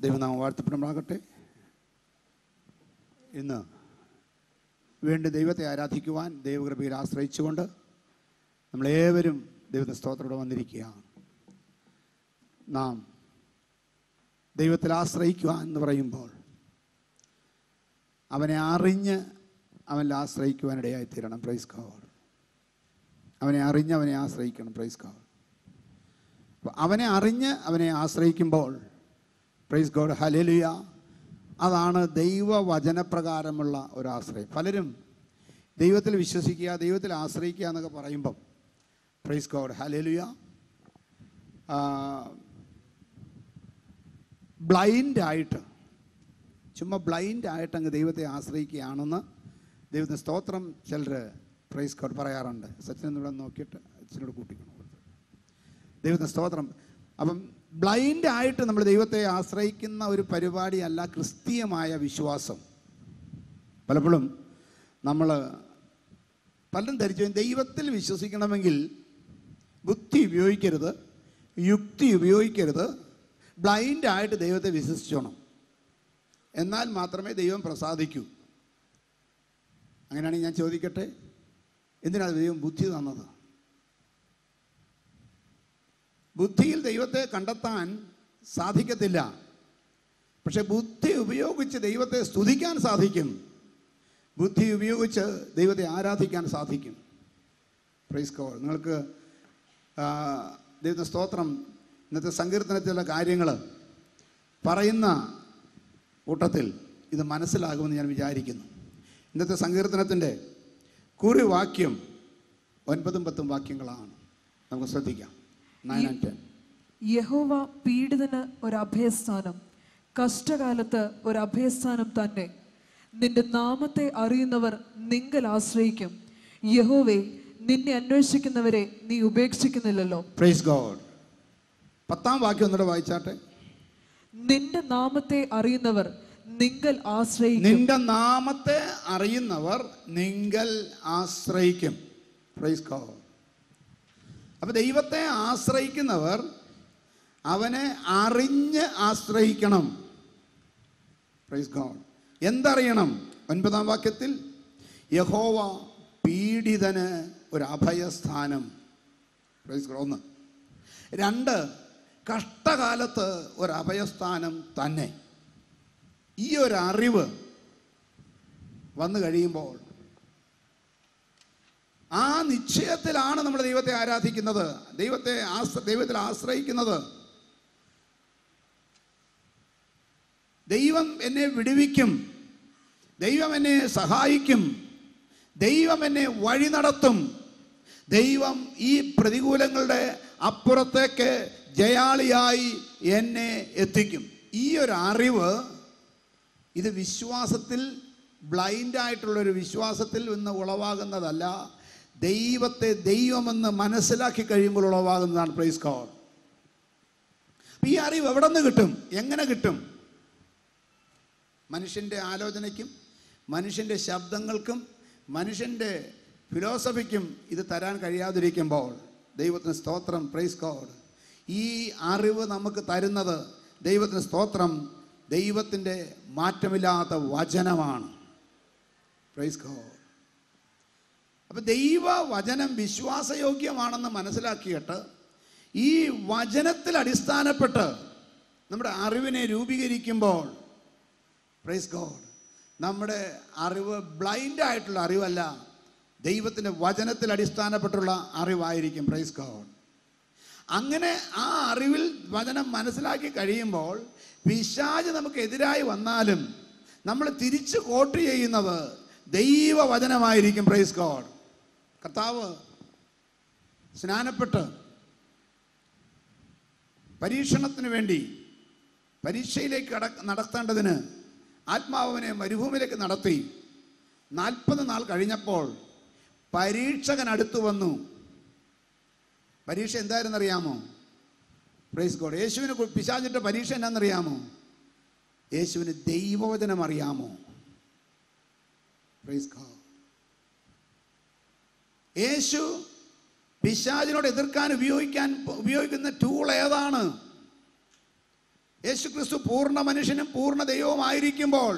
ദൈവനാമം വാഴ്ത്തപ്പെടുമാകട്ടെ ഇന്ന് വീണ്ടും ദൈവത്തെ ആരാധിക്കുവാൻ ദൈവകൃപയിൽ ആശ്രയിച്ചുകൊണ്ട് നമ്മളേവരും ദൈവത്തെ സ്തോത്രത്തോടെ വന്നിരിക്കുകയാണ് നാം ദൈവത്തിൽ ആശ്രയിക്കുവാൻ എന്ന് പറയുമ്പോൾ അവനെ അറിഞ്ഞ് അവനിൽ ആശ്രയിക്കുവാനിടയായി തീരണം പ്രൈസ് കാവർ അവനെ അറിഞ്ഞ് അവനെ ആശ്രയിക്കണം പ്രൈസ് കാവർ അപ്പോൾ അവനെ അറിഞ്ഞ് അവനെ ആശ്രയിക്കുമ്പോൾ പ്രൈസ് ഗോഡ് ഹലലുയ അതാണ് ദൈവവചനപ്രകാരമുള്ള ഒരു ആശ്രയം പലരും ദൈവത്തിൽ വിശ്വസിക്കുക ദൈവത്തിൽ ആശ്രയിക്കുക എന്നൊക്കെ പറയുമ്പം പ്രൈസ് ഗോഡ് ഹലലുയ ബ്ലൈൻഡായിട്ട് ചുമ്മാ ബ്ലൈൻഡായിട്ട് അങ്ങ് ദൈവത്തെ ആശ്രയിക്കുകയാണെന്ന് ദൈവത്തിന് സ്തോത്രം ചിലർ പ്രൈസ് കോഡ് പറയാറുണ്ട് സച്ചിൻ ഇവിടെ നോക്കിയിട്ട് അച്ഛനോട് കൂട്ടിക്കണം ദൈവത്തിന് സ്തോത്രം അപ്പം ബ്ലൈൻഡ് ആയിട്ട് നമ്മൾ ദൈവത്തെ ആശ്രയിക്കുന്ന ഒരു പരിപാടിയല്ല ക്രിസ്തീയമായ വിശ്വാസം പലപ്പോഴും നമ്മൾ പലരും ധരിച്ചു ദൈവത്തിൽ വിശ്വസിക്കണമെങ്കിൽ ബുദ്ധി ഉപയോഗിക്കരുത് യുക്തി ഉപയോഗിക്കരുത് ബ്ലൈൻഡ് ആയിട്ട് ദൈവത്തെ വിശ്വസിച്ചോണം എന്നാൽ മാത്രമേ ദൈവം പ്രസാദിക്കൂ അങ്ങനെയാണെങ്കിൽ ഞാൻ ചോദിക്കട്ടെ എന്തിനാണ് ദൈവം ബുദ്ധി തന്നത് ബുദ്ധിയിൽ ദൈവത്തെ കണ്ടെത്താൻ സാധിക്കത്തില്ല പക്ഷെ ബുദ്ധി ഉപയോഗിച്ച് ദൈവത്തെ സ്തുതിക്കാൻ സാധിക്കും ബുദ്ധി ഉപയോഗിച്ച് ദൈവത്തെ ആരാധിക്കാൻ സാധിക്കും പ്രൈസ് കോൾ നിങ്ങൾക്ക് ആ, ദൈവത്തെ സ്തോത്രം ഇന്നത്തെ സങ്കീർത്തനത്തിലുള്ള കാര്യങ്ങൾ പറയുന്ന കൂട്ടത്തിൽ ഇത് മനസ്സിലാകുമെന്ന് ഞാൻ വിചാരിക്കുന്നു ഇന്നത്തെ സങ്കീർത്തനത്തിൻ്റെ കുറിവാക്യം ഒൻപതും പത്തും വാക്യങ്ങളാണ് നമുക്ക് ശ്രദ്ധിക്കാം നയൻ ആൻഡ് ടെൻ യഹോവ പീഡിതന് ഒരു അഭയസ്ഥാനം കഷ്ടകാലത്ത് ഒരു അഭയസ്ഥാനം തന്നെ നിന്റെ നാമത്തെ അറിയുന്നവർ നിങ്കൽ ആശ്രയിക്കും യഹോവേ നിന്നെ അന്വേഷിക്കുന്നവരെ നീ ഉപേക്ഷിക്കുന്നില്ലല്ലോ പ്രൈസ് ഗോഡ് പത്താം വാക്യം ഒന്നുകൂടെ വായിച്ചാട്ടെ നിന്റെ നാമത്തെ അറിയുന്നവർ നിങ്കൽ ആശ്രയിക്കും നിന്റെ നാമത്തെ അറിയുന്നവർ നിങ്ങൾ ആശ്രയിക്കും പ്രൈസ് ഗോഡ് അപ്പൊ ദൈവത്തെ ആശ്രയിക്കുന്നവർ അവനെ അറിഞ്ഞ് ആശ്രയിക്കണം പ്രൈസ് ഗോഡ് എന്തറിയണം ഒൻപതാം വാക്യത്തിൽ യഹോവ പീഡിതന് ഒരു അഭയസ്ഥാനം പ്രൈസ് ഗോഡ് ഒന്ന് രണ്ട് കഷ്ടകാലത്ത് ഒരു അഭയസ്ഥാനം തന്നെ ഈ ഒരു അറിവ് വന്നു കഴിയുമ്പോൾ ആ നിശ്ചയത്തിലാണ് നമ്മൾ ദൈവത്തെ ആരാധിക്കുന്നത് ദൈവത്തെ ആശ്ര ദൈവത്തിൽ ആശ്രയിക്കുന്നത് ദൈവം എന്നെ വിടുവിക്കും ദൈവം എന്നെ സഹായിക്കും ദൈവം എന്നെ വഴി നടത്തും ദൈവം ഈ പ്രതികൂലങ്ങളുടെ അപ്പുറത്തേക്ക് ജയാളിയായി എന്നെ എത്തിക്കും ഈ ഒരു അറിവ് ഇത് വിശ്വാസത്തിൽ ബ്ലൈൻഡായിട്ടുള്ളൊരു വിശ്വാസത്തിൽ നിന്ന് ഉളവാകുന്നതല്ല ദൈവത്തെ ദൈവമെന്ന് മനസ്സിലാക്കി കഴിയുമ്പോൾ ഉളവാകുന്നതാണ് പ്രൈസ് കോൾ ഈ അറിവ് എവിടെ നിന്ന് കിട്ടും എങ്ങനെ കിട്ടും മനുഷ്യൻ്റെ ആലോചനയ്ക്കും മനുഷ്യൻ്റെ ശബ്ദങ്ങൾക്കും മനുഷ്യൻ്റെ ഫിലോസഫിക്കും ഇത് തരാൻ കഴിയാതിരിക്കുമ്പോൾ ദൈവത്തിന് സ്തോത്രം പ്രൈസ് കോഡ് ഈ അറിവ് നമുക്ക് തരുന്നത് ദൈവത്തിന് സ്തോത്രം ദൈവത്തിൻ്റെ മാറ്റമില്ലാത്ത വചനമാണ് പ്രൈസ് കോഡ് അപ്പം ദൈവ വചനം വിശ്വാസയോഗ്യമാണെന്ന് മനസ്സിലാക്കിയിട്ട് ഈ വചനത്തിൽ അടിസ്ഥാനപ്പെട്ട് നമ്മുടെ അറിവിനെ രൂപീകരിക്കുമ്പോൾ പ്രൈസ് ഗോഡ് നമ്മുടെ അറിവ് ബ്ലൈൻഡ് ആയിട്ടുള്ള അറിവല്ല ദൈവത്തിൻ്റെ വചനത്തിൽ അടിസ്ഥാനപ്പെട്ടുള്ള അറിവായിരിക്കും പ്രൈസ് ഗോഡ് അങ്ങനെ ആ അറിവിൽ വചനം മനസ്സിലാക്കി കഴിയുമ്പോൾ പിശാജ് നമുക്ക് എതിരായി വന്നാലും നമ്മൾ തിരിച്ച് കോട്ട് ചെയ്യുന്നത് ദൈവവചനമായിരിക്കും പ്രൈസ് ഗോഡ് കർത്താവ് സ്നാനപ്പെട്ട് പരീക്ഷണത്തിന് വേണ്ടി പരീക്ഷയിലേക്ക് കട നടത്തേണ്ടതിന് ആത്മാവിനെ മരുഭൂമിയിലേക്ക് നടത്തി നാൽപ്പത് നാൾ കഴിഞ്ഞപ്പോൾ പരീക്ഷകൻ അടുത്തു വന്നു പരീക്ഷ എന്തായിരുന്നറിയാമോ പ്രൈസ് ഗോഡ് യേശുവിനെ കു- പിശാചിന്റെ പരീക്ഷ എന്നാണെന്നറിയാമോ യേശുവിന് ദൈവവചനം അറിയാമോ പ്രൈസ് ഗോഡ് യേശു പിശാചിനോട് എതിർക്കാൻ ഉപയോഗിക്കാൻ ഉപയോഗിക്കുന്ന ടൂൾ ഏതാണ് യേശു ക്രിസ്തു പൂർണ്ണ മനുഷ്യനും പൂർണ്ണ ദൈവവുമായിരിക്കുമ്പോൾ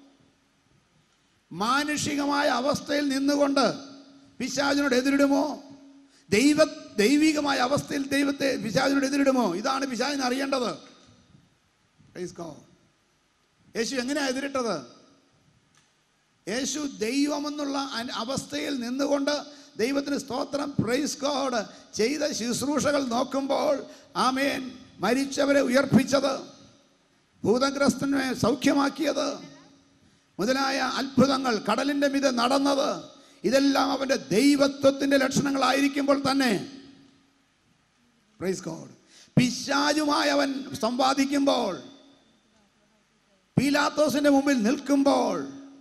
മാനുഷികമായ അവസ്ഥയിൽ നിന്നുകൊണ്ട് പിശാചിനോട് എതിരിടുമോ ദൈവ ദൈവികമായ അവസ്ഥയിൽ ദൈവത്തെ പിശാചിനോട് എതിരിടുമോ ഇതാണ് പിശാചിന് അറിയേണ്ടത് Praise God. യേശു എങ്ങനെയാ എതിരിട്ടത് യേശു ദൈവമെന്നുള്ള അൻ- അവസ്ഥയിൽ നിന്നുകൊണ്ട് ദൈവത്തിന് സ്തോത്രം പ്രൈസ് ഗോഡ് ചെയ്ത ശുശ്രൂഷകൾ നോക്കുമ്പോൾ ആമേൻ മരിച്ചവരെ ഉയർപ്പിച്ചത് ഭൂതഗ്രസ്തനെ സൗഖ്യമാക്കിയത് മുതലായ അത്ഭുതങ്ങൾ കടലിൻ്റെ മിത നടന്നത് ഇതെല്ലാം അവൻ്റെ ദൈവത്വത്തിൻ്റെ ലക്ഷണങ്ങളായിരിക്കുമ്പോൾ തന്നെ പ്രൈസ് ഗോഡ് പിശാചുമായി അവൻ സമ്പാദിക്കുമ്പോൾ പീലാത്തോസിന്റെ മുമ്പിൽ നിൽക്കുമ്പോൾ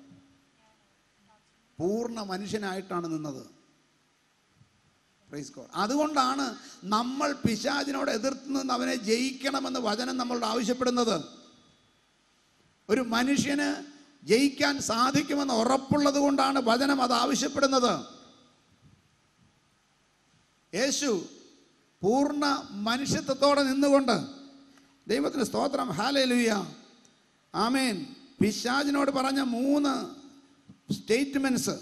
പൂർണ്ണ മനുഷ്യനായിട്ടാണ് നിന്നത് പ്രൈസ് ഗോഡ് അതുകൊണ്ടാണ് നമ്മൾ പിശാചിനോട് എതിർത്ത് നിന്ന് അവനെ ജയിക്കണമെന്ന് വചനം നമ്മളോട് ആവശ്യപ്പെടുന്നത് ഒരു മനുഷ്യന് ജയിക്കാൻ സാധിക്കുമെന്ന് ഉറപ്പുള്ളത് കൊണ്ടാണ് വചനം അത് ആവശ്യപ്പെടുന്നത് യേശു പൂർണ്ണ മനുഷ്യത്വത്തോടെ നിന്നുകൊണ്ട് ദൈവത്തിന് സ്തോത്രം ഹാലലുയ ആമേൻ പിശാജിനോട് പറഞ്ഞ മൂന്ന് സ്റ്റേറ്റ്മെൻറ്റ്സ്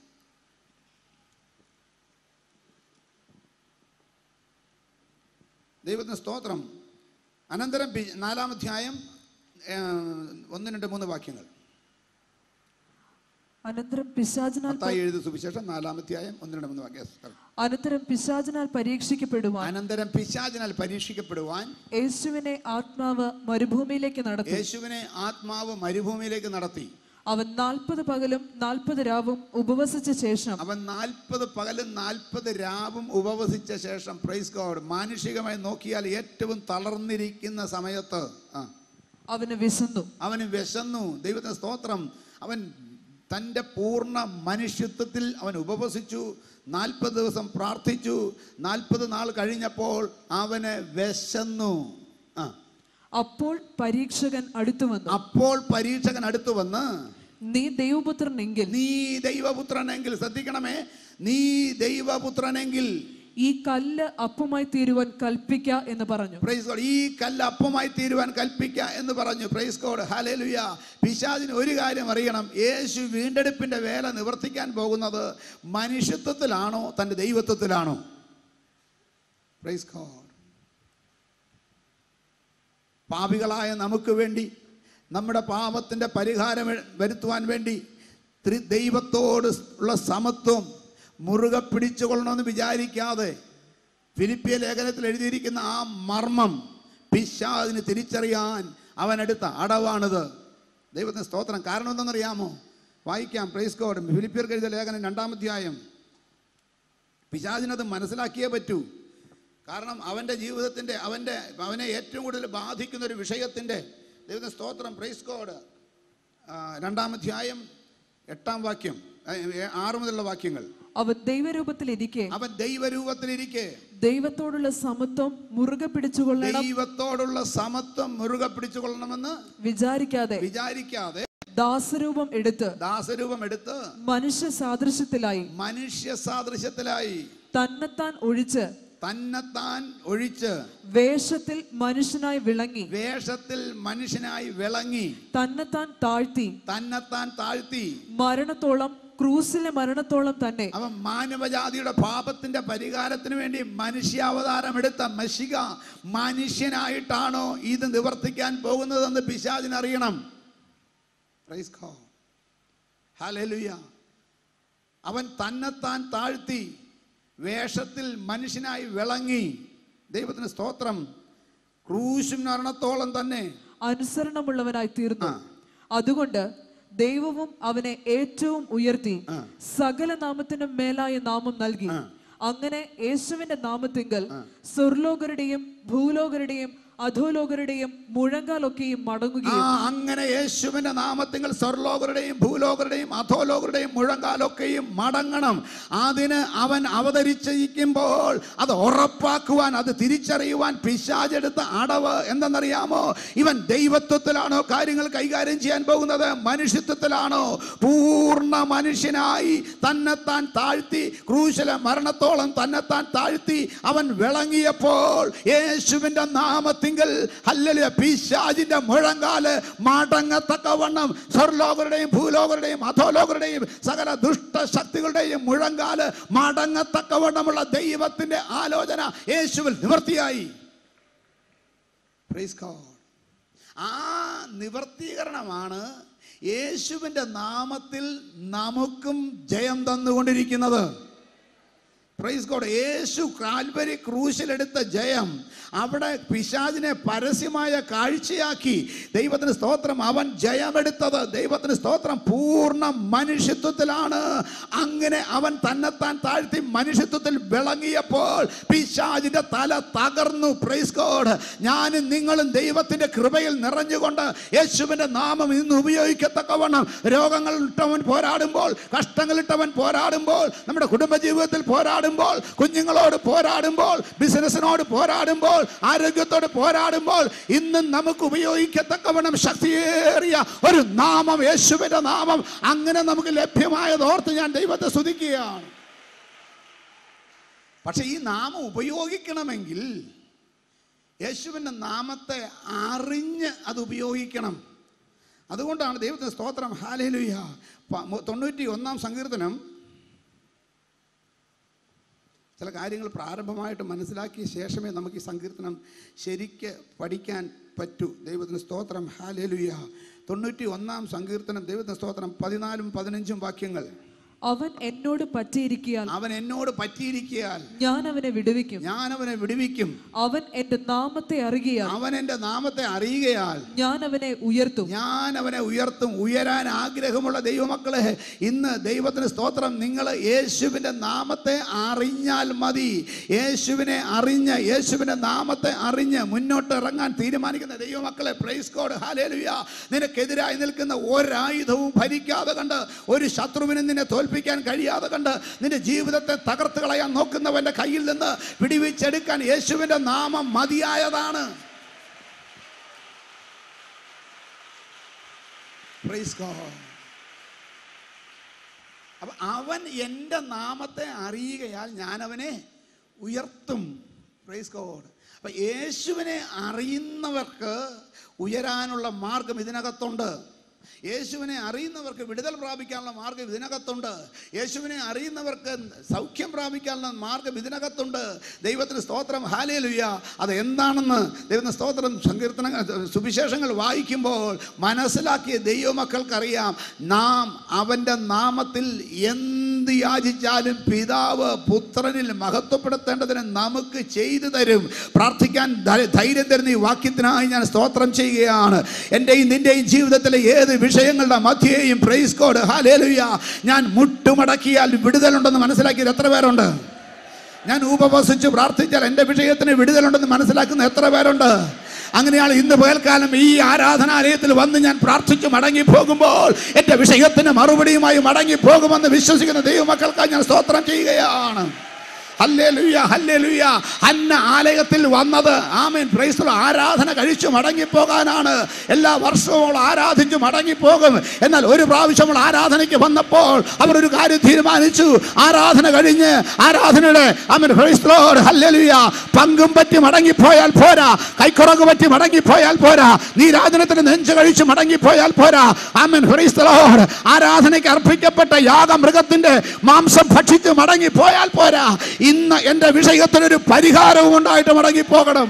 ദൈവത്തിന് സ്തോത്രം അനന്തരം പി- നാലാം അധ്യായം ഏർ, ഒന്ന് രണ്ട് മൂന്ന് വാക്യങ്ങൾ അനന്തരം പിശാചിനാൽ മത്തായി എഴുതി സുവിശേഷം നാലാം അധ്യായം ഒന്ന് രണ്ട് മൂന്ന് വാക്യം അനന്തരം പിശാചിനാൽ പരീക്ഷിക്കപ്പെടുവാൻ അനന്തരം പിശാചിനാൽ പരീക്ഷിക്കപ്പെടുവാൻ യേശുവിനെ ആത്മാവ് മരുഭൂമിയിലേക്ക് നടത്തി യേശുവിനെ ആത്മാവ് മരുഭൂമിയിലേക്ക് നടത്തി അവൻ നാൽപ്പത് പകലും നാൽപ്പത് രാവും ഉപവസിച്ച ശേഷം അവൻ നാൽപ്പത് പകലും നാൽപ്പത് രാവും ഉപവസിച്ച ശേഷം പ്രൈസ് ഗോഡ് മാനുഷികമായി നോക്കിയാൽ ഏറ്റവും തളർന്നിരിക്കുന്ന സമയത്ത് ആ അവന് വിശന്നു അവന് വിശന്നു ദൈവത്തിന് സ്തോത്രം അവൻ തൻ്റെ പൂർണ്ണ മനുഷ്യത്വത്തിൽ അവൻ ഉപവസിച്ചു നാൽപ്പത് ദിവസം പ്രാർത്ഥിച്ചു നാൽപ്പത് നാൾ കഴിഞ്ഞപ്പോൾ അവന് വിശന്നു ആ അപ്പോൾ പരീക്ഷകൻ അടുത്തു വന്നു അപ്പോൾ പരീക്ഷകൻ അടുത്തു വന്ന് നീ ദൈവപുത്രനെങ്കിൽ നീ ദൈവപുത്രനെങ്കിൽ ശ്രദ്ധിക്കണമേ നീ ദൈവപുത്രനെങ്കിൽ ഈ കല്ല് അപ്പമായി തീരുവാൻ കൽപ്പിക്ക എന്ന് പറഞ്ഞു പ്രൈസ് ഗോഡ് ഈ കല്ല് അപ്പമായി തീരുവാൻ കൽപ്പിക്ക എന്ന് പറഞ്ഞു പ്രൈസ് ഗോഡ് ഹലേലുയ പിശാദിന് ഒരു കാര്യം അറിയണം യേശു വീണ്ടെടുപ്പിന്റെ വേല നിവർത്തിക്കാൻ പോകുന്നത് മനുഷ്യത്വത്തിലാണോ തൻ്റെ ദൈവത്വത്തിലാണോ പ്രൈസ് ഗോഡ് പാപികളായ നമുക്ക് വേണ്ടി നമ്മുടെ പാപത്തിൻ്റെ പരിഹാരം എ- വരുത്തുവാൻ വേണ്ടി ത്രി ദൈവത്തോട് ഉള്ള സമത്വം മുറുകെ പിടിച്ചുകൊള്ളണമെന്ന് വിചാരിക്കാതെ ഫിലിപ്പിയ ലേഖനത്തിൽ എഴുതിയിരിക്കുന്ന ആ മർമ്മം പിശാദിന് തിരിച്ചറിയാൻ അവനെടുത്ത അടവാണിത് ദൈവത്തിന് സ്തോത്രം കാരണം എന്തെന്നറിയാമോ വായിക്കാം പ്രൈസ് ഗോഡ് ഫിലിപ്പിയർക്ക് എഴുതിയ ലേഖനം രണ്ടാമധ്യായം പിശാചിനത് മനസ്സിലാക്കിയേ പറ്റൂ കാരണം അവൻ്റെ ജീവിതത്തിൻ്റെ അവൻ്റെ അവനെ ഏറ്റവും കൂടുതൽ ബാധിക്കുന്ന ഒരു വിഷയത്തിൻ്റെ ദൈവത്തിന് സ്തോത്രം പ്രൈസ് കോഡ് രണ്ടാമധ്യായം എട്ടാം വാക്യം ആ, ഏ, ആറ് മുതലുള്ള വാക്യങ്ങൾ അവൻ ദൈവരൂപത്തിലിരിക്കെ അവൻ ദൈവരൂപത്തിലിരിക്കെ ദൈവത്തോടുള്ള സമത്വം മുറുകെ പിടിച്ചുകൊള്ളണം ദൈവത്തോടുള്ള സമത്വം മുറുകെ പിടിച്ചുകൊള്ളണമെന്ന് വിചാരിക്കാതെ വിചാരിക്കാതെ ദാസരൂപം എടുത്ത് ദാസരൂപം എടുത്ത് മനുഷ്യ സാദൃശ്യത്തിലായി മനുഷ്യ സാദൃശ്യത്തിലായി തന്നെത്താൻ ഒഴിച്ച് തന്നെത്താൻ ഒഴിച്ച് വേഷത്തിൽ മനുഷ്യനായി വിളങ്ങി വേഷത്തിൽ മനുഷ്യനായി വിളങ്ങി തന്നെത്താൻ താഴ്ത്തി തന്നെത്താൻ താഴ്ത്തി മരണത്തോളം ക്രൂസിലെ മരണത്തോളം തന്നെ അവൻ മാനവജാതിയുടെ പാപത്തിന്റെ പരിഹാരത്തിന് വേണ്ടി മനുഷ്യാവതാരം എടുത്ത മഷിക മനുഷ്യനായിട്ടാണോ ഇത് നിവർത്തിക്കാൻ പോകുന്നതെന്ന് പിശാചിനറിയണം Praise God. Hallelujah. അവൻ തന്നെത്താൻ താഴ്ത്തി വേഷത്തിൽ മനുഷ്യനായി വിളങ്ങി ദൈവത്തിന് സ്തോത്രം ക്രൂശും മരണത്തോളം തന്നെ അനുസരണമുള്ളവനായി തീർന്നു ആ. അതുകൊണ്ട് ദൈവവും അവനെ ഏറ്റവും ഉയർത്തി ആ. സകല നാമത്തിനും മേലായ നാമം നൽകി ആ. അങ്ങനെ യേശുവിന്റെ നാമത്തിങ്കൽ സ്വർലോകരുടെയും ഭൂലോകരുടെയും അധോലോകരുടെയും മുഴങ്കാലൊക്കെയും ആ മടങ്ങുകയും അങ്ങനെ യേശുവിന്റെ നാമത്തിങ്ങൾ സ്വർലോകരുടെയും ഭൂലോകരുടെയും അധോലോകരുടെയും മുഴങ്കാലൊക്കെയും മടങ്ങണം അതിന് അവൻ അവതരിച്ചിരിക്കുമ്പോൾ അത് ഉറപ്പാക്കുവാൻ അത് തിരിച്ചറിയുവാൻ പിശാചെടുത്ത അടവ് എന്തെന്നറിയാമോ ഇവൻ ദൈവത്വത്തിലാണോ കാര്യങ്ങൾ കൈകാര്യം ചെയ്യാൻ പോകുന്നത് മനുഷ്യത്വത്തിലാണോ പൂർണ്ണ മനുഷ്യനായി തന്നെത്താൻ താഴ്ത്തി ക്രൂശല മരണത്തോളം തന്നെത്താൻ താഴ്ത്തി അവൻ വിളങ്ങിയപ്പോൾ യേശുവിന്റെ നാമത്തിൽ നാമത്തിങ്കൽ ഹല്ലേലൂയ പിശാചിന്റെ മുഴങ്കാല് മടങ്ങത്തക്കവണ്ണം സ്വർലോകരുടെയും ഭൂലോകരുടെയും അധോലോകരുടെയും സകല ദുഷ്ടശക്തികളുടെയും മുഴങ്കാല് മടങ്ങത്തക്കവണ്ണമുള്ള ദൈവത്തിന്റെ ആലോചന യേശുവിൽ നിവർത്തിയായി Praise God. ആ നിവർത്തീകരണമാണ് യേശുവിൻ്റെ നാമത്തിൽ നമുക്കും ജയം തന്നുകൊണ്ടിരിക്കുന്നത് പ്രൈസ് ഗോഡ് യേശു കാൽവരി ക്രൂശിലെടുത്ത ജയം അവിടെ പിശാചിനെ പരസ്യമായ കാഴ്ചയാക്കി ദൈവത്തിന് സ്തോത്രം അവൻ ജയമെടുത്തത് ദൈവത്തിന് സ്തോത്രം പൂർണ്ണ മനുഷ്യത്വത്തിലാണ് അങ്ങനെ അവൻ തന്നെത്താൻ താഴ്ത്തി മനുഷ്യത്വത്തിൽ വിളങ്ങിയപ്പോൾ പിശാചിന്റെ തല തകർന്നു പ്രൈസ് ഗോഡ് ഞാനും നിങ്ങളും ദൈവത്തിന്റെ കൃപയിൽ നിറഞ്ഞുകൊണ്ട് യേശുവിന്റെ നാമം ഇന്ന് ഉപയോഗിക്കത്തക്കവണ്ണം രോഗങ്ങൾ ഇട്ടവൻ പോരാടുമ്പോൾ കഷ്ടങ്ങൾ ഇട്ടവൻ പോരാടുമ്പോൾ നമ്മുടെ കുടുംബജീവിതത്തിൽ പോരാടുമ്പോൾ കുഞ്ഞുങ്ങളോട് പോരാടുമ്പോൾ ബിസിനസ്സിനോട് പോരാടുമ്പോൾ ആരോഗ്യത്തോട് പോരാടുമ്പോൾ ഇന്നും നമുക്ക് ഉപയോഗിക്കത്തക്കവണ്ണം ശക്തിയേറിയ ഒരു നാമം യേശുവിന്റെ നാമം അങ്ങനെ നമുക്ക് ലഭ്യമായത് ഓർത്ത് ഞാൻ ദൈവത്തെ സ്തുതിക്കുകയാണ് പക്ഷെ ഈ നാമം ഉപയോഗിക്കണമെങ്കിൽ യേശുവിൻ്റെ നാമത്തെ അറിഞ്ഞ് അത് ഉപയോഗിക്കണം അതുകൊണ്ടാണ് ദൈവത്തിന് സ്തോത്രം ഹാലേലുയ തൊണ്ണൂറ്റി ഒന്നാം സങ്കീർത്തനം ചില കാര്യങ്ങൾ പ്രാരംഭമായിട്ട് മനസ്സിലാക്കിയ ശേഷമേ നമുക്ക് ഈ സങ്കീർത്തനം ശരിക്ക് പഠിക്കാൻ പറ്റൂ ദൈവത്തിന് സ്തോത്രം ഹാലേലുയ തൊണ്ണൂറ്റി ഒന്നാം സങ്കീർത്തനം ദൈവത്തിന് സ്തോത്രം പതിനാലും പതിനഞ്ചും വാക്യങ്ങൾ അവൻ എന്നോട് പറ്റിയിരിക്കിയാൽ അവൻ എന്നോട് പറ്റിയിരിക്കിയാൽ ഞാൻ അവനെ വിടുവിക്കും ഞാൻ അവനെ വിടുവിക്കും അവൻ എന്റെ നാമത്തെ അറിയുകയാൽ അവൻ എൻ്റെ നാമത്തെ അറിയുകയാൽ ഞാൻ അവനെ ഉയർത്തും ഞാൻ അവനെ ഉയർത്തും ഉയരാൻ ആഗ്രഹമുള്ള ദൈവമക്കളെ ഇന്ന് ദൈവത്തിന് സ്തോത്രം നിങ്ങൾ യേശുവിൻ്റെ നാമത്തെ അറിഞ്ഞാൽ മതി യേശുവിനെ അറിഞ്ഞ് യേശുവിൻ്റെ നാമത്തെ അറിഞ്ഞ് മുന്നോട്ട് ഇറങ്ങാൻ തീരുമാനിക്കുന്ന ദൈവമക്കളെ പ്രൈസ് കോഡ് ഹാലേലുയ നിനക്കെതിരായി നിൽക്കുന്ന ഒരായുധവും ഭരിക്കാതെ കണ്ട് ഒരു ശത്രുവിനെ നിന്നെ തോൽപ്പിക്കാൻ കഴിയാതെ കണ്ട് നിന്റെ ജീവിതത്തെ തകർത്ത് കളയാൻ നോക്കുന്നവന്റെ കയ്യിൽ നിന്ന് പിടിവിച്ചെടുക്കാൻ യേശുവിൻ്റെ നാമം മതിയായതാണ് Praise God. അപ്പൊ അവൻ എൻ്റെ നാമത്തെ അറിയുകയാൽ ഞാൻ അവനെ ഉയർത്തും പ്രൈസ് ഗോഡ് അപ്പൊ യേശുവിനെ അറിയുന്നവർക്ക് ഉയരാനുള്ള മാർഗം ഇതിനകത്തുണ്ട് യേശുവിനെ അറിയുന്നവർക്ക് വിടുതൽ പ്രാപിക്കാനുള്ള മാർഗം ഇതിനകത്തുണ്ട് യേശുവിനെ അറിയുന്നവർക്ക് സൗഖ്യം പ്രാപിക്കാനുള്ള മാർഗം ഇതിനകത്തുണ്ട് ദൈവത്തിന് സ്തോത്രം ഹാലേലുയ്യ അത് എന്താണെന്ന് ദൈവത്തിന് സ്തോത്രം സങ്കീർത്തനങ്ങൾ സുവിശേഷങ്ങൾ വായിക്കുമ്പോൾ മനസ്സിലാക്കിയ ദൈവമക്കൾക്കറിയാം നാം അവൻ്റെ നാമത്തിൽ എന്ത് യാചിച്ചാലും പിതാവ് പുത്രനിൽ മഹത്വപ്പെടുത്തേണ്ടതിന് നമുക്ക് ചെയ്തു തരും പ്രാർത്ഥിക്കാൻ ധൈ- ധൈര്യം തരുന്ന ഈ വാക്യത്തിനായി ഞാൻ സ്തോത്രം ചെയ്യുകയാണ് എൻ്റെയും നിൻ്റെയും ജീവിതത്തിലെ ഏത് വിഷയങ്ങളുടെ മധ്യേയും പ്രൈസ് കോഡ് ഹാലേലുയ ഞാൻ മുട്ടുമടക്കിയാൽ വിടുതലുണ്ടെന്ന് മനസ്സിലാക്കിയത് എത്ര പേരുണ്ട് ഞാൻ ഉപവസിച്ച് പ്രാർത്ഥിച്ചാൽ എൻ്റെ വിഷയത്തിന് വിടുതലുണ്ടെന്ന് മനസ്സിലാക്കുന്ന എത്ര പേരുണ്ട് അങ്ങനെയാണ് ഇന്ന് പകൽക്കാലം ഈ ആരാധനാലയത്തിൽ വന്ന് ഞാൻ പ്രാർത്ഥിച്ച് മടങ്ങി പോകുമ്പോൾ എൻ്റെ വിഷയത്തിന് മറുപടിയുമായി മടങ്ങി പോകുമെന്ന് വിശ്വസിക്കുന്ന ദൈവമക്കൾക്കായി ഞാൻ സ്തോത്രം ചെയ്യുകയാണ് ഹല്ലേലൂയ ഹല്ലേലൂയ അന്ന ആലയത്തിൽ വന്നത് ആമേൻ പ്രൈസ്തലോ ആരാധന കഴിച്ചു മടങ്ങിപ്പോകാനാണ് എല്ലാ വർഷവും അവൾ ആരാധിച്ച് മടങ്ങിപ്പോകും എന്നാൽ ഒരു പ്രാവശ്യം അവൾ ആരാധനയ്ക്ക് വന്നപ്പോൾ അവർ ഒരു കാര്യം തീരുമാനിച്ചു ആരാധന കഴിഞ്ഞ് ആരാധനയുടെ ആമേൻ പ്രൈസ്തലോട് ഹല്ലേലൂയ പങ്കും പറ്റി മടങ്ങിപ്പോയാൽ പോരാ കൈക്കുറങ്ങ് പറ്റി മടങ്ങിപ്പോയാൽ പോരാ നീ രാജനത്തിന് നെഞ്ചു കഴിച്ച് മടങ്ങിപ്പോയാൽ പോരാ ആമേൻ പ്രൈസ്തലോട് ആരാധനയ്ക്ക് അർപ്പിക്കപ്പെട്ട യാഗമൃഗത്തിന്റെ മാംസം ഭക്ഷിച്ച് മടങ്ങിപ്പോയാൽ പോരാ ഇന്ന് എൻ്റെ വിഷയത്തിനൊരു പരിഹാരവും ഉണ്ടായിട്ട് മടങ്ങിപ്പോകണം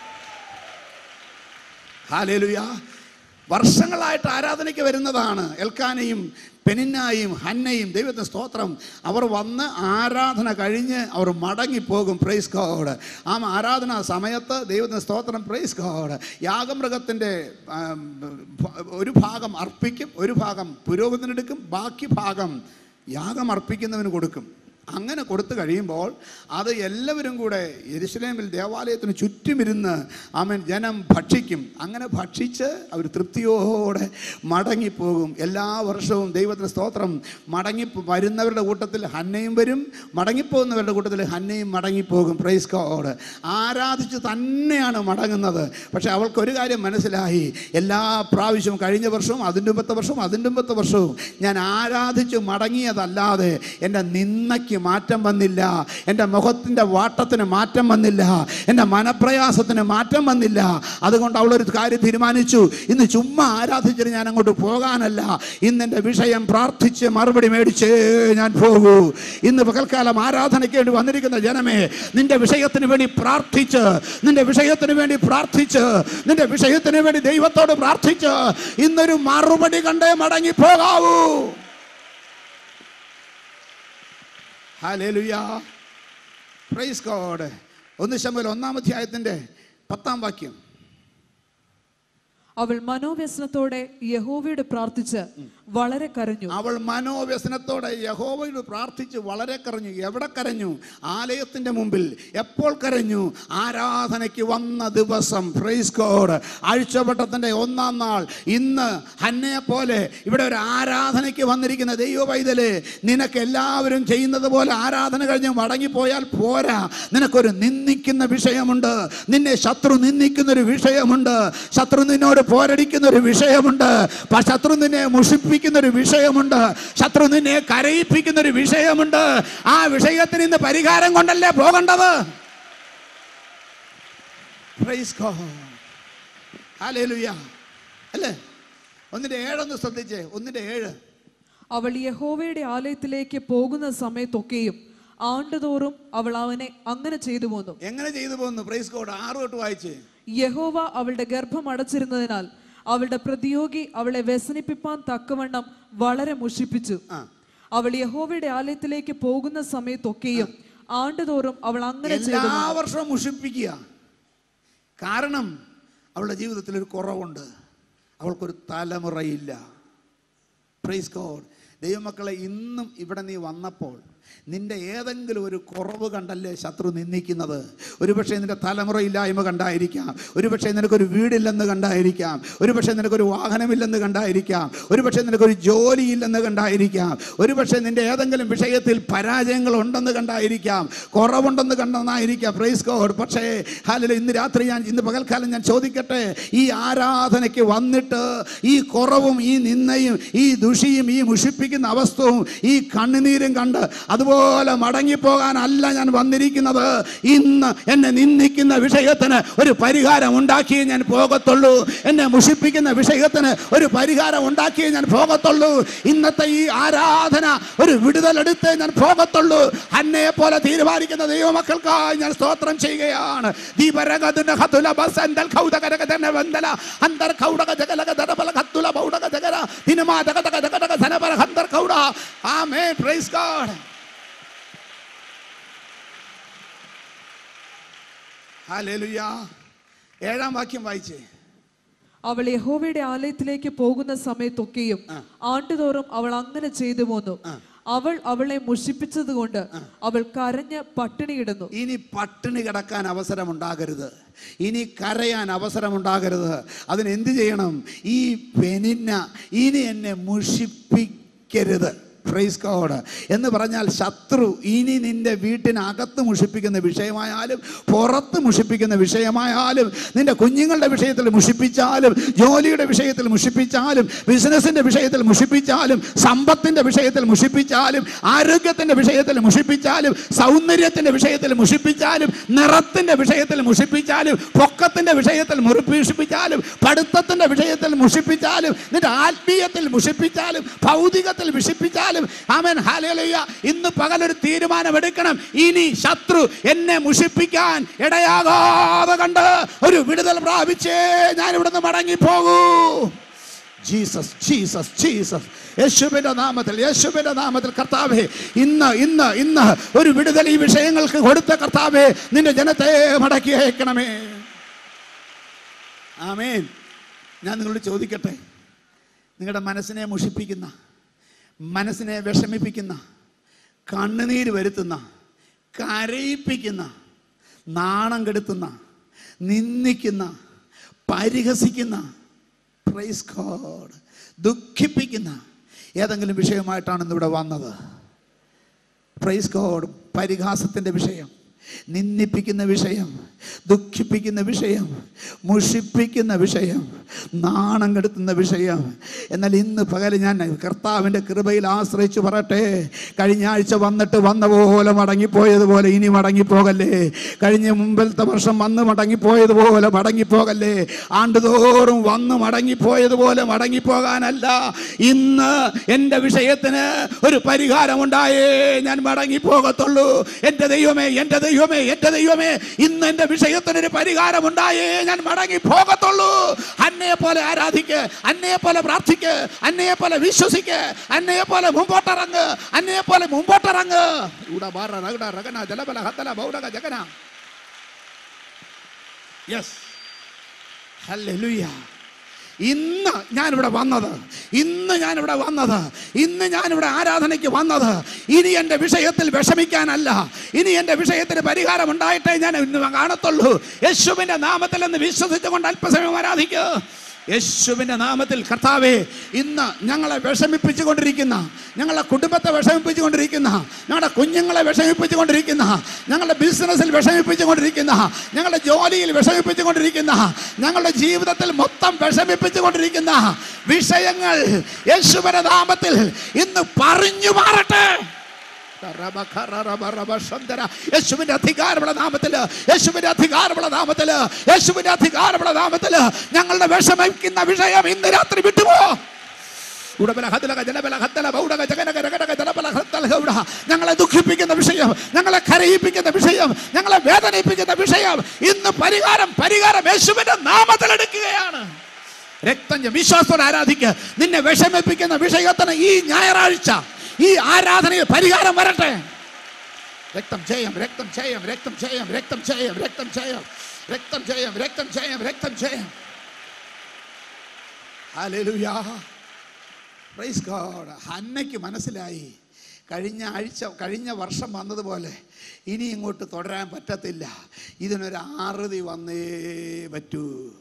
ഹാലേലുയ വർഷങ്ങളായിട്ട് ആരാധനയ്ക്ക് വരുന്നതാണ് എൽക്കാനയും പെനിന്നായും ഹന്നയും ദൈവത്തിന് സ്തോത്രം അവർ വന്ന് ആരാധന കഴിഞ്ഞ് അവർ മടങ്ങിപ്പോകും പ്രൈസ് ഗോഡ് ആ ആരാധന സമയത്ത് ദൈവത്തിന് സ്തോത്രം പ്രൈസ് ഗോഡ് യാഗമൃഗത്തിൻ്റെ ആം, ഒരു ഭാഗം അർപ്പിക്കും ഒരു ഭാഗം പുരോഗതിനെടുക്കും ബാക്കി ഭാഗം യാഗം അർപ്പിക്കുന്നവന് കൊടുക്കും അങ്ങനെ കൊടുത്തു കഴിയുമ്പോൾ അത് എല്ലാവരും കൂടെ യെരുശലേമിൽ ദേവാലയത്തിന് ചുറ്റുമിരുന്ന് അവൻ ജനം ഭക്ഷിക്കും അങ്ങനെ ഭക്ഷിച്ച് അവർ തൃപ്തിയോടെ മടങ്ങിപ്പോകും എല്ലാ വർഷവും ദൈവത്തിന് സ്തോത്രം മടങ്ങി വരുന്നവരുടെ കൂട്ടത്തിൽ ഹന്നയും വരും മടങ്ങിപ്പോകുന്നവരുടെ കൂട്ടത്തിൽ ഹന്നയും മടങ്ങിപ്പോകും പ്രൈസ് കോഡ് ആരാധിച്ച് തന്നെയാണ് മടങ്ങുന്നത് പക്ഷെ അവൾക്ക് ഒരു കാര്യം മനസ്സിലായി എല്ലാ പ്രാവശ്യവും കഴിഞ്ഞ വർഷവും അതിൻ്റെ മുമ്പത്തെ വർഷവും അതിൻ്റെ മുമ്പത്തെ വർഷവും ഞാൻ ആരാധിച്ച് മടങ്ങിയതല്ലാതെ എൻ്റെ നിന്നയ്ക്ക് വേദനയ്ക്ക് മാറ്റം വന്നില്ല എൻ്റെ മുഖത്തിൻ്റെ വാട്ടത്തിന് മാറ്റം വന്നില്ല എൻ്റെ മനപ്രയാസത്തിന് മാറ്റം വന്നില്ല അതുകൊണ്ട് അവളൊരു കാര്യം തീരുമാനിച്ചു ഇന്ന് ചുമ്മാ ആരാധിച്ചിട്ട് ഞാൻ അങ്ങോട്ട് പോകാനല്ല ഇന്ന് എൻ്റെ വിഷയം പ്രാർത്ഥിച്ച് മറുപടി മേടിച്ചേ ഞാൻ പോകൂ ഇന്ന് പകൽക്കാലം ആരാധനയ്ക്ക് വേണ്ടി വന്നിരിക്കുന്ന ജനമേ നിന്റെ വിഷയത്തിന് വേണ്ടി പ്രാർത്ഥിച്ച് നിന്റെ വിഷയത്തിന് വേണ്ടി പ്രാർത്ഥിച്ച് നിന്റെ വിഷയത്തിന് വേണ്ടി ദൈവത്തോട് പ്രാർത്ഥിച്ച് ഇന്നൊരു മറുപടി കണ്ടേ മടങ്ങി പോകാവൂ ഹാലേലുയാ പ്രൈസ് ഗോഡ് ഒന്ന് ശമ്പൽ ഒന്നാം അധ്യായത്തിന്റെ പത്താം വാക്യം അവൾ മനോവ്യസനത്തോടെ യഹോവയോട് പ്രാർത്ഥിച്ച് വളരെ കരഞ്ഞു അവൾ മനോവ്യസനത്തോടെ യഹോവയോട് പ്രാർത്ഥിച്ച് വളരെ കരഞ്ഞു എവിടെ കരഞ്ഞു ആലയത്തിന്റെ മുമ്പിൽ എപ്പോൾ കരഞ്ഞു ആരാധനയ്ക്ക് വന്ന ദിവസം പ്രൈസ് ഗോഡ് ആഴ്ചവട്ടത്തിന്റെ ഒന്നാം നാൾ ഇന്ന് ഹന്നയെ പോലെ ഇവിടെ ഒരു ആരാധനയ്ക്ക് വന്നിരിക്കുന്ന ദൈവ പൈതല് നിനക്ക് എല്ലാവരും ചെയ്യുന്നത് പോലെ ആരാധന കഴിഞ്ഞ് മടങ്ങിപ്പോയാൽ പോരാ നിനക്കൊരു നിന്ദിക്കുന്ന വിഷയമുണ്ട് നിന്നെ ശത്രു നിന്ദിക്കുന്ന ഒരു വിഷയമുണ്ട് ശത്രു നിന്നോട് പോരടിക്കുന്ന ഒരു വിഷയമുണ്ട് പ- ശത്രു നിന്നെ മുഷിപ്പിക്കുന്ന ഒരു വിഷയമുണ്ട് ശത്രു നിന്നെ കരയിപ്പിക്കുന്ന ഒരു വിഷയമുണ്ട് ആ വിഷയത്തിന് ഇന്ന് പരിഹാരം കൊണ്ടല്ലേ പോകേണ്ടത് Praise God. Hallelujah. അല്ലേ ഒന്നിന്റെ ഏഴൊന്ന് ശ്രദ്ധിച്ചേ ഒന്നിന്റെ ഏഴ് അവൾ യഹോവയുടെ ആലയത്തിലേക്ക് പോകുന്ന സമയത്തൊക്കെയും ആണ്ടുതോറും അവൾ അവനെ അങ്ങനെ ചെയ്തു പോന്നു എങ്ങനെ ചെയ്തു പോകുന്നു പ്രൈസ് കോഡ് ആറ് തൊട്ട് വായിച്ചേ യഹോവ അവളുടെ ഗർഭം അടച്ചിരുന്നതിനാൽ അവളുടെ പ്രതിയോഗി അവളെ വ്യസനിപ്പിപ്പാൻ തക്കവണ്ണം വളരെ മുഷിപ്പിച്ചു ആ. അവൾ യഹോവയുടെ ആലയത്തിലേക്ക് പോകുന്ന സമയത്തൊക്കെയും ആണ്ടുതോറും അവൾ അങ്ങനെ ചെയ്തു എല്ലാ വർഷവും മുഷിപ്പിക്കുക കാരണം അവളുടെ ജീവിതത്തിൽ ഒരു കുറവുണ്ട് അവൾക്കൊരു തലമുറയില്ല പ്രൈസ് ഗോഡ് ദൈവമക്കളെ ഇന്നും ഇവിടെ നീ വന്നപ്പോൾ നിന്റെ ഏതെങ്കിലും ഒരു കുറവ് കണ്ടല്ലേ ശത്രു നിന്ദിക്കുന്നത് ഒരുപക്ഷെ നിന്റെ തലമുറയില്ലായ്മ കണ്ടായിരിക്കാം ഒരുപക്ഷെ നിനക്കൊരു വീടില്ലെന്ന് കണ്ടായിരിക്കാം ഒരുപക്ഷെ നിനക്കൊരു വാഹനമില്ലെന്ന് കണ്ടായിരിക്കാം ഒരുപക്ഷെ നിനക്കൊരു ജോലിയില്ലെന്ന് കണ്ടായിരിക്കാം ഒരുപക്ഷെ നിന്റെ ഏതെങ്കിലും വിഷയത്തിൽ പരാജയങ്ങൾ ഉണ്ടെന്ന് കണ്ടായിരിക്കാം കുറവുണ്ടെന്ന് കണ്ടെന്നായിരിക്കാം പ്രൈസ് ഗോഡ് പക്ഷേ ഹാലിൽ ഇന്ന് രാത്രി ഞാൻ ഇന്ന് പകൽക്കാലം ഞാൻ ചോദിക്കട്ടെ ഈ ആരാധനയ്ക്ക് വന്നിട്ട് ഈ കുറവും ഈ നിന്നയും ഈ ദുഷിയും ഈ മുഷിപ്പിക്കുന്ന അവസ്ഥവും ഈ കണ്ണുനീരും കണ്ട് അതുപോലെ മടങ്ങിപ്പോകാനല്ല ഞാൻ വന്നിരിക്കുന്നത് ഇന്ന് എന്നെ നിന്ദിക്കുന്ന വിഷയത്തിന് ഒരു പരിഹാരം ഉണ്ടാക്കിയേ ഞാൻ പോകത്തുള്ളൂ എന്നെ മുഷിപ്പിക്കുന്ന വിഷയത്തിന് ഒരു പരിഹാരം ഉണ്ടാക്കിയേ ഞാൻ പോകത്തുള്ളൂ ഇന്നത്തെ ഈ ആരാധന ഒരു വിടുതലെടുത്തേ ഞാൻ പോകത്തുള്ളൂ അന്നയെ പോലെ തീരുമാനിക്കുന്ന ദൈവമക്കൾക്കായി ഞാൻ സ്തോത്രം ചെയ്യുകയാണ് ദീപരഗതുന ഹതുല ബസന്തൽ കൗതകരകതന വന്ദല അന്തർ കൗടക ജഗലക ദരബല ഹത്തുല ബൗടക ജഗര ദിനമാ ദഗദഗ ദഗദഗ ധനപര ഹന്തർ കൗട ആമേൻ പ്രൈസ് ഗോഡ് ഹല്ലേലൂയ ഏഴാം വാക്യം വായിച്ചേ അവൾ യഹോവയുടെ ആലയത്തിലേക്ക് പോകുന്ന സമയത്തൊക്കെയും ആണ്ടുതോറും അവൾ അങ്ങനെ ചെയ്തു പോന്നു അവൾ അവളെ മുഷിപ്പിച്ചത് കൊണ്ട് അവൾ കരഞ്ഞ് പട്ടിണിയിടുന്നു ഇനി പട്ടിണി കിടക്കാൻ അവസരമുണ്ടാകരുത് ഇനി കരയാൻ അവസരമുണ്ടാകരുത് അതിന് എന്ത് ചെയ്യണം ഈ പെനിന്ന ഇനി എന്നെ മുഷിപ്പിക്കരുത് ഫ്രൈസ് കോഡ് എന്ന് പറഞ്ഞാൽ ശത്രു ഇനി നിന്റെ വീട്ടിനകത്ത് മുഷിപ്പിക്കുന്ന വിഷയമായാലും പുറത്ത് മുഷിപ്പിക്കുന്ന വിഷയമായാലും നിന്റെ കുഞ്ഞുങ്ങളുടെ വിഷയത്തിൽ മുഷിപ്പിച്ചാലും ജോലിയുടെ വിഷയത്തിൽ മുഷിപ്പിച്ചാലും ബിസിനസ്സിന്റെ വിഷയത്തിൽ മുഷിപ്പിച്ചാലും സമ്പത്തിന്റെ വിഷയത്തിൽ മുഷിപ്പിച്ചാലും ആരോഗ്യത്തിന്റെ വിഷയത്തിൽ മുഷിപ്പിച്ചാലും സൗന്ദര്യത്തിന്റെ വിഷയത്തിൽ മുഷിപ്പിച്ചാലും നിറത്തിന്റെ വിഷയത്തിൽ മുഷിപ്പിച്ചാലും പൊക്കത്തിന്റെ വിഷയത്തിൽ മുറിപ്പിച്ചാലും പഠിത്തത്തിന്റെ വിഷയത്തിൽ മുഷിപ്പിച്ചാലും നിന്റെ ആത്മീയത്തിൽ മുഷിപ്പിച്ചാലും ഭൗതികത്തിൽ വിഷിപ്പിച്ചാലും ആമൻ ഹാലയിലയ്യ ഇന്ന് പകലൊരു തീരുമാനമെടുക്കണം ഇനി ശത്രു എന്നെ മുഷിപ്പിക്കാൻ ഇടയാകാതെ കണ്ട് ഒരു വിടുതൽ പ്രാപിച്ചേ ഞാൻ ഇവിടുന്ന് മടങ്ങിപ്പോകൂ ജീസസ് ജീസസ് ജീസസ് യേശുവിന്റെ നാമത്തിൽ യേശുവിന്റെ നാമത്തിൽ കർത്താവേ ഇന്ന് ഇന്ന് ഇന്ന് ഒരു വിടുതൽ ഈ വിഷയങ്ങൾക്ക് കൊടുത്ത കർത്താവേ നിന്റെ ജനത്തെ മടക്കി അയക്കണമേ ആമേൻ ഞാൻ നിങ്ങളോട് ചോദിക്കട്ടെ നിങ്ങളുടെ മനസ്സിനെ മുഷിപ്പിക്കുന്ന മനസ്സിനെ വിഷമിപ്പിക്കുന്ന കണ്ണുനീര് വരുത്തുന്ന കരയിപ്പിക്കുന്ന നാണം കെടുത്തുന്ന നിന്ദിക്കുന്ന പരിഹസിക്കുന്ന പ്രൈസ് ഗോഡ് ദുഃഖിപ്പിക്കുന്ന ഏതെങ്കിലും വിഷയമായിട്ടാണ് ഇന്നിവിടെ വന്നത് പ്രൈസ് ഗോഡ് പരിഹാസത്തിൻ്റെ വിഷയം നിന്ദിപ്പിക്കുന്ന വിഷയം ദുഃഖിപ്പിക്കുന്ന വിഷയം മുഷിപ്പിക്കുന്ന വിഷയം നാണം കെടുത്തുന്ന വിഷയം എന്നാൽ ഇന്ന് പകല് ഞാൻ കർത്താവിൻ്റെ കൃപയിൽ ആശ്രയിച്ചു പറയട്ടെ കഴിഞ്ഞ ആഴ്ച വന്നിട്ട് വന്ന പോലെ മടങ്ങിപ്പോയതുപോലെ ഇനി മടങ്ങിപ്പോകല്ലേ കഴിഞ്ഞ മുമ്പിലത്തെ വർഷം വന്ന് മടങ്ങിപ്പോയതുപോലെ മടങ്ങിപ്പോകല്ലേ ആണ്ടുതോറും വന്ന് മടങ്ങിപ്പോയതുപോലെ മടങ്ങിപ്പോകാനല്ല ഇന്ന് എൻ്റെ വിഷയത്തിന് ഒരു പരിഹാരമുണ്ടായേ ഞാൻ മടങ്ങിപ്പോകത്തുള്ളൂ എൻ്റെ ദൈവമേ എൻ്റെ ദൈവമേ എൻ്റെ ദൈവമേ ഇന്ന് എൻ്റെ വിഷയത്തിന് ഒരു പരിഹാരമുണ്ടായേ ഞാൻ മടങ്ങിപ്പോകത്തുള്ളൂ അന്നയെ പോലെ ആരാധിക്ക് അന്നയെ പോലെ പ്രാർത്ഥിക്ക് അന്നയെ പോലെ വിശ്വസിക്ക് അന്നയെ പോലെ മുമ്പോട്ടിറങ്ങ് അന്നയെ പോലെ മുമ്പോട്ടിറങ്ങ് ഇവിടെ ബാറ റഗട റഗന ജലബല ഹത്തല ബൗഡക ജഗന യെസ് ഹല്ലേലൂയ ഇന്ന് ഞാനിവിടെ വന്നത് ഇന്ന് ഞാനിവിടെ വന്നത് ഇന്ന് ഞാനിവിടെ ആരാധനയ്ക്ക് വന്നത് ഇനി എൻ്റെ വിഷയത്തിൽ വിഷമിക്കാനല്ല ഇനി എൻ്റെ വിഷയത്തിന് പരിഹാരം ഉണ്ടായിട്ടേ ഞാൻ ഇന്ന് കാണത്തുള്ളൂ യേശുവിൻ്റെ നാമത്തിൽ എന്ന് വിശ്വസിച്ചുകൊണ്ട് അല്പസമയം ആരാധിക്കുക യേശുവിൻ്റെ നാമത്തിൽ കർത്താവേ ഇന്ന് ഞങ്ങളെ വിഷമിപ്പിച്ചുകൊണ്ടിരിക്കുന്ന ഞങ്ങളുടെ കുടുംബത്തെ വിഷമിപ്പിച്ചുകൊണ്ടിരിക്കുന്ന ഞങ്ങളുടെ കുഞ്ഞുങ്ങളെ വിഷമിപ്പിച്ചുകൊണ്ടിരിക്കുന്ന ഞങ്ങളുടെ ബിസിനസ്സിൽ വിഷമിപ്പിച്ചുകൊണ്ടിരിക്കുന്ന ഞങ്ങളുടെ ജോലിയിൽ വിഷമിപ്പിച്ചുകൊണ്ടിരിക്കുന്ന ഞങ്ങളുടെ ജീവിതത്തിൽ മൊത്തം വിഷമിപ്പിച്ചുകൊണ്ടിരിക്കുന്ന വിഷയങ്ങൾ യേശുവിൻ്റെ നാമത്തിൽ ഇന്ന് പറഞ്ഞു മാറട്ടെ യേശുവിന്റെ അധികാരമുള്ള നാമത്തില് യേശുവിന്റെ അധികാരമുള്ള നാമത്തില് യേശുവിന്റെ അധികാരമുള്ള നാമത്തില് ഞങ്ങളുടെ വിഷമിക്കുന്ന വിഷയം ഇന്ന് രാത്രി വിട്ടുപോ ഉടബല ഹതലക ജലബല ഹത്തല ബൗഡക ജഗനക രഗടക ജലബല ഹത്തല ഗൗഡ. ഞങ്ങളെ ദുഃഖിപ്പിക്കുന്ന വിഷയം ഞങ്ങളെ കരയിപ്പിക്കുന്ന വിഷയം ഞങ്ങളെ വേദനിപ്പിക്കുന്ന വിഷയം ഇന്ന് പരിഹാരം പരിഹാരം യേശുവിന്റെ നാമത്തിൽ എടുക്കുകയാണ് രക്തം ചെ- വിശ്വാസത്തോടെ ആരാധിക്കുക നിന്നെ വിഷമിപ്പിക്കുന്ന വിഷയത്തിന് ഈ ഞായറാഴ്ച ഈ ആരാധനയിൽ പരിഹാരം വരട്ടെ രക്തം ജയം രക്തം ജയം രക്തം ജയം രക്തം ജയം രക്തം ജയം രക്തം ജയം രക്തം ജയം രക്തം ജയം ഹല്ലേലൂയ പ്രൈസ് ഗോഡ് ഹന്നയ്ക്ക് മനസ്സിലായി കഴിഞ്ഞ ആഴ്ച കഴിഞ്ഞ വർഷം വന്നതുപോലെ ഇനി ഇങ്ങോട്ട് തുടരാൻ പറ്റത്തില്ല ഇതിനൊരു ആറുതി വന്നേ പറ്റൂ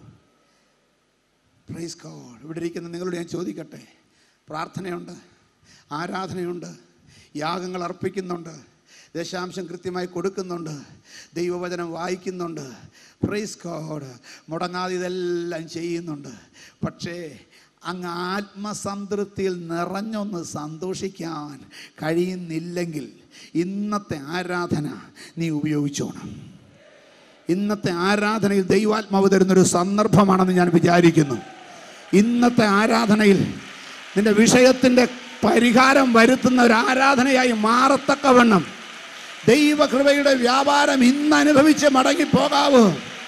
പ്രൈസ് ഗോഡ് ഇവിടെ ഇരിക്കുന്ന നിങ്ങളോട് ഞാൻ ചോദിക്കട്ടെ പ്രാർത്ഥനയുണ്ട് ആരാധനയുണ്ട് യാഗങ്ങൾ അർപ്പിക്കുന്നുണ്ട് ദശാംശം കൃത്യമായി കൊടുക്കുന്നുണ്ട് ദൈവവചനം വായിക്കുന്നുണ്ട് പ്രൈസ് ഗോഡ് മുടങ്ങാതെ ഇതെല്ലാം ചെയ്യുന്നുണ്ട് പക്ഷേ അങ്ങ് ആത്മസംതൃപ്തിയിൽ നിറഞ്ഞൊന്ന് സന്തോഷിക്കാൻ കഴിയുന്നില്ലെങ്കിൽ ഇന്നത്തെ ആരാധന നീ ഉപയോഗിച്ചോണം ഇന്നത്തെ ആരാധനയിൽ ദൈവാത്മാവ് തരുന്നൊരു സന്ദർഭമാണെന്ന് ഞാൻ വിചാരിക്കുന്നു ഇന്നത്തെ ആരാധനയിൽ നിന്റെ വിഷയത്തിൻ്റെ പരിഹാരം വരുത്തുന്ന ഒരു ആരാധനയായി മാറത്തക്കവണ്ണം ദൈവകൃപയുടെ വ്യാപാരം ഇന്ന് അനുഭവിച്ച് മടങ്ങിപ്പോകാവൂ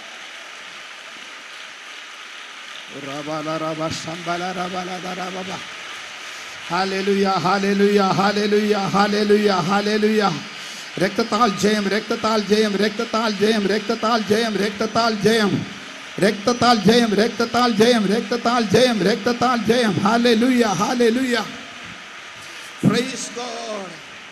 ഹാലേലുയ ഹാലേലുയ ഹാലേലുയ ഹാലേലുയ ഹാലേലുയ രക്തത്താൽ ജയം രക്തത്താൽ ജയം രക്തത്താൽ ജയം രക്തത്താൽ ജയം രക്തത്താൽ ജയം രക്തത്താൽ ജയം രക്തത്താൽ ജയം രക്തത്താൽ ജയം രക്തത്താൽ ജയം ഹാലേലുയ ഹാലേലുയ പ്രൈസ് ഗോഡ്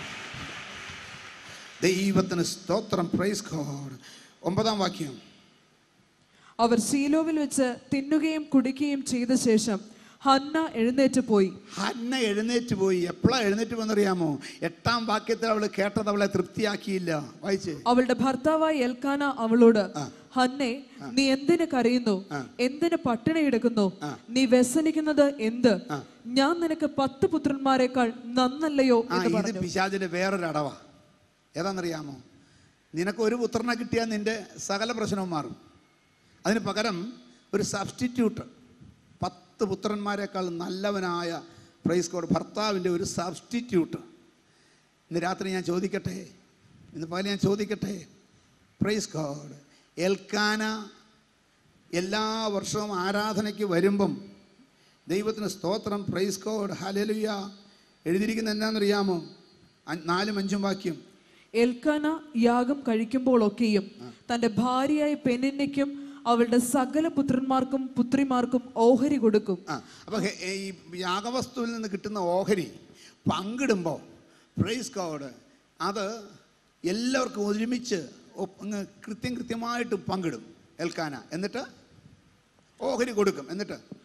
ദൈവത്തിന് സ്തോത്രം പ്രൈസ് ഗോഡ് ഒമ്പതാം വാക്യം അവർ ശീലോവിൽ വെച്ച് തിന്നുകയും കുടിക്കുകയും ചെയ്ത ശേഷം ഹന്ന എഴുന്നേറ്റ് പോയി ഹന്ന എഴുന്നേറ്റ് പോയി എപ്പോഴാ എഴുന്നേറ്റ് പോയെന്നറിയാമോ എട്ടാം വാക്യത്തിൽ അവൾ കേട്ടത് അവളെ തൃപ്തിയാക്കിയില്ല വായിച്ചേ അവളുടെ ഭർത്താവായ എൽക്കാന അവളോട് ഹന്നെ നീ എന്തിന് കരയുന്നു ആ. എന്തിന് പട്ടിണി കിടക്കുന്നു ആ. നീ വ്യസനിക്കുന്നത് എന്ത് ആ. ഞാൻ നിനക്ക് പത്ത് പുത്രന്മാരെക്കാൾ നന്നല്ലയോ ആ എന്ന് ഇത് പറഞ്ഞു പിശാചിന്റെ വേറൊരു അടവാ ഏതാണെന്നറിയാമോ നിനക്ക് ഒരു പുത്രനെ കിട്ടിയാൽ നിന്റെ സകല പ്രശ്നവും മാറും അതിന് പകരം ഒരു സബ്സ്റ്റിറ്റ്യൂട്ട് പത്ത് പുത്രന്മാരെക്കാൾ നല്ലവനായ പ്രൈസ് കോഡ് ഭർത്താവിൻ്റെ ഒരു സബ്സ്റ്റിറ്റ്യൂട്ട് ഇന്ന് രാത്രി ഞാൻ ചോദിക്കട്ടെ ഇന്ന് പകൽ ഞാൻ ചോദിക്കട്ടെ പ്രൈസ് ഗോഡ് എൽക്കാന എല്ലാ വർഷവും ആരാധനയ്ക്ക് വരുമ്പം ദൈവത്തിന് സ്തോത്രം പ്രൈസ് കോഡ് ഹലലുയ എഴുതിയിരിക്കുന്ന എന്താണെന്നറിയാമോ അ- നാലും അഞ്ചും വാക്യം എൽക്കാന യാഗം കഴിക്കുമ്പോഴൊക്കെയും തന്റെ ഭാര്യയായ പെനിന്നയ്ക്കും അവളുടെ സകല പുത്രന്മാർക്കും പുത്രിമാർക്കും ഓഹരി കൊടുക്കും ആ അപ്പോൾ ഈ യാഗവസ്തുവിൽ നിന്ന് കിട്ടുന്ന ഓഹരി പങ്കിടുമ്പോൾ പ്രൈസ് കോഡ് അത് എല്ലാവർക്കും ഒരുമിച്ച് ഒപ്പ് അങ്ങ് കൃത്യം കൃത്യമായിട്ട് പങ്കിടും ഏൽക്കാന എന്നിട്ട് ഓഹരി കൊടുക്കും എന്നിട്ട്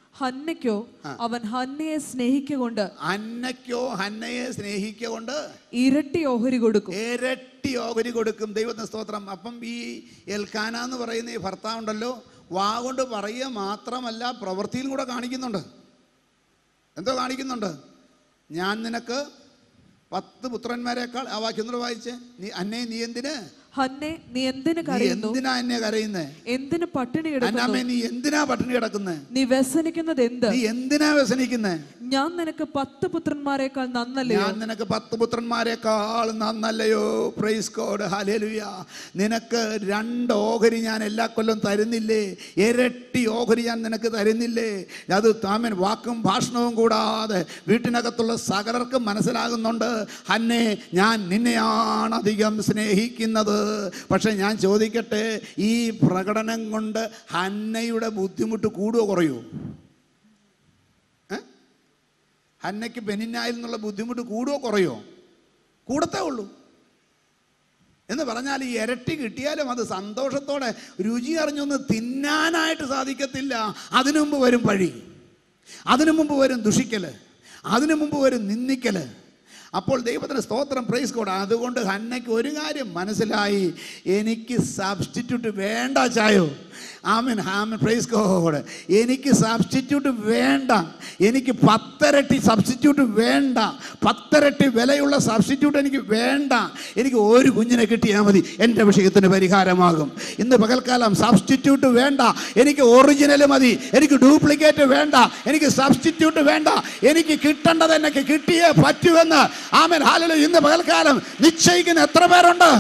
ഹന്നയ്ക്കോ അവൻ ഹന്നയെ സ്നേഹിക്കൊണ്ട് അന്നയ്ക്കോ ഹന്നയെ സ്നേഹിക്കൊണ്ട് ഇരട്ടി ഓഹരി കൊടുക്കും ഇരട്ടി ഓഹരി കൊടുക്കും ദൈവത്തിന് സ്തോത്രം അപ്പം ഈ എൽക്കാന എന്ന് പറയുന്ന ഈ ഭർത്താവുണ്ടല്ലോ വാ കൊണ്ട് പറയുക മാത്രമല്ല പ്രവൃത്തിയിലും കൂടെ കാണിക്കുന്നുണ്ട് എന്തോ കാണിക്കുന്നുണ്ട് ഞാൻ നിനക്ക് പത്ത് പുത്രന്മാരെക്കാൾ ആ വാക്യം ഒന്നുകൂടെ വായിച്ചേ നീ അന്നേ നീ എന്തിന് ഹന്നെ നീ എന്തിന് നീ കരയുന്നു എന്തിനാ എന്നെ കരയുന്നേ എന്തിന് പട്ടിണി കിടക്കുന്നു അന്നാമ്മേ നീ എന്തിനാ പട്ടിണി കിടക്കുന്നേ നീ വ്യസനിക്കുന്നത് എന്ത് നീ എന്തിനാ വ്യസനിക്കുന്നേ ഞാൻ നിനക്ക് പത്ത് പുത്രന്മാരെക്കാൾ നന്നല്ലയോ ഞാൻ നിനക്ക് പത്ത് പുത്രന്മാരെക്കാൾ നന്നല്ലയോ പ്രൈസ് കോഡ് ഹലേലുയ നിനക്ക് രണ്ട് ഓഹരി ഞാൻ എല്ലാ കൊല്ലം തരുന്നില്ലേ ഇരട്ടി ഓഹരി ഞാൻ നിനക്ക് തരുന്നില്ലേ അത് താമൻ വാക്കും ഭാഷണവും കൂടാതെ വീട്ടിനകത്തുള്ള സകലർക്കും മനസ്സിലാകുന്നുണ്ട് ഹന്നെ ഞാൻ നിന്നെയാണ് അധികം സ്നേഹിക്കുന്നത് പക്ഷെ ഞാൻ ചോദിക്കട്ടെ ഈ പ്രകടനം കൊണ്ട് ഹന്നയുടെ ബുദ്ധിമുട്ട് കൂടുകയോ കുറയോ ഹന്നയ്ക്ക് ബെനിന്നായിൽ നിന്നുള്ള ബുദ്ധിമുട്ട് കൂടുകയോ കുറയോ കൂടത്തേ ഉള്ളൂ എന്ന് പറഞ്ഞാൽ ഈ ഇരട്ടി കിട്ടിയാലും അത് സന്തോഷത്തോടെ രുചി അറിഞ്ഞൊന്ന് തിന്നാനായിട്ട് സാധിക്കത്തില്ല അതിനു മുമ്പ് വരും പഴി അതിനു മുമ്പ് വരും ദുഷിക്കല് അതിനു മുമ്പ് വരും നിന്ദിക്കല് അപ്പോൾ ദൈവത്തിന് സ്തോത്രം പ്രൈസ് കോഡ് അതുകൊണ്ട് ഹന്നയ്ക്ക് ഒരു കാര്യം മനസ്സിലായി എനിക്ക് സബ്സ്റ്റിറ്റ്യൂട്ട് വേണ്ട ചായോ ആമൻ ആമൻ പ്രൈസ് കോഡ് എനിക്ക് സബ്സ്റ്റിറ്റ്യൂട്ട് വേണ്ട എനിക്ക് പത്തരട്ടി സബ്സ്റ്റിറ്റ്യൂട്ട് വേണ്ട പത്തരട്ടി വിലയുള്ള സബ്സ്റ്റിറ്റ്യൂട്ട് എനിക്ക് വേണ്ട എനിക്ക് ഒരു കുഞ്ഞിനെ കിട്ടിയാൽ മതി എൻ്റെ വിഷയത്തിന് പരിഹാരമാകും ഇന്ന് പകൽക്കാലം സബ്സ്റ്റിറ്റ്യൂട്ട് വേണ്ട എനിക്ക് ഒറിജിനൽ മതി എനിക്ക് ഡ്യൂപ്ലിക്കേറ്റ് വേണ്ട എനിക്ക് സബ്സ്റ്റിറ്റ്യൂട്ട് വേണ്ട എനിക്ക് കിട്ടേണ്ടത് എനിക്ക് കിട്ടിയേ പറ്റുമെന്ന് ആമൻ ഹാലോ ഇന്ന് പകൽക്കാലം നിശ്ചയിക്കുന്ന എത്ര പേരുണ്ട്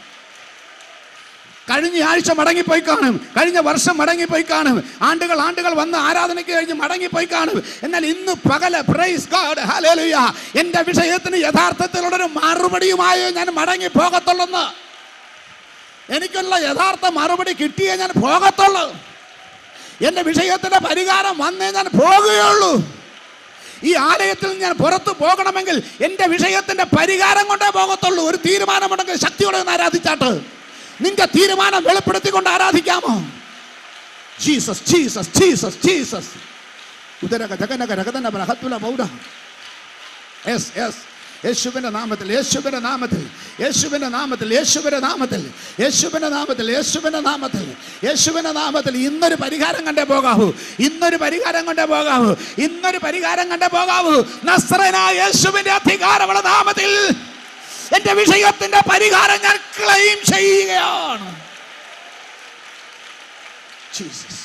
കഴിഞ്ഞ ആഴ്ച മടങ്ങിപ്പോയി കാണും കഴിഞ്ഞ വർഷം മടങ്ങിപ്പോയി കാണും ആണ്ടുകൾ ആണ്ടുകൾ വന്ന് ആരാധനയ്ക്ക് കഴിഞ്ഞ് മടങ്ങിപ്പോയി കാണും എന്നാൽ ഇന്ന് പകല പ്രൈസ് ഗോഡ് ഹല്ലേലൂയ എൻ്റെ വിഷയത്തിന് യഥാർത്ഥത്തിലുള്ളൊരു മറുപടിയുമായോ ഞാൻ മടങ്ങി പോകത്തുള്ളെന്ന് എനിക്കുള്ള യഥാർത്ഥ മറുപടി കിട്ടിയേ ഞാൻ പോകത്തുള്ളൂ എൻ്റെ വിഷയത്തിൻ്റെ പരിഹാരം വന്നേ ഞാൻ പോകുകയുള്ളൂ ഈ ആലയത്തിൽ നിന്ന് ഞാൻ പുറത്തു പോകണമെങ്കിൽ എൻ്റെ വിഷയത്തിൻ്റെ പരിഹാരം കൊണ്ടേ പോകത്തുള്ളൂ ഒരു തീരുമാനമുണ്ടെങ്കിൽ ശക്തിയോടെ ഒന്ന് ആരാധിച്ചാട്ട് നിന്റെ തീരുമാനം വെളിപ്പെടുത്തിക്കൊണ്ട് ആരാധിക്കാമോ ജീസസ് ജീസസ് ജീസസ് ജീസസ് ഉദരക ജഗനക രഗതന ബലഹത്തുല ബൗഡ യെസ് യെസ് യേശുവിന്റെ നാമത്തിൽ യേശുവിന്റെ നാമത്തിൽ യേശുവിന്റെ നാമത്തിൽ യേശുവിന്റെ നാമത്തിൽ യേശുവിന്റെ നാമത്തിൽ യേശുവിന്റെ നാമത്തിൽ യേശുവിന്റെ നാമത്തിൽ ഇന്നൊരു പരിഹാരം കണ്ടേ പോകാവൂ ഇന്നൊരു പരിഹാരം കണ്ടേ പോകാവൂ ഇന്നൊരു പരിഹാരം കണ്ടേ പോകാവൂ നസ്രനായ യേശുവിന്റെ അധികാരമുള്ള നാമത്തിൽ എന്റെ വിഷയത്തിന്റെ പരിഹാരം ഞാൻ ക്ലെയിം ചെയ്യുകയാണ് ജീസസ്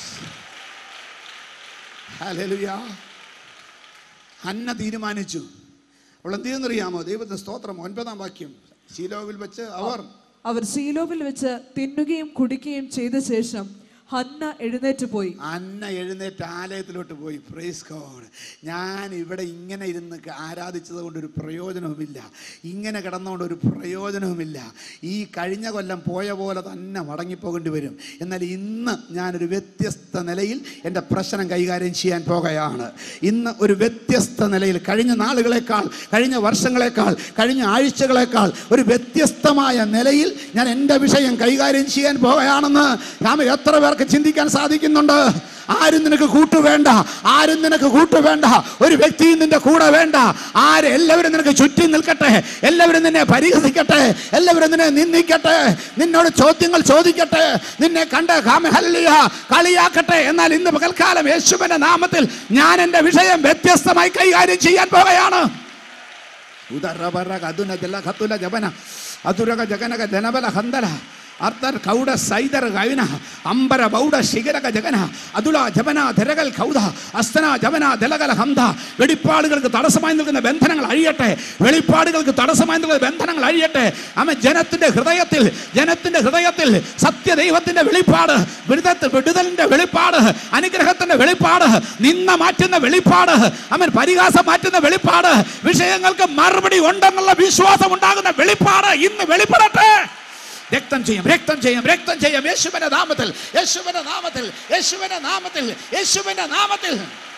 ഹല്ലേലൂയ ഹന്ന തീരുമാനിച്ചു അവൾ എന്ത് ചെയ്യുന്നറിയാമോ ദൈവത്തിന് സ്തോത്രം ഒൻപതാം വാക്യം ശീലോവിൽ വെച്ച് അവർ അവർ ശീലോവിൽ വെച്ച് തിന്നുകയും കുടിക്കുകയും ചെയ്ത ശേഷം ഹന്ന എഴുന്നേറ്റ് പോയി അന്ന എഴുന്നേറ്റ് ആലയത്തിലോട്ട് പോയി പ്രൈസ് ഗോഡ് ഞാൻ ഇവിടെ ഇങ്ങനെ ഇരുന്ന് ആരാധിച്ചത് കൊണ്ട് ഒരു പ്രയോജനവുമില്ല ഇങ്ങനെ കിടന്നുകൊണ്ട് ഒരു പ്രയോജനവുമില്ല ഈ കഴിഞ്ഞ കൊല്ലം പോയ പോലെ തന്നെ മടങ്ങിപ്പോകേണ്ടി വരും എന്നാൽ ഇന്ന് ഞാനൊരു വ്യത്യസ്ത നിലയിൽ എൻ്റെ പ്രശ്നം കൈകാര്യം ചെയ്യാൻ പോകുകയാണ് ഇന്ന് ഒരു വ്യത്യസ്ത നിലയിൽ കഴിഞ്ഞ നാളുകളെക്കാൾ കഴിഞ്ഞ വർഷങ്ങളെക്കാൾ കഴിഞ്ഞ ആഴ്ചകളെക്കാൾ ഒരു വ്യത്യസ്തമായ നിലയിൽ ഞാൻ എൻ്റെ വിഷയം കൈകാര്യം ചെയ്യാൻ പോകുകയാണെന്ന് നാം എത്ര പേർക്ക് ചിന്തിക്കാൻ സാധിക്കുന്നുണ്ട് ആരും നിനക്ക് കൂട്ടുവേണ്ട ആരും നിനക്ക് കൂട്ടുവേണ്ട ഒരു വ്യക്തിയും നിന്റെ കൂടെ വേണ്ട ആര് എല്ലാവരും നിനക്ക് ചുറ്റി നിൽക്കട്ടെ എല്ലാവരും നിന്നെ പരിഹസിക്കട്ടെ എല്ലാവരും നിന്നെ നിന്ദിക്കട്ടെ നിന്നോട് ചോദ്യങ്ങൾ ചോദിക്കട്ടെ നിന്നെ കണ്ട് കാമഹല്ലിയ കളിയാക്കട്ടെ എന്നാൽ ഇന്ന് പകൽക്കാലം യേശുവിന്റെ നാമത്തിൽ ഞാൻ എൻ്റെ വിഷയം വ്യത്യസ്തമായി കൈകാര്യം ചെയ്യാൻ പോകുകയാണ് ഉദരബറക അതുന ജല ഖത്തുല ജബന അതുരക ജഗനക ജനബല ഹന്തല അർത്തർ കൗഡ സൈദർ ഗൈന അംബര ബൗഡ ശിഖരക ജഗന അതുല ജപന ധരകൽ കൗദ അസ്തന ജപന ദലകല ഹന്ത വെളിപ്പാടുകൾക്ക് തടസ്സമായി നിൽക്കുന്ന ബന്ധനങ്ങൾ അഴിയട്ടെ വെളിപ്പാടുകൾക്ക് തടസ്സമായി നിൽക്കുന്ന ബന്ധനങ്ങൾ അഴിയട്ടെ അമ്മ ജനത്തിന്റെ ഹൃദയത്തിൽ ജനത്തിന്റെ ഹൃദയത്തിൽ സത്യദൈവത്തിന്റെ വെളിപ്പാട് വിടുതൽ വിടുതലിന്റെ വെളിപ്പാട് അനുഗ്രഹത്തിന്റെ വെളിപ്പാട് നിന്ന മാറ്റുന്ന വെളിപ്പാട് അവൻ പരിഹാസം മാറ്റുന്ന വെളിപ്പാട് വിഷയങ്ങൾക്ക് മറുപടി ഉണ്ടെന്നുള്ള വിശ്വാസം ഉണ്ടാകുന്ന വെളിപ്പാട് ഇന്ന് വെളിപ്പെടട്ടെ രക്തം ചെയ്യും രക്തം ചെയ്യും രക്തം ചെയ്യും യേശുവിന്റെ നാമത്തിൽ യേശുവിന്റെ നാമത്തിൽ യേശുവിന്റെ നാമത്തിൽ യേശുവിന്റെ നാമത്തിൽ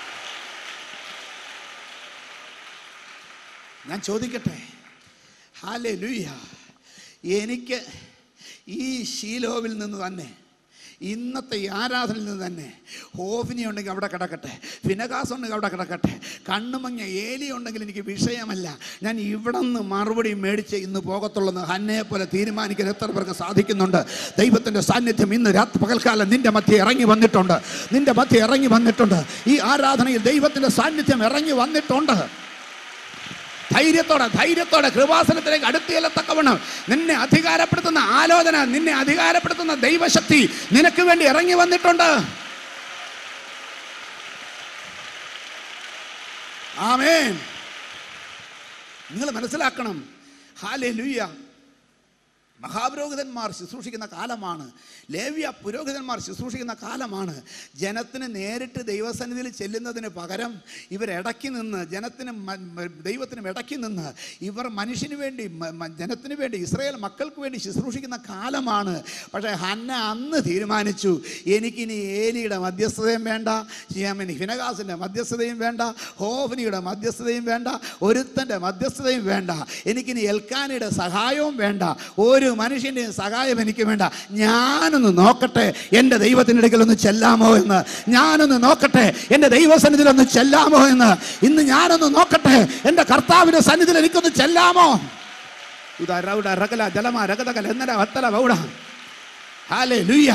ഞാൻ ചോദിക്കട്ടെ ഹാലേ ലൂയ എനിക്ക് ഈ ശീലോവിൽ നിന്ന് തന്നെ ഇന്നത്തെ ഈ ആരാധനയിൽ നിന്ന് തന്നെ ഹോഫിനി ഉണ്ടെങ്കിൽ അവിടെ കിടക്കട്ടെ ഫിനകാസ് ഉണ്ടെങ്കിൽ അവിടെ കിടക്കട്ടെ കണ്ണുമങ്ങ ഏലി ഉണ്ടെങ്കിൽ എനിക്ക് വിഷയമല്ല ഞാൻ ഇവിടെ നിന്ന് മറുപടി മേടിച്ച് ഇന്ന് പോകത്തുള്ളൂ ഹന്നയെ പോലെ തീരുമാനിക്കാൻ എത്ര പേർക്ക് സാധിക്കുന്നുണ്ട് ദൈവത്തിൻ്റെ സാന്നിധ്യം ഇന്ന് രാത്രി പകൽക്കാലം നിന്റെ മധ്യ ഇറങ്ങി വന്നിട്ടുണ്ട് നിന്റെ മധ്യ ഇറങ്ങി വന്നിട്ടുണ്ട് ഈ ആരാധനയിൽ ദൈവത്തിൻ്റെ സാന്നിധ്യം ഇറങ്ങി വന്നിട്ടുണ്ട് ധൈര്യത്തോടെ ധൈര്യത്തോടെ കൃപാസനത്തിലേക്ക് അടുത്ത് ചെല്ലത്തക്കവണ്ണം നിന്നെ അധികാരപ്പെടുത്തുന്ന ആലോചന നിന്നെ അധികാരപ്പെടുത്തുന്ന ദൈവശക്തി നിനക്ക് വേണ്ടി ഇറങ്ങി വന്നിട്ടുണ്ട് ആമേൻ നിങ്ങൾ മനസ്സിലാക്കണം ഹാലേ ലൂയ മഹാപുരോഹിതന്മാർ ശുശ്രൂഷിക്കുന്ന കാലമാണ് ലേവ്യ പുരോഹിതന്മാർ ശുശ്രൂഷിക്കുന്ന കാലമാണ് ജനത്തിന് നേരിട്ട് ദൈവസന്നിധിയിൽ ചെല്ലുന്നതിന് പകരം ഇവർ ഇടയ്ക്ക് നിന്ന് ജനത്തിന് മ- മ- ദൈവത്തിനും ഇടയ്ക്ക് നിന്ന് ഇവർ മനുഷ്യന് വേണ്ടി മ- മ- ജനത്തിന് വേണ്ടി ഇസ്രായേൽ മക്കൾക്ക് വേണ്ടി ശുശ്രൂഷിക്കുന്ന കാലമാണ് പക്ഷേ ഹന്ന അന്ന് തീരുമാനിച്ചു എനിക്കിനി ഏലിയുടെ മധ്യസ്ഥതയും വേണ്ട ഷിയാമിനി ഫിനഗാസിൻ്റെ മധ്യസ്ഥതയും വേണ്ട ഹോഫനിയുടെ മധ്യസ്ഥതയും വേണ്ട ഒരുത്തൻ്റെ മധ്യസ്ഥതയും വേണ്ട എനിക്കിനി എൽക്കാനയുടെ സഹായവും വേണ്ട ഒരു മനുഷ്യൻ്റെയും സഹായം എനിക്ക് വേണ്ട ഞാനൊന്ന് നോക്കട്ടെ എൻ്റെ ദൈവത്തിൻ്റെ അടുക്കൽ ഒന്ന് ചെല്ലാമോ എന്ന് ഞാനൊന്ന് നോക്കട്ടെ എൻ്റെ ദൈവസന്നിധിയിൽ ഒന്ന് ചെല്ലാമോ എന്ന് ഇന്ന് ഞാനൊന്ന് നോക്കട്ടെ എൻ്റെ കർത്താവിൻ്റെ സന്നിധിയിൽ എനിക്കൊന്ന് ചെല്ലാമോ ഉദാ റൗഡ റകല ജലമ രകതകൽ എന്നര വത്തല വൗഡ ഹാലേ ലൂയ്യ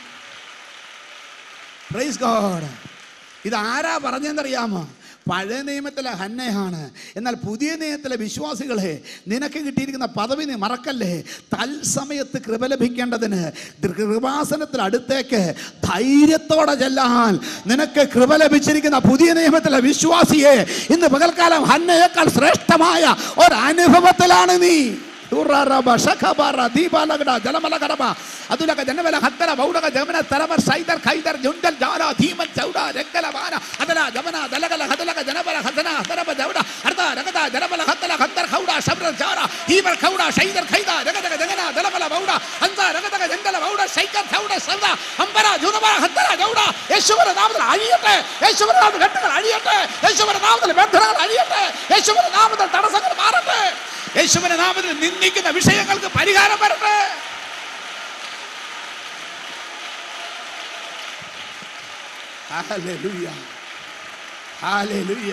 പ്രൈസ് ഗോഡ് ഇത് ആരാ പറഞ്ഞെന്നറിയാമോ പഴയ നിയമത്തിലെ ഹന്നയാണ് എന്നാൽ പുതിയ നിയമത്തിലെ വിശ്വാസികളെ നിനക്ക് കിട്ടിയിരിക്കുന്ന പദവി നീ മറക്കല്ലേ തത്സമയത്ത് കൃപ ലഭിക്കേണ്ടതിന് കൃപാസനത്തിൽ അടുത്തേക്ക് ധൈര്യത്തോടെ ചെല്ലാൻ നിനക്ക് കൃപ ലഭിച്ചിരിക്കുന്ന പുതിയ നിയമത്തിലെ വിശ്വാസിയെ ഇന്ന് പകൽക്കാലം ഹന്നയേക്കാൾ ശ്രേഷ്ഠമായ ഒരു അനുഭവത്തിലാണ് നീ ഉററബ ശഖബറ ദീപാലഗട ജലമലഗടബ അതുലക ജനവല ഹത്തല ബൗഡക ജമന തലമർ സൈദർ ഖൈദർ ജുണ്ടൽ ജാല ധീമൻ ചൗഡ രംഗല വാന അതല ജമന ദലഗല ഹദലക ജനബല ഹസന ഹദരബ ജൗഡ അർദ രഗദ ജനബല ഹത്തല ഖത്തർ ഖൗഡ ശബ്ര ജാര ഹീമർ ഖൗഡ സൈദർ ഖൈദ രഗദക ജഗന ദലബല ബൗഡ അൻസ രഗദക ജംഗല ബൗഡ സൈക്കർ ഖൗഡ സൗദ അംബര ജുനബ ഹത്തല ജൗഡ യേശുവിന്റെ നാമത്തിൽ അഴിയട്ടെ യേശുവിന്റെ നാമത്തിൽ കെട്ടുകൾ അഴിയട്ടെ യേശുവിന്റെ നാമത്തിൽ ബന്ധനങ്ങൾ അഴിയട്ടെ യേശുവിന്റെ നാമത്തിൽ തടസ്സങ്ങൾ മാറട്ടെ യേശുവിന്റെ നാമത്തിൽ നിന്ദിക്കുന്ന വിഷയങ്ങൾക്ക് പരിഹാരം വരട്ടെ ഹല്ലേലൂയ ഹല്ലേലൂയ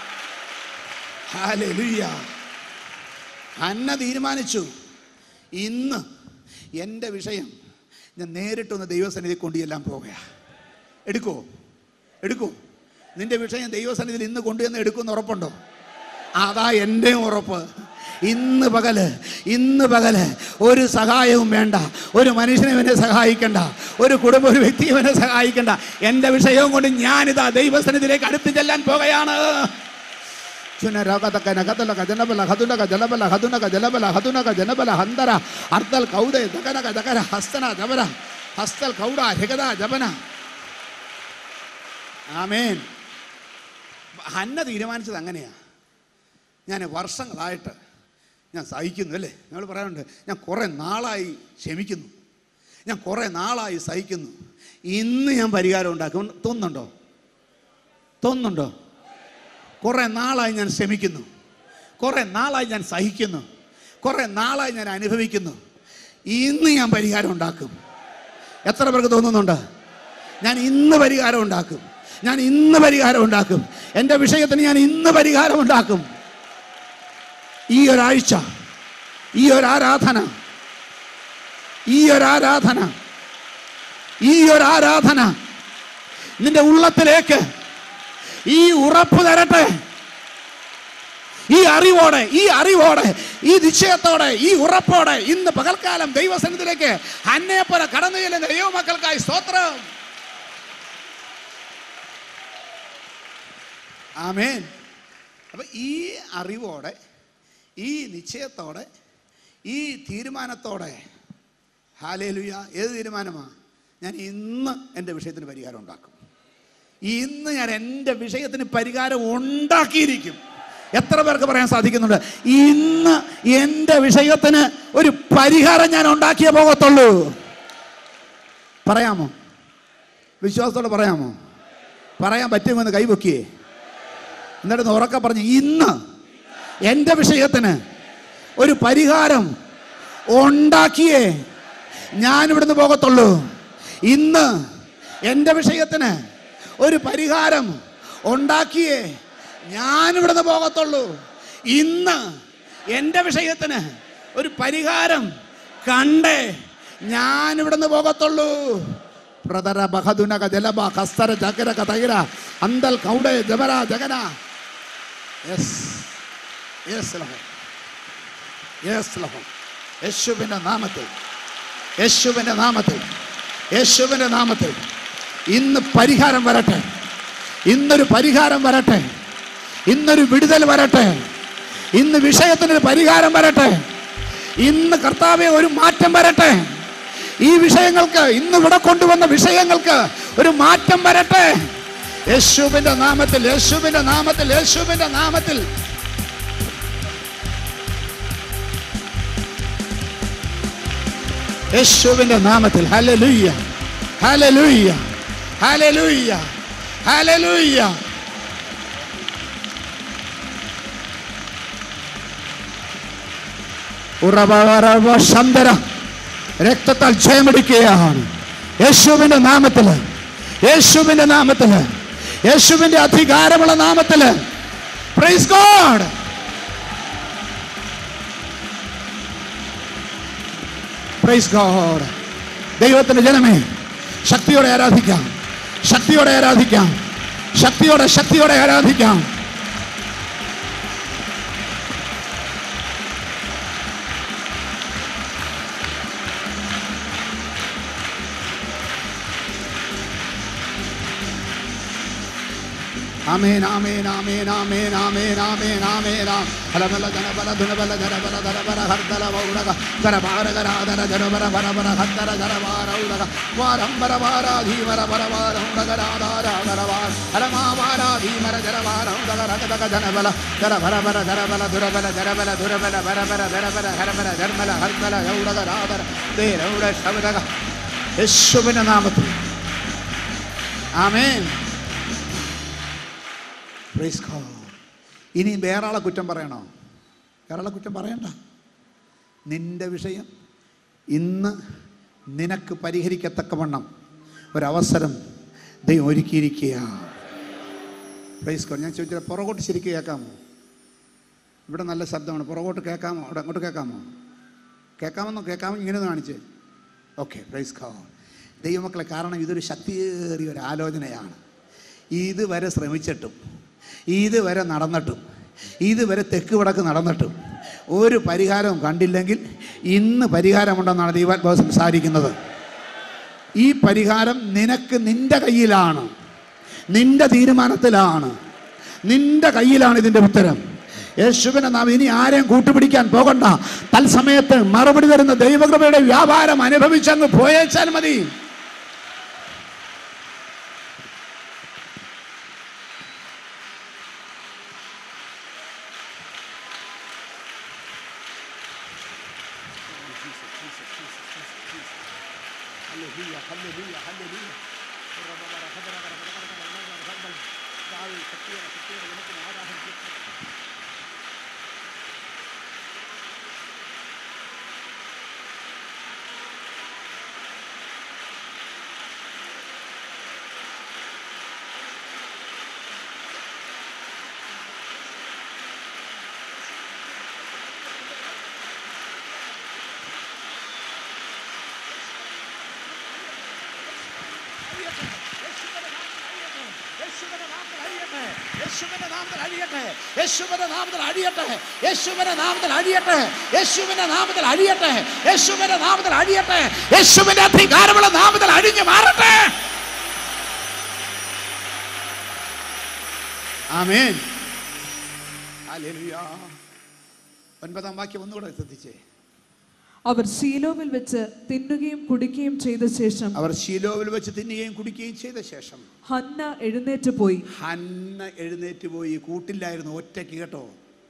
ഹല്ലേലൂയ അന്ന തീരുമാനിച്ചു ഇന്ന് എൻ്റെ വിഷയം ഞാൻ നേരിട്ടൊന്ന് ദൈവസന്നിധി കൊണ്ടുചെല്ലാൻ പോകുക എടുക്കോ എടുക്കോ നിന്റെ വിഷയം ദൈവസന്നിധിയിൽ ഇന്ന് കൊണ്ടുചെന്ന് എടുക്കുമെന്ന് ഉറപ്പുണ്ടോ അതാ എൻ്റെ ഉറപ്പ് ഇന്ന് പകല് ഇന്ന് പകല് ഒരു സഹായവും വേണ്ട ഒരു മനുഷ്യനെ ഇവനെ സഹായിക്കണ്ട ഒരു കുടുംബ ഒരു വ്യക്തി ഇവനെ സഹായിക്കണ്ട എൻ്റെ വിഷയവും കൊണ്ട് ഞാനിതാ ദൈവസന്നിധിയിലേക്ക് അടുത്ത് ചെല്ലാൻ പോകുകയാണ് ചുനരകതക നഗതലക ജനബല ഹതുനക ജലബല ഹതുനക ജലബല ഹതുനക ജനബല ഹന്തര അർദ്ധൽ കൗദേ ദകനക ദകര ഹസ്തന ജബര ഹസ്തൽ കൗഡ രഗത ജബന ആമേൻ ഹന്ന തീരുമാനിച്ചത് അങ്ങനെയാ ഞാൻ വർഷങ്ങളായിട്ട് ഞാൻ സഹിക്കുന്നു അല്ലേ ഞങ്ങൾ പറയാറുണ്ട് ഞാൻ കുറേ നാളായി ക്ഷമിക്കുന്നു ഞാൻ കുറേ നാളായി സഹിക്കുന്നു ഇന്ന് ഞാൻ പരിഹാരം ഉണ്ടാക്കും തോന്നുന്നുണ്ടോ തോന്നുന്നുണ്ടോ കുറേ നാളായി ഞാൻ ക്ഷമിക്കുന്നു കുറേ നാളായി ഞാൻ സഹിക്കുന്നു കുറേ നാളായി ഞാൻ അനുഭവിക്കുന്നു ഇന്ന് ഞാൻ പരിഹാരം ഉണ്ടാക്കും എത്ര പേർക്ക് തോന്നുന്നുണ്ട് ഞാൻ ഇന്ന് പരിഹാരം ഉണ്ടാക്കും ഞാൻ ഇന്ന് പരിഹാരം ഉണ്ടാക്കും എൻ്റെ വിഷയത്തിന് ഞാൻ ഇന്ന് പരിഹാരം ഉണ്ടാക്കും ഈ ഒരാഴ്ച ഈ ഒരാരാധന ഈ ഒരാരാധന ഈ ഒരാരാധന നിന്റെ ഉള്ളത്തിലേക്ക് ഈ ഉറപ്പ് തരട്ടെ ഈ അറിവോടെ ഈ അറിവോടെ ഈ നിശ്ചയത്തോടെ ഈ ഉറപ്പോടെ ഇന്ന് പകൽക്കാലം ദൈവസന്നിധിയിലേക്ക് അന്നയെ പോലെ കടന്നു ചെല്ലുന്ന ദൈവമക്കൾക്കായി സ്തോത്രം ആമേൻ അപ്പൊ ഈ അറിവോടെ ഈ നിശ്ചയത്തോടെ ഈ തീരുമാനത്തോടെ ഹാലേലുയ ഏത് തീരുമാനമാണ് ഞാൻ ഇന്ന് എൻ്റെ വിഷയത്തിന് പരിഹാരം ഉണ്ടാക്കും ഇന്ന് ഞാൻ എൻ്റെ വിഷയത്തിന് പരിഹാരം ഉണ്ടാക്കിയിരിക്കും എത്ര പേർക്ക് പറയാൻ സാധിക്കുന്നുണ്ട് ഇന്ന് എൻ്റെ വിഷയത്തിന് ഒരു പരിഹാരം ഞാൻ ഉണ്ടാക്കിയേ പോകത്തുള്ളൂ പറയാമോ വിശ്വാസത്തോടെ പറയാമോ പറയാൻ പറ്റുമെന്ന് കൈവക്കിയേ എന്നിട്ട് ഉറക്കെ പറഞ്ഞു ഇന്ന് എൻ്റെ വിഷയത്തിന് ഒരു പരിഹാരം ഉണ്ടാക്കിയേ ഞാൻ ഇവിടുന്ന് പോകത്തുള്ളൂ ഇന്ന് എൻ്റെ വിഷയത്തിന് ഒരു പരിഹാരം ഉണ്ടാക്കിയേ ഞാനിവിടുന്ന് പോകത്തുള്ളൂ ഇന്ന് എൻ്റെ വിഷയത്തിന് ഒരു പരിഹാരം കണ്ടേ ഞാനിവിടുന്ന് പോകത്തുള്ളൂ പ്രതര ബഹദുനക ജലബ കസ്തര ജഗര കതകിര അന്തൽ കൗടെ ജബര ജഗന യെസ് യെസ് ലഹം യെസ് ലഹം യേശുവിൻ്റെ നാമത്തിൽ യേശുവിൻ്റെ നാമത്തിൽ യേശുവിൻ്റെ നാമത്തിൽ ഇന്ന് പരിഹാരം വരട്ടെ ഇന്നൊരു പരിഹാരം വരട്ടെ ഇന്നൊരു വിടുതൽ വരട്ടെ ഇന്ന് വിഷയത്തിനൊരു പരിഹാരം വരട്ടെ ഇന്ന് കർത്താവെ ഒരു മാറ്റം വരട്ടെ ഈ വിഷയങ്ങൾക്ക് ഇന്ന് ഇവിടെ കൊണ്ടുവന്ന വിഷയങ്ങൾക്ക് ഒരു മാറ്റം വരട്ടെ യേശുവിന്റെ നാമത്തിൽ യേശുവിന്റെ നാമത്തിൽ യേശുവിന്റെ നാമത്തിൽ യേശുവിന്റെ നാമത്തിൽ ഹല്ലേലൂയ ഹല്ലേലൂയ ഹല്ലേലൂയ ഹല്ലേലൂയ ഉറവറവ ശന്തര രക്തത്താൽ ജയമെടുക്കുകയാണ് യേശുവിന്റെ നാമത്തില് യേശുവിന്റെ നാമത്തില് യേശുവിന്റെ അധികാരമുള്ള നാമത്തില് പ്രൈസ് ഗോഡ് പ്രൈസ് ഗോഡ് ദൈവത്തിന്റെ ജനമേ ശക്തിയോടെ ആരാധിക്കാം ശക്തിയോടെ ആരാധിക്കാം ശക്തിയോടെ ശക്തിയോടെ ആരാധിക്കാം ആമേൻ ആമേൻ ആമേൻ ആമേൻ ആമേൻ ആമേൻ ആമേൻ ആം ഹലബല ജനബല ദുനബല ജനബല ധരബല ഹർദല വൗടക കരഭാര കരാധര ജനബല ഭരബല ഹർദര ജനവാര ഉടക വാരംബര വാരാധീമര പരവാര ഉടകരാധാര കരവാർ ഹരമാവാരാധീമര ജനവാര ഉടക രകതക ജനബല ജനഭരബല ജനബല ദുരബല ജനബല ദുരബല ഭരബല ജനബല ഹരബല ജർമല ഹർദല യൗടക രാധര ദേരൗട ശബദക യേശുവിന്റെ നാമത്തിൽ ആമേൻ പ്രൈസ് ഗോഡ് ഇനി വേറെ ആളെ കുറ്റം പറയണോ വേറെ ആളെ കുറ്റം പറയണ്ട നിന്റെ വിഷയം ഇന്ന് നിനക്ക് പരിഹരിക്കത്തക്കവണ്ണം ഒരവസരം ദൈവം ഒരുക്കിയിരിക്കുക പ്രൈസ് ഗോഡ് ഞാൻ ചോദിച്ചത് പുറകോട്ട് ശരിക്കും കേൾക്കാമോ ഇവിടെ നല്ല ശബ്ദമാണ് പുറകോട്ട് കേൾക്കാമോ അവിടെ അങ്ങോട്ട് കേൾക്കാമോ കേൾക്കാമെന്നോ കേൾക്കാമോ ഇങ്ങനെ കാണിച്ച് ഓക്കെ പ്രൈസ് ഗോഡ് ദൈവമക്കളെ കാരണം ഇതൊരു ശക്തിയേറിയ ഒരു ആലോചനയാണ് ഇതുവരെ ശ്രമിച്ചിട്ടും ഇതുവരെ നടന്നിട്ടും ഇതുവരെ തെക്ക് വടക്ക് നടന്നിട്ടും ഒരു പരിഹാരവും കണ്ടില്ലെങ്കിൽ ഇന്ന് പരിഹാരമുണ്ടെന്നാണ് ദൈവാത്മാവ് സംസാരിക്കുന്നത് ഈ പരിഹാരം നിനക്ക് നിന്റെ കയ്യിലാണ് നിന്റെ തീരുമാനത്തിലാണ് നിന്റെ കയ്യിലാണ് ഇതിൻ്റെ ഉത്തരം യേശുവിനെ നാം ഇനി ആരെയും കൂട്ടുപിടിക്കാൻ പോകണ്ട തത്സമയത്ത് മറുപടി തരുന്ന ദൈവകൃപയുടെ വ്യാപാരം അനുഭവിച്ചങ്ങ് പോയേച്ചാൽ മതി യേശുവിന്റെ നാമത്തിൽ അഴിയട്ടെ യേശുവിന്റെ നാമത്തിൽ അഴിയട്ടെ യേശുവിന്റെ നാമത്തിൽ അഴിയട്ടെ യേശുവിന്റെ നാമത്തിൽ അഴിയട്ടെ യേശുവിന്റെ നാമത്തിൽ അഴിയട്ടെ യേശുവിന്റെ അധികാരമുള്ള നാമത്തിൽ അഴിഞ്ഞു മാറട്ടെ ആമേൻ ഹല്ലേലൂയ ഒൻപതാം വാക്യം ഒന്നുകൂടെ ശ്രദ്ധിച്ചേ അവർ ശീലോവിൽ വെച്ച് തിന്നുകയും കുടിക്കുകയും ചെയ്ത ശേഷം അവർ ശീലോവിൽ വെച്ച് തിന്നുകയും കുടിക്കുകയും ചെയ്ത ശേഷം ഹന്ന എഴുന്നേറ്റ് പോയി ഹന്ന എഴുന്നേറ്റ് പോയി കൂട്ടില്ലായിരുന്നു ഒറ്റയ്ക്ക് കേട്ടോ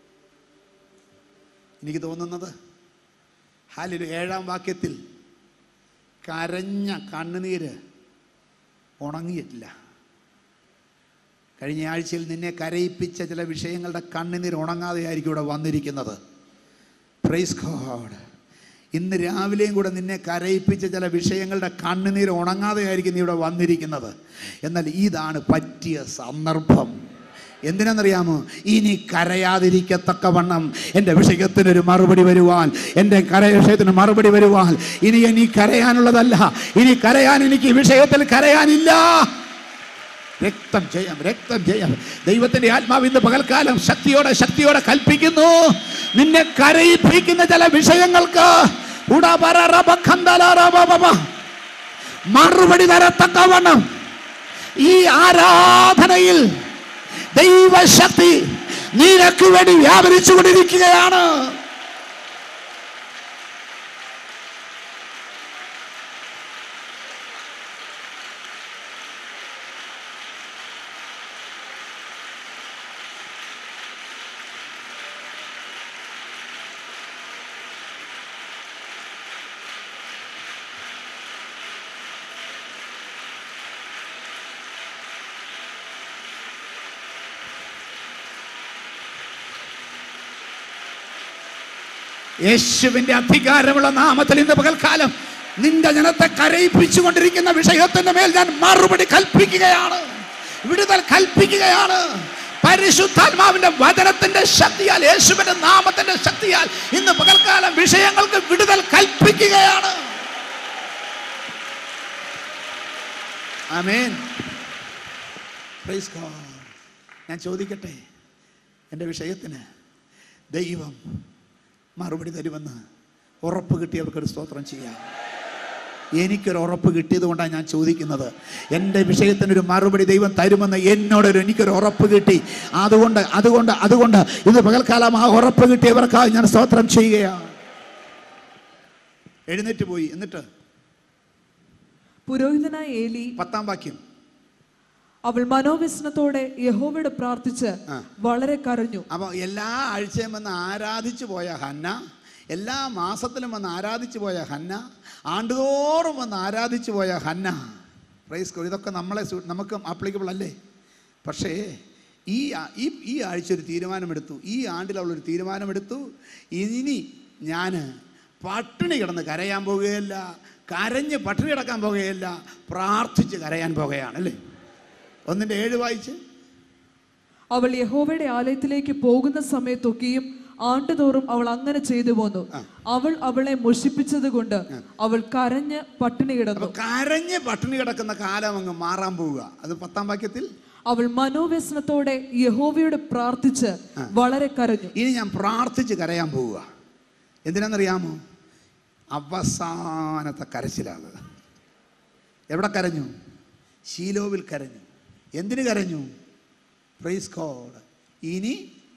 എനിക്ക് തോന്നുന്നത് ഹാലിൽ ഏഴാം വാക്യത്തിൽ കരഞ്ഞ കണ്ണുനീര് ഉണങ്ങിയിട്ടില്ല കഴിഞ്ഞ ആഴ്ചയിൽ നിന്നെ കരയിപ്പിച്ച ചില വിഷയങ്ങളുടെ കണ്ണുനീർ ഉണങ്ങാതെ ആയിരിക്കും ഇവിടെ വന്നിരിക്കുന്നത് പ്രൈസ് ഗോഡ് ഇന്ന് രാവിലെയും കൂടെ നിന്നെ കരയിപ്പിച്ച ചില വിഷയങ്ങളുടെ കണ്ണുനീര് ഉണങ്ങാതെ ആയിരിക്കും നീ ഇവിടെ വന്നിരിക്കുന്നത് എന്നാൽ ഇതാണ് പറ്റിയ സന്ദർഭം എന്തിനാണെന്നറിയാമോ ഇനി കരയാതിരിക്കത്തക്കവണ്ണം എൻ്റെ വിഷയത്തിനൊരു മറുപടി വരുവാൻ എൻ്റെ കര വിഷയത്തിന് മറുപടി വരുവാൻ ഇനി ഇനി കരയാനുള്ളതല്ല ഇനി കരയാൻ എനിക്ക് ഈ വിഷയത്തിൽ കരയാനില്ല രക്തം ജയം രക്തം ജയം ദൈവത്തിന്റെ ആത്മാവ് ഇന്ന് പകൽക്കാലം ശക്തിയോടെ ശക്തിയോടെ കൽപ്പിക്കുന്നു നിന്നെ കരയിപ്പിക്കുന്ന ചില വിഷയങ്ങൾക്ക് ഉടപരറബഖന്തലറബബബ. മറുപടി തരത്തക്കവണ്ണം ഈ ആരാധനയിൽ ദൈവശക്തി നിനക്ക് വേണ്ടി വ്യാപരിച്ചു കൊണ്ടിരിക്കുകയാണ് യേശുവിന്റെ അധികാരമുള്ള നാമത്തിൽ ഇന്ന് പകൽക്കാലം നിന്റെ ജനത്തെ കരയിപ്പിച്ചു കൊണ്ടിരിക്കുന്ന വിഷയത്തിന്റെ മേൽ ഞാൻ മറുപടി കൽപ്പിക്കുകയാണ് വിടുതൽ കൽപ്പിക്കുകയാണ് പരിശുദ്ധാത്മാവിന്റെ വചനത്തിന്റെ ശക്തിയാൽ യേശുവിന്റെ നാമത്തിന്റെ ശക്തിയാൽ ഇന്ന് പകൽക്കാലം വിഷയങ്ങൾക്ക് വിടുതൽ കൽപ്പിക്കുകയാണ് ആമേൻ Praise God. ഞാൻ ചോദിക്കട്ടെ എൻ്റെ വിഷയത്തിന് ദൈവം മറുപടി തരുമെന്ന് ഉറപ്പ് കിട്ടിയവർക്കൊരു സ്തോത്രം ചെയ്യാം എനിക്കൊരു ഉറപ്പ് കിട്ടിയത് കൊണ്ടാണ് ഞാൻ ചോദിക്കുന്നത് എൻ്റെ വിഷയത്തിനൊരു മറുപടി ദൈവം തരുമെന്ന് എന്നോടൊരു എനിക്കൊരു ഉറപ്പ് കിട്ടി അതുകൊണ്ട് അതുകൊണ്ട് അതുകൊണ്ട് ഇന്ന് പകൽക്കാലം ആ ഉറപ്പ് കിട്ടിയവർക്കായി ഞാൻ സ്തോത്രം ചെയ്യുകയാണ് എഴുന്നേറ്റ് പോയി എന്നിട്ട് പുരോഹിതനായ ഏലി പത്താം വാക്യം അവൾ മനോവ്യസനത്തോടെ യഹോവയോട് പ്രാർത്ഥിച്ച് ആ. വളരെ കരഞ്ഞു അപ്പോൾ എല്ലാ ആഴ്ചയും വന്ന് ആരാധിച്ചു പോയ ഹന്ന എല്ലാ മാസത്തിലും വന്ന് ആരാധിച്ചു പോയ ഹന്ന ആണ്ടുതോറും വന്ന് ആരാധിച്ചു പോയ ഹന്ന പ്രൈസ് ഗോഡ്. ഇതൊക്കെ നമ്മളെ സു- നമുക്ക് ആപ്ലിക്കബിൾ അല്ലേ പക്ഷേ ഈ ആ- ഈ ഈ ആഴ്ച ഒരു തീരുമാനമെടുത്തു ഈ ആണ്ടിൽ അവൾ ഒരു തീരുമാനമെടുത്തു ഇനി ഞാൻ പട്ടിണി കിടന്ന് കരയാൻ പോകുകയില്ല കരഞ്ഞ് പട്ടിണി കിടക്കാൻ പോകുകയില്ല പ്രാർത്ഥിച്ച് കരയാൻ പോകുകയാണ് അല്ലേ ഒന്നിൻ്റെ ഏഴ് വായിച്ച് അവൾ യഹോവയുടെ ആലയത്തിലേക്ക് പോകുന്ന സമയത്തൊക്കെയും ആണ്ടുതോറും അവൾ അങ്ങനെ ചെയ്തു പോന്നു അവൾ അവളെ മുഷിപ്പിച്ചത് കൊണ്ട് അവൾ കരഞ്ഞ് പട്ടിണി കിടന്നു അപ്പൊ കരഞ്ഞ് പട്ടിണി കിടക്കുന്ന കാലം അങ്ങ് മാറാൻ പോവുക അത് പത്താം വാക്യത്തിൽ അവൾ മനോവ്യസനത്തോടെ യഹോവയോട് പ്രാർത്ഥിച്ച് വളരെ കരഞ്ഞു ഇനി ഞാൻ പ്രാർത്ഥിച്ച് കരയാൻ പോവുക എന്തിനാണെന്നറിയാമോ അവസാനത്തെ കരച്ചിലാണ് എവിടെ കരഞ്ഞു ശീലോവിൽ കരഞ്ഞു എന്തിന് കരഞ്ഞു പ്രൈസ് കോഡ് ഇനി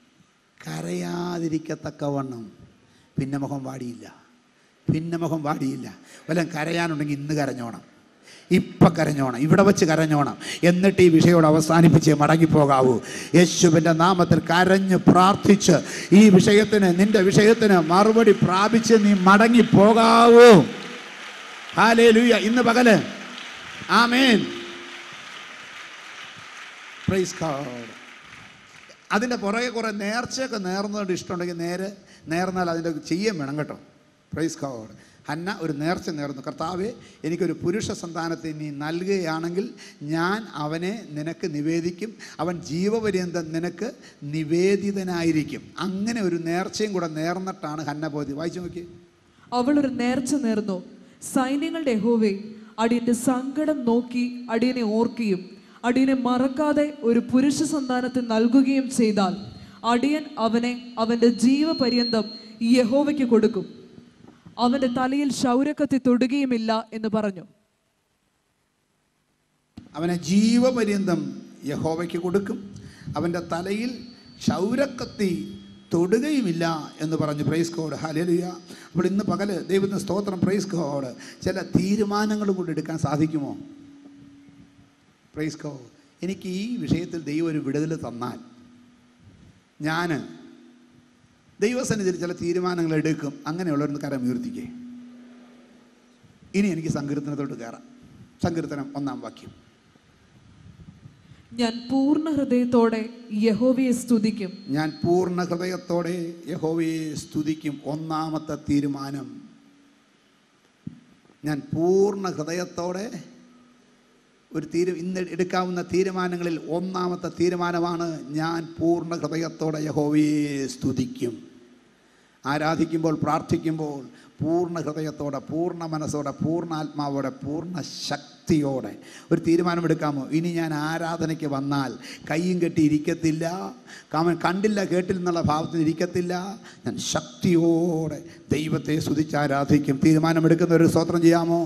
കരയാതിരിക്കത്തക്കവണ്ണം പിന്നെ മുഖം വാടിയില്ല പിന്നെ മുഖം വാടിയില്ല വല്ലതും കരയാനുണ്ടെങ്കിൽ ഇന്ന് കരഞ്ഞോണം ഇപ്പം കരഞ്ഞോണം ഇവിടെ വെച്ച് കരഞ്ഞോണം എന്നിട്ട് ഈ വിഷയോട് അവസാനിപ്പിച്ച് മടങ്ങിപ്പോകാവൂ യേശുവിൻ്റെ നാമത്തിൽ കരഞ്ഞ് പ്രാർത്ഥിച്ച് ഈ വിഷയത്തിന് നിന്റെ വിഷയത്തിന് മറുപടി പ്രാപിച്ച് നീ മടങ്ങിപ്പോകാവൂ ഹാലേ ലൂയ ഇന്ന് പകല് ആമേൻ പ്രൈസ് ഗോഡ് അതിൻ്റെ പുറകെ കുറേ നേർച്ചയൊക്കെ നേർന്നതുകൊണ്ട് ഇഷ്ടമുണ്ടെങ്കിൽ നേരെ നേർന്നാൽ അതിൻ്റെ ചെയ്യാൻ വേണം കേട്ടോ പ്രൈസ് ഗോഡ് ഹന്ന ഒരു നേർച്ച നേർന്നു കർത്താവെ എനിക്കൊരു പുരുഷ സന്താനത്തെ നീ നൽകുകയാണെങ്കിൽ ഞാൻ അവനെ നിനക്ക് നിവേദിക്കും അവൻ ജീവപര്യന്തം നിനക്ക് നിവേദിതനായിരിക്കും അങ്ങനെ ഒരു നേർച്ചയും കൂടെ നേർന്നിട്ടാണ് ഹന്ന പോയത് വായിച്ചു നോക്കി അവൾ ഒരു നേർച്ച നേർന്നു സൈന്യങ്ങളുടെ യഹോവേ അടിയന്റെ സങ്കടം നോക്കി അടിയനെ ഓർക്കുകയും അടിയനെ മറക്കാതെ ഒരു പുരുഷ സന്താനത്തെ നൽകുകയും ചെയ്താൽ അടിയൻ അവനെ അവന്റെ ജീവപര്യന്തം ഈ യഹോവയ്ക്ക് കൊടുക്കും അവന്റെ തലയിൽ ശൗരക്കത്തി തൊടുകയുമില്ല എന്ന് പറഞ്ഞു അവനെ ജീവപര്യന്തം യഹോവയ്ക്ക് കൊടുക്കും അവൻ്റെ തലയിൽ ക്ഷൗരക്കത്തി തൊടുകയുമില്ല എന്ന് പറഞ്ഞു പ്രൈസ് കോഡ് ഹാലേലുയ അപ്പോൾ ഇന്ന് പകല് ദൈവത്തിന് സ്തോത്രം പ്രൈസ് കോഡ് ചില തീരുമാനങ്ങളും കൊണ്ട് എടുക്കാൻ സാധിക്കുമോ പ്രൈസ് കോഡ് എനിക്ക് ഈ വിഷയത്തിൽ ദൈവം ഒരു വിടുതൽ തന്നാൽ ഞാൻ ദൈവസന്നിധിയിൽ ചില തീരുമാനങ്ങൾ എടുക്കും അങ്ങനെയുള്ളവരൊന്ന് കരം ഉയർത്തിക്കേ ഇനി എനിക്ക് സങ്കീർത്തനത്തോട്ട് കയറാം സങ്കീർത്തനം ഒന്നാം വാക്യം ഞാൻ പൂർണ്ണ ഹൃദയത്തോടെ യഹോവയെ സ്തുതിക്കും ഞാൻ പൂർണ്ണ ഹൃദയത്തോടെ യഹോവയെ സ്തുതിക്കും ഒന്നാമത്തെ തീരുമാനം ഞാൻ പൂർണ്ണ ഹൃദയത്തോടെ ഒരു തീരു ഇന്ന് എടുക്കാവുന്ന തീരുമാനങ്ങളിൽ ഒന്നാമത്തെ തീരുമാനമാണ് ഞാൻ പൂർണ്ണ ഹൃദയത്തോടെ യഹോവയെ സ്തുതിക്കും ആരാധിക്കുമ്പോൾ പ്രാർത്ഥിക്കുമ്പോൾ പൂർണ്ണ ഹൃദയത്തോടെ പൂർണ്ണ മനസ്സോടെ പൂർണ്ണ ആത്മാവോടെ പൂർണ്ണ ശക്തിയോടെ ഒരു തീരുമാനമെടുക്കാമോ ഇനി ഞാൻ ആരാധനയ്ക്ക് വന്നാൽ കയ്യും കെട്ടി ഇരിക്കത്തില്ല കാമൻ കണ്ടില്ല കേട്ടില്ല എന്നുള്ള ഭാവത്തിൽ ഇരിക്കത്തില്ല ഞാൻ ശക്തിയോടെ ദൈവത്തെ സ്തുതിച്ച് ആരാധിക്കും തീരുമാനമെടുക്കുന്ന ഒരു സ്വത്രം ചെയ്യാമോ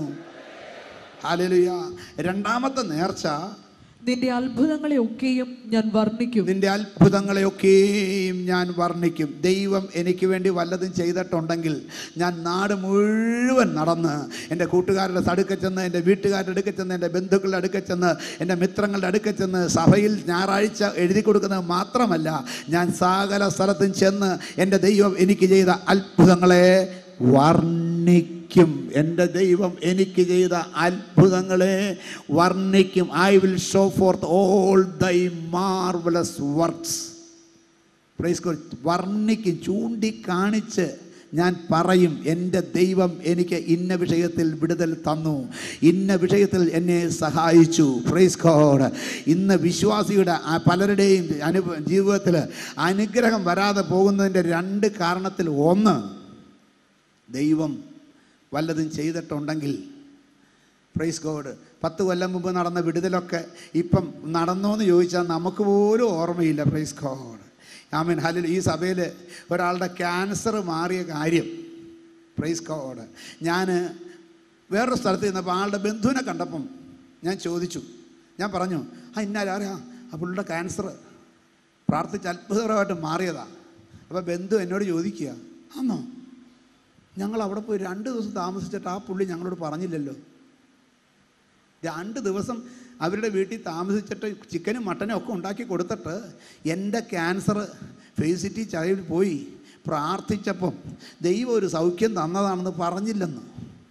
ഹാലലുയ രണ്ടാമത്തെ നേർച്ച നിന്റെ അത്ഭുതങ്ങളെ ഒക്കെയും ഞാൻ വർണ്ണിക്കും നിന്റെ അത്ഭുതങ്ങളെയൊക്കെയും ഞാൻ വർണ്ണിക്കും ദൈവം എനിക്ക് വേണ്ടി വല്ലതും ചെയ്തിട്ടുണ്ടെങ്കിൽ ഞാൻ നാട് മുഴുവൻ നടന്ന് എൻ്റെ കൂട്ടുകാരുടെ അടുക്ക ചെന്ന് എൻ്റെ വീട്ടുകാരുടെ അടുക്ക ചെന്ന് എൻ്റെ ബന്ധുക്കളുടെ അടുക്ക ചെന്ന് എൻ്റെ മിത്രങ്ങളുടെ അടുക്ക ചെന്ന് സഭയിൽ ഞായറാഴ്ച എഴുതി കൊടുക്കുന്നത് മാത്രമല്ല ഞാൻ സകല സ്ഥലത്തും ചെന്ന് എൻ്റെ ദൈവം എനിക്ക് ചെയ്ത അത്ഭുതങ്ങളെ വർണ്ണിക്കും എൻ്റെ ദൈവം എനിക്ക് ചെയ്ത അത്ഭുതങ്ങളെ വർണ്ണിക്കും I will show forth all thy marvellous works praise വർണ്ണിക്കും ചൂണ്ടിക്കാണിച്ച് ഞാൻ പറയും എൻ്റെ ദൈവം എനിക്ക് ഇന്ന വിഷയത്തിൽ വിടുതൽ തന്നു ഇന്ന വിഷയത്തിൽ എന്നെ സഹായിച്ചു പ്രൈസ് ഗോഡ് ഇന്ന് വിശ്വാസിയുടെ ആ പലരുടെയും അനുഭവ ജീവിതത്തിൽ അനുഗ്രഹം വരാതെ പോകുന്നതിൻ്റെ രണ്ട് കാരണത്തിൽ ഒന്ന് ദൈവം വല്ലതും ചെയ്തിട്ടുണ്ടെങ്കിൽ പ്രൈസ് ഗോഡ് പത്ത് കൊല്ലം മുമ്പ് നടന്ന വിടുതലൊക്കെ ഇപ്പം നടന്നോ എന്ന് ചോദിച്ചാൽ നമുക്ക് പോലും ഓർമ്മയില്ല പ്രൈസ് ഗോഡ് ആമീൻ ഹലിൽ ഈ സഭയിൽ ഒരാളുടെ ക്യാൻസർ മാറിയ കാര്യം പ്രൈസ് ഗോഡ് ഞാൻ വേറൊരു സ്ഥലത്ത് ചെന്നപ്പോൾ ആളുടെ ബന്ധുവിനെ കണ്ടപ്പം ഞാൻ ചോദിച്ചു ഞാൻ പറഞ്ഞു ആ ഇന്നാരാ ആ പുള്ളിയുടെ ക്യാൻസർ പ്രാർത്ഥിച്ച് അത്ഭുതകരമായിട്ട് മാറിയതാ അപ്പോൾ ബന്ധു എന്നോട് ചോദിക്കുക ആന്നോ ഞങ്ങൾ അവിടെ പോയി രണ്ട് ദിവസം താമസിച്ചിട്ട് ആ പുള്ളി ഞങ്ങളോട് പറഞ്ഞില്ലല്ലോ രണ്ട് ദിവസം അവരുടെ വീട്ടിൽ താമസിച്ചിട്ട് ചിക്കനും മട്ടനും ഒക്കെ ഉണ്ടാക്കി കൊടുത്തിട്ട് എൻ്റെ ക്യാൻസർ ഫേസിറ്റി ചതയിൽ പോയി പ്രാർത്ഥിച്ചപ്പം ദൈവം ഒരു സൗഖ്യം തന്നതാണെന്ന് പറഞ്ഞില്ലെന്ന്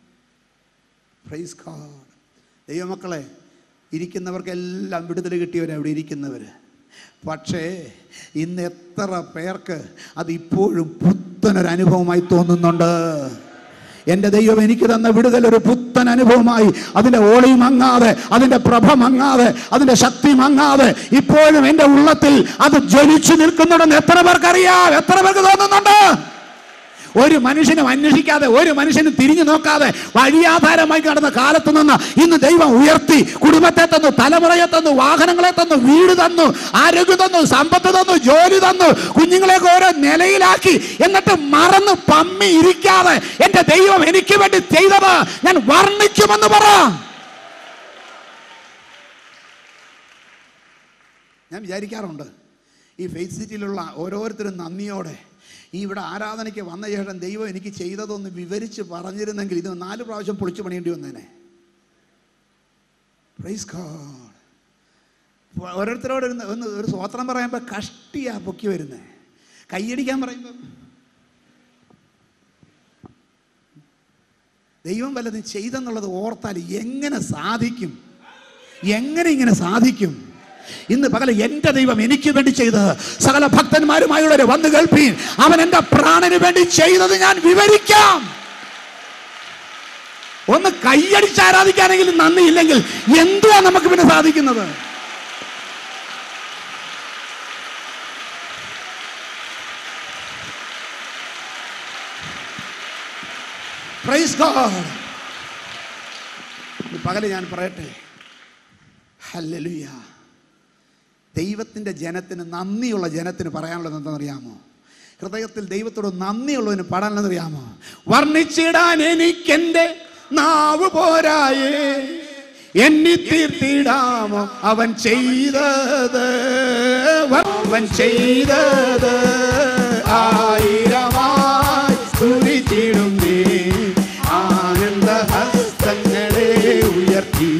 പ്രൈസ് ഗോഡ് ദൈവമക്കളെ ഇരിക്കുന്നവർക്കെല്ലാം വിടുതൽ കിട്ടിയവരെ അവിടെ ഇരിക്കുന്നവർ പക്ഷേ ഇന്ന് എത്ര പേർക്ക് അത് ഇപ്പോഴും പുത്തനൊരനുഭവമായി തോന്നുന്നുണ്ട് എൻ്റെ ദൈവം എനിക്ക് തന്ന വിടുതൽ ഒരു പുത്തൻ അനുഭവമായി അതിൻ്റെ ഓളി മങ്ങാതെ അതിൻ്റെ പ്രഭ മങ്ങാതെ അതിൻ്റെ ശക്തി മങ്ങാതെ ഇപ്പോഴും എൻ്റെ ഉള്ളത്തിൽ അത് ജ്വലിച്ചു നിൽക്കുന്നുണ്ടെന്ന് എത്ര പേർക്കറിയാം എത്ര പേർക്ക് തോന്നുന്നുണ്ട് ഒരു മനുഷ്യനും അന്വേഷിക്കാതെ ഒരു മനുഷ്യനും തിരിഞ്ഞു നോക്കാതെ വഴിയാധാരമായി നടന്ന കാലത്ത് നിന്ന് ഇന്ന് ദൈവം ഉയർത്തി കുടുംബത്തെ തന്നു തലമുറയെ തന്നു വാഹനങ്ങളെ തന്നു വീട് തന്നു ആരോഗ്യം തന്നു സമ്പത്ത് തന്നു ജോലി തന്നു കുഞ്ഞുങ്ങളെയൊക്കെ ഓരോ നിലയിലാക്കി എന്നിട്ട് മറന്ന് പമ്മി ഇരിക്കാതെ എൻ്റെ ദൈവം എനിക്ക് വേണ്ടി ചെയ്തത് ഞാൻ വർണ്ണിക്കുമെന്ന് പറ ഞാൻ വിചാരിക്കാറുണ്ട് ഈ ഫേസ് സിറ്റിയിലുള്ള ഓരോരുത്തരും നന്ദിയോടെ ഈ ഇവിടെ ആരാധനയ്ക്ക് വന്ന ശേഷം ദൈവം എനിക്ക് ചെയ്തതൊന്ന് വിവരിച്ച് പറഞ്ഞിരുന്നെങ്കിൽ ഇത് നാല് പ്രാവശ്യം പൊളിച്ചു പണിയേണ്ടി വന്നേനെ പ്രൈസ് ഗോഡ് ഓരോരുത്തരോട് ഇരുന്ന് ഒന്ന് ഒരു സ്വോത്രം പറയുമ്പോൾ കഷ്ടിയാ പൊക്കി വരുന്നേ കൈയടിക്കാൻ പറയുമ്പോൾ ദൈവം വല്ലതും ചെയ്തെന്നുള്ളത് ഓർത്താൽ എങ്ങനെ സാധിക്കും എങ്ങനെ ഇങ്ങനെ സാധിക്കും ഇന്ന് പകല എൻ്റെ ദൈവം എനിക്ക് വേണ്ടി ചെയ്തത് സകല ഭക്തന്മാരുമായുള്ളവരെ വന്ന് കേൾപ്പീൻ അവൻ എൻ്റെ പ്രാണന് വേണ്ടി ചെയ്തത് ഞാൻ വിവരിക്കാം ഒന്ന് കൈയടിച്ച് ആരാധിക്കാനെങ്കിലും നന്ദിയില്ലെങ്കിൽ എന്തുവാ നമുക്ക് പിന്നെ സാധിക്കുന്നത് പ്രൈസ് ഗോഡ് പകല് ഞാൻ പറയട്ടെ ഹല്ലേലൂയ ദൈവത്തിൻ്റെ ജനത്തിന് നന്ദിയുള്ള ജനത്തിന് പറയാനുള്ളത് എന്താണെന്നറിയാമോ ഹൃദയത്തിൽ ദൈവത്തോട് നന്ദിയുള്ളതിന് പാടാനുള്ളതെന്നറിയാമോ വർണ്ണിച്ചിടാൻ എനിക്കെൻ്റെ നാവ് പോരായേ എണ്ണി തീർത്തിടാമോ അവൻ ചെയ്തത് അവൻ ചെയ്തത് ആയിരമായി സ്തുതിച്ചിടും നീ ആനന്ദ ഹസ്തങ്ങളെ ഉയർത്തി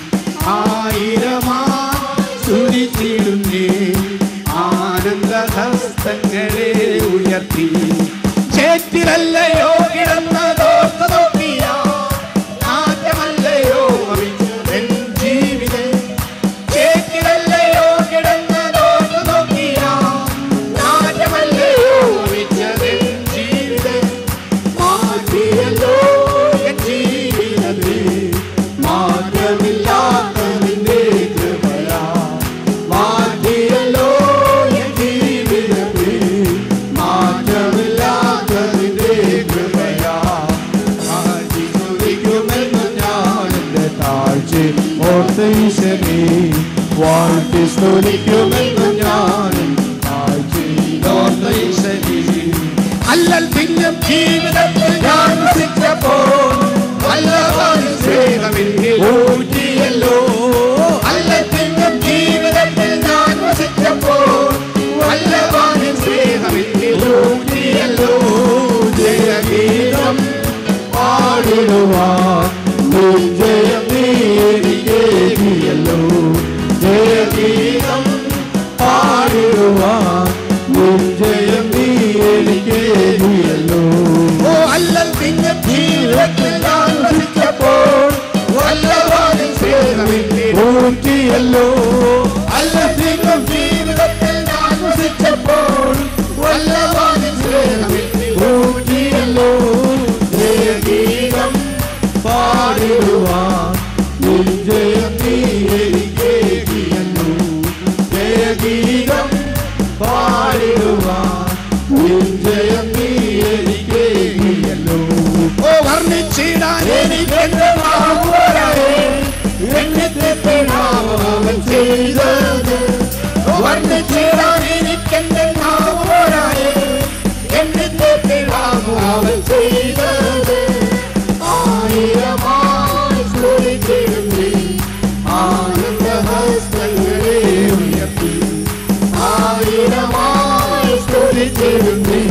ആയിരമായി സ്തുതിച്ചിടും നീ ആനന്ദ ഹസ്തങ്ങളെ ഉയർത്തി ചേറ്റിലല്ലയോ കിടന്നതോർത്ത് നോക്കിയാ ആദ്യമല്ലയോ ഭവിച്ചതെൻ ജീവിതം ചേറ്റിലല്ലയോ കിടന്നതോർത്ത് നോക്കിയാ ആദ്യമല്ലയോ ഭവിച്ചതെൻ ജീവിതം മാറ്റിയല്ലോ എൻ ജീവിതത്തിൽ വാഴ്ത്തി സ്തുതിക്കുമെന്നും ഞാനും അല്ലൽ പിന്നും ജീവിതത്തിൽ ഞാൻ വസിച്ചപ്പോൾ വല്ലവാനും സ്നേഹമെങ്കിൽ ഊറ്റിയല്ലോ അല്ലൽ പിന്നും ജീവിതത്തിൽ ഞാൻ വസിച്ചപ്പോൾ വല്ലവാനും സ്നേഹമെങ്കിൽ ഊറ്റിയല്ലോ ജയഗീതം പാടിടുവാൻ നിൻ ജയം നീരികേകിയല്ലോ ജയഗീതം പാടിടുവാൻ നിൻ ജയം നീരികേകിയല്ലോ ഓ അല്ലൽ പിന്നെ ജീവിതത്തിൽ ഞാൻ വസിച്ചപ്പോൾ വല്ലവാനും സ്നേഹമെന്നെ ഊറ്റിയല്ലോ അല്ല സിംഹം ജീവിതത്തിൽ ഞാൻ വസിച്ചപ്പോൾ വല്ലവാനും സ്നേഹമെന്നെ ഊറ്റിയല്ലോ ജയഗീതം പാടിടുവാൻ നിൻ ജയം നീരികേകിയല്ലോ ജയഗീതം പാടിടുവാൻ നിൻ ജയം നീരികേകിയല്ലോ ഓ വർണ്ണിച്ചിടാൻ എനിക്കെന്റെ നാവുവരായേ എന്നിട്ട് നാമവൻ ചെയ്തത് വർണ്ണിച്ചിടാൻ എനിക്കെന്റെ നാവുവരായേ എന്നിട്ട് നാമവൻ ചെയ്തത് ആയിരമായി സ്തുതിച്ചിരുന്നേ ആനന്ദഹസ്തങ്ങളെ ഉയർത്തി ആയിരമായി സ്തുതിച്ചിരുന്നേ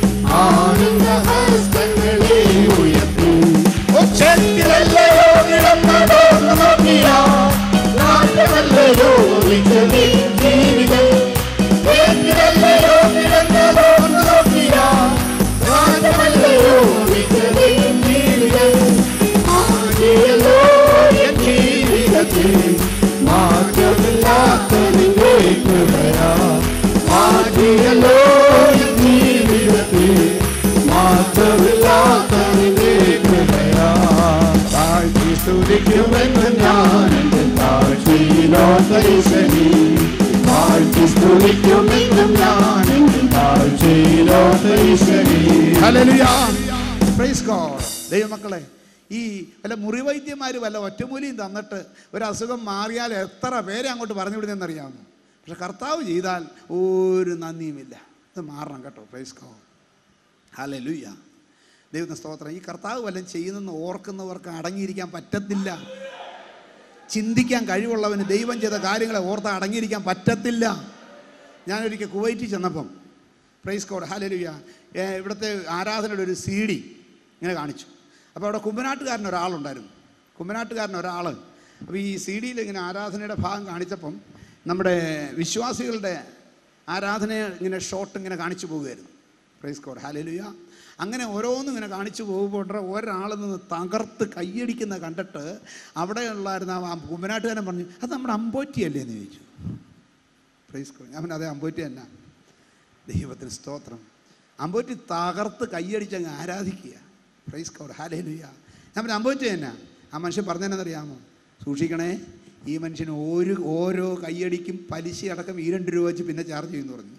ആനന്ദഹസ്തങ്ങളെ ഉയർത്തി ഉച്ചത്തിലല്ലയോ കിടന്നതോർന്നു നോക്കിയ നാട്ടമല്ലയോ വിജയീ ജീവിതം ഏറ്റിലല്ലയോ കിടന്നതോർന്നു നോക്കിയ നാട്ടമല്ലയോ വിജയീ ജീവിതം ആകിയല്ലോ എൻ ജീവിതത്തിൽ മാറ്റമില്ലാത്ത നിന്റെ കൃപയാ ആകിയല്ലോ എൻ ജീവിതത്തിൽ മാറ്റമില്ലാത്ത നിന്റെ കൃപയാ താഴ്ത്തി സ്തുതിക്കുമെന്ന് ഞാൻ എന്റെ താഴ്ചയിലോ തൈസനി താഴ്ത്തി സ്തുതിക്കുമെന്നും ഞാൻ എന്റെ താഴ്ചയിലോ തൈസനി ഹല്ലേലൂയ. Praise God. ദൈവമക്കളെ ഈ വല്ല മുറിവൈദ്യന്മാർ വല്ല ഒറ്റമൂലിയും തന്നിട്ട് ഒരു അസുഖം മാറിയാൽ എത്ര പേരെ അങ്ങോട്ട് പറഞ്ഞു വിടുന്നതെന്നറിയാമോ പക്ഷെ കർത്താവ് ചെയ്താൽ ഒരു നന്ദിയുമില്ല ഇത് മാറണം കേട്ടോ പ്രൈസ് ഗോഡ് ഹല്ലേലൂയ ദൈവത്തിന് സ്തോത്രം ഈ കർത്താവ് വല്ലതും ചെയ്യുന്നെന്ന് ഓർക്കുന്നവർക്ക് അടങ്ങിയിരിക്കാൻ പറ്റത്തില്ല ചിന്തിക്കാൻ കഴിവുള്ളവന് ദൈവം ചെയ്ത കാര്യങ്ങളെ ഓർത്ത് അടങ്ങിയിരിക്കാൻ പറ്റത്തില്ല ഞാനൊരിക്കൽ കുവൈറ്റിൽ ചെന്നപ്പം പ്രൈസ് കോഡ് ഹാലലുയ ഇവിടുത്തെ ആരാധനയുടെ ഒരു സി ഡി ഇങ്ങനെ കാണിച്ചു അപ്പോൾ അവിടെ കുമ്പനാട്ടുകാരൻ ഒരാളുണ്ടായിരുന്നു കുമ്പനാട്ടുകാരൻ ഒരാൾ അപ്പോൾ ഈ സി ഡിയിൽ ഇങ്ങനെ ആരാധനയുടെ ഭാഗം കാണിച്ചപ്പം നമ്മുടെ വിശ്വാസികളുടെ ആരാധന ഇങ്ങനെ ഷോട്ട് ഇങ്ങനെ കാണിച്ചു പോവുകയായിരുന്നു പ്രൈസ് കോഡ് ഹാലലുയ അങ്ങനെ ഓരോന്നും ഇങ്ങനെ കാണിച്ചു പോകുമ്പോൾ ഒരാളിൽ നിന്ന് തകർത്ത് കൈയടിക്കുന്ന കണ്ടിട്ട് അവിടെ ഉള്ളായിരുന്ന ആ കുമ്പനാട്ടുകാരൻ പറഞ്ഞു അത് നമ്മുടെ അമ്പോറ്റിയല്ലേ എന്ന് ചോദിച്ചു പ്രൈസ് കോഡ് ഞാൻ പറഞ്ഞു, അതെ അമ്പോറ്റി തന്നെ ദൈവത്തിന് സ്തോത്രം അമ്പോറ്റി തകർത്ത് കൈയടിച്ചങ്ങ് ആരാധിക്കുക പ്രൈസ് കോഡ് ഹാലേലുയ ഞാൻ പറഞ്ഞു അമ്പോറ്റി തന്നെ ആ മനുഷ്യൻ പറഞ്ഞതെന്നറിയാമോ സൂക്ഷിക്കണേ ഈ മനുഷ്യന് ഒരു ഓരോ കൈയടിക്കും പലിശ അടക്കം ഈ രണ്ട് രൂപ വെച്ച് പിന്നെ ചാർജ് ചെയ്യുമെന്ന് പറഞ്ഞു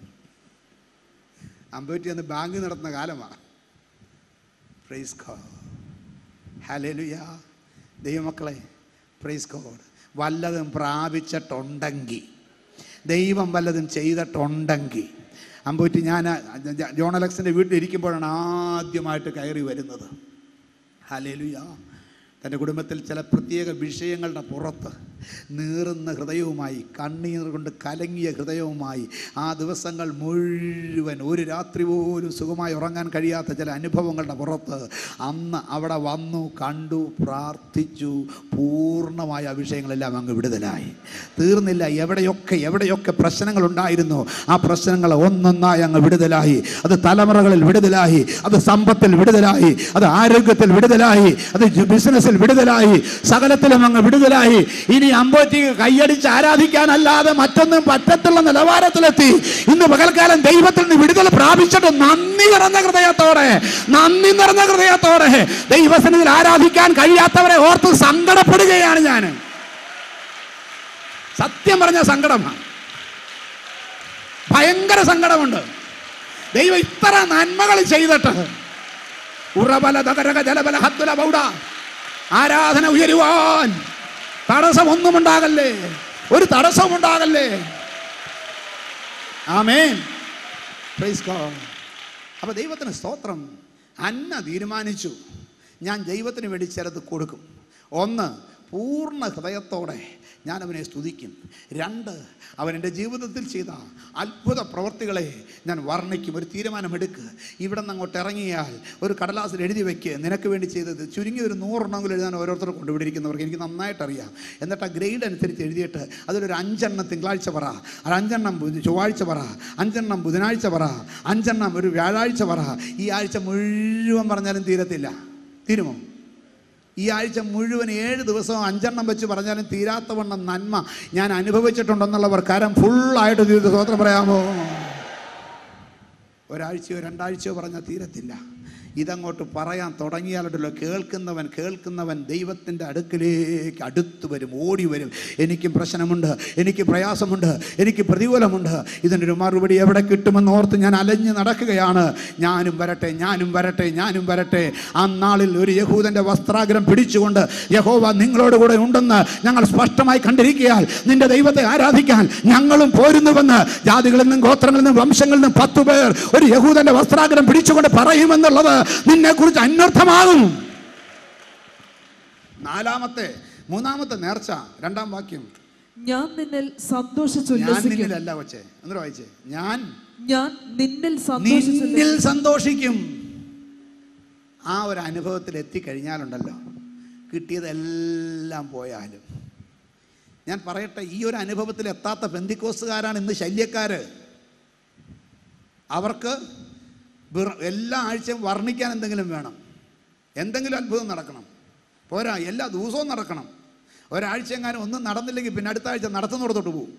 അമ്പോറ്റി അന്ന് ബാങ്ക് നടത്തുന്ന കാലമാണ് പ്രൈസ് കോഡ് ഹാലേലുയ ദൈവമക്കളെ പ്രൈസ് കോഡ് വല്ലതും പ്രാപിച്ചിട്ടുണ്ടെങ്കിൽ ദൈവം വല്ലതും ചെയ്തിട്ടുണ്ടെങ്കിൽ അമ്പൂറ്റി ഞാൻ ജോൺ അലക്സിൻ്റെ വീട്ടിലിരിക്കുമ്പോഴാണ് ആദ്യമായിട്ട് കയറി വരുന്നത് ഹലേലുയ തൻ്റെ കുടുംബത്തിൽ ചില പ്രത്യേക വിഷയങ്ങളുടെ പുറത്ത് നീറുന്ന ഹൃദയവുമായി കണ്ണീർ കൊണ്ട് കലങ്ങിയ ഹൃദയവുമായി ആ ദിവസങ്ങൾ മുഴുവൻ ഒരു രാത്രി പോലും സുഖമായി ഉറങ്ങാൻ കഴിയാത്ത ചില അനുഭവങ്ങളുടെ പുറത്ത് അന്ന് അവിടെ വന്നു കണ്ടു പ്രാർത്ഥിച്ചു പൂർണ്ണമായ ആ വിഷയങ്ങളെല്ലാം അങ്ങ് വിടുതലായി തീർന്നില്ല എവിടെയൊക്കെ എവിടെയൊക്കെ പ്രശ്നങ്ങൾ ഉണ്ടായിരുന്നു ആ പ്രശ്നങ്ങൾ ഒന്നൊന്നായി അങ്ങ് വിടുതലായി അത് തലമുറകളിൽ വിടുതലായി അത് സമ്പത്തിൽ വിടുതലായി അത് ആരോഗ്യത്തിൽ വിടുതലായി അത് ബിസിനസ്സിൽ വിടുതലായി സകലത്തിലും അങ്ങ് വിടുതലായി ഇനി അമ്പോറ്റി കൈയടിച്ച് ആരാധിക്കാനല്ലാതെ മറ്റൊന്നും പറ്റത്തുള്ള നിലവാരത്തിലെത്തി ഇന്ന് പകൽക്കാലം ദൈവത്തിൽ നിന്ന് വിടുതൽ പ്രാപിച്ചിട്ട് നന്ദി നിറഞ്ഞ ഹൃദയത്തോടെ നന്ദി നിറഞ്ഞ ഹൃദയത്തോടെ ദൈവസന്നിധിയിൽ ആരാധിക്കാൻ കഴിയാത്തവരെ ഓർത്ത് സങ്കടപ്പെടുകയാണ് ഞാൻ സത്യം പറഞ്ഞ സങ്കടമാണ് ഭയങ്കര സങ്കടമുണ്ട് ദൈവം ഇത്ര നന്മകൾ ചെയ്തിട്ട് ഉറബല ദകരക ജലബല ഹത്തുല ബൗഡ ആരാധന ഉയരുവാൻ തടസ്സമൊന്നും ഉണ്ടാകല്ലേ ഒരു തടസ്സവും ഉണ്ടാകല്ലേ ആമേൻ പ്രൈസ് ഗോഡ് അപ്പോൾ ദൈവത്തിന് സ്തോത്രം അന്ന തീരുമാനിച്ചു ഞാൻ ദൈവത്തിന് വേണ്ടി ചിലത് കൊടുക്കും ഒന്ന് പൂർണ്ണ ഹൃദയത്തോടെ ഞാൻ അവനെ സ്തുതിക്കും രണ്ട് അവൻ എൻ്റെ ജീവിതത്തിൽ ചെയ്ത അത്ഭുത പ്രവർത്തികളെ ഞാൻ വർണ്ണിക്കും ഒരു തീരുമാനമെടുക്ക് ഇവിടെ നിന്ന് അങ്ങോട്ട് ഇറങ്ങിയാൽ ഒരു കടലാസിൽ എഴുതി വെക്ക് നിനക്ക് വേണ്ടി ചെയ്തത് ചുരുങ്ങി ഒരു നൂറെണ്ണമെങ്കിലും എഴുതാൻ ഓരോരുത്തർ കൊണ്ടുപിടിക്കുന്നവർക്ക് എനിക്ക് നന്നായിട്ട് അറിയാം എന്നിട്ട് ആ ഗ്രേഡ് അനുസരിച്ച് എഴുതിയിട്ട് അതിലൊരു അഞ്ചെണ്ണം തിങ്കളാഴ്ച പറ ഒരു അഞ്ചെണ്ണം ബുധ- ചൊവ്വാഴ്ച പറ അഞ്ചെണ്ണം ബുധനാഴ്ച പറ അഞ്ചെണ്ണം ഒരു വ്യാഴാഴ്ച പറ ഈ ആഴ്ച മുഴുവൻ പറഞ്ഞാലും തീരത്തില്ല തീരുമോ ഈ ആഴ്ച മുഴുവൻ ഏഴ് ദിവസവും അഞ്ചെണ്ണം വെച്ച് പറഞ്ഞാലും തീരാത്തവണ്ണം നന്മ ഞാൻ അനുഭവിച്ചിട്ടുണ്ടെന്നുള്ളവർ കാരം ഫുള്ളായിട്ട് തീർത്ത് സ്വത്രം പറയാമോ ഒരാഴ്ചയോ രണ്ടാഴ്ചയോ പറഞ്ഞാൽ തീരത്തില്ല ഇതങ്ങോട്ട് പറയാൻ തുടങ്ങിയാലുണ്ടല്ലോ കേൾക്കുന്നവൻ കേൾക്കുന്നവൻ ദൈവത്തിൻ്റെ അടുക്കിലേക്ക് അടുത്ത് വരും ഓടി വരും എനിക്കും പ്രശ്നമുണ്ട് എനിക്ക് പ്രയാസമുണ്ട് എനിക്ക് പ്രതികൂലമുണ്ട് ഇതിനൊരു മറുപടി എവിടെ കിട്ടുമെന്ന് ഓർത്ത് ഞാൻ അലഞ്ഞ് നടക്കുകയാണ് ഞാനും വരട്ടെ ഞാനും വരട്ടെ ഞാനും വരട്ടെ ആ നാളിൽ ഒരു യഹൂദൻ്റെ വസ്ത്രാഗ്രം പിടിച്ചുകൊണ്ട് യഹോവ നിങ്ങളോട് കൂടെ ഉണ്ടെന്ന് ഞങ്ങൾ സ്പഷ്ടമായി കണ്ടിരിക്കുകയാൽ നിന്റെ ദൈവത്തെ ആരാധിക്കാൻ ഞങ്ങളും പോരുന്നുവെന്ന് ജാതികളിൽ നിന്നും ഗോത്രങ്ങളിൽ നിന്നും വംശങ്ങളിൽ നിന്നും പത്തു പേർ ഒരു യഹൂദന്റെ വസ്ത്രാഗ്രം പിടിച്ചുകൊണ്ട് പറയുമെന്നുള്ളത് നിന്നെ കുറിച്ച് അന്വർത്ഥമാകും നാലാമത്തെ മൂന്നാമത്തെ നേർച്ച രണ്ടാം വാക്യം ഞാൻ നിന്നിൽ സന്തോഷിച്ചു ഞാൻ ഉല്ലസിക്കും നിന്നിലല്ല കൊച്ചേ എന്നിട്ട് വായിച്ചേ ഞാൻ ഞാൻ നിന്നിൽ സന്തോഷിച്ചു നിന്നിൽ സന്തോഷിക്കും ആ ഒരു അനുഭവത്തിൽ എത്തിക്കഴിഞ്ഞാലുണ്ടല്ലോ കിട്ടിയതെല്ലാം പോയാലും ഞാൻ പറയട്ടെ ഈ ഒരു അനുഭവത്തിൽ എത്താത്ത ബന്ധിക്കോസുകാരാണ് ഇന്ന് ശല്യക്കാര് അവർക്ക് വെറു- എല്ലാ ആഴ്ചയും വർണ്ണിക്കാൻ എന്തെങ്കിലും വേണം എന്തെങ്കിലും അത്ഭുതം നടക്കണം പോരാ എല്ലാ ദിവസവും നടക്കണം ഒരാഴ്ച എങ്ങാനും ഒന്നും നടന്നില്ലെങ്കിൽ പിന്നെ അടുത്ത ആഴ്ച നടത്തുന്നിടത്തോട്ട് പോകും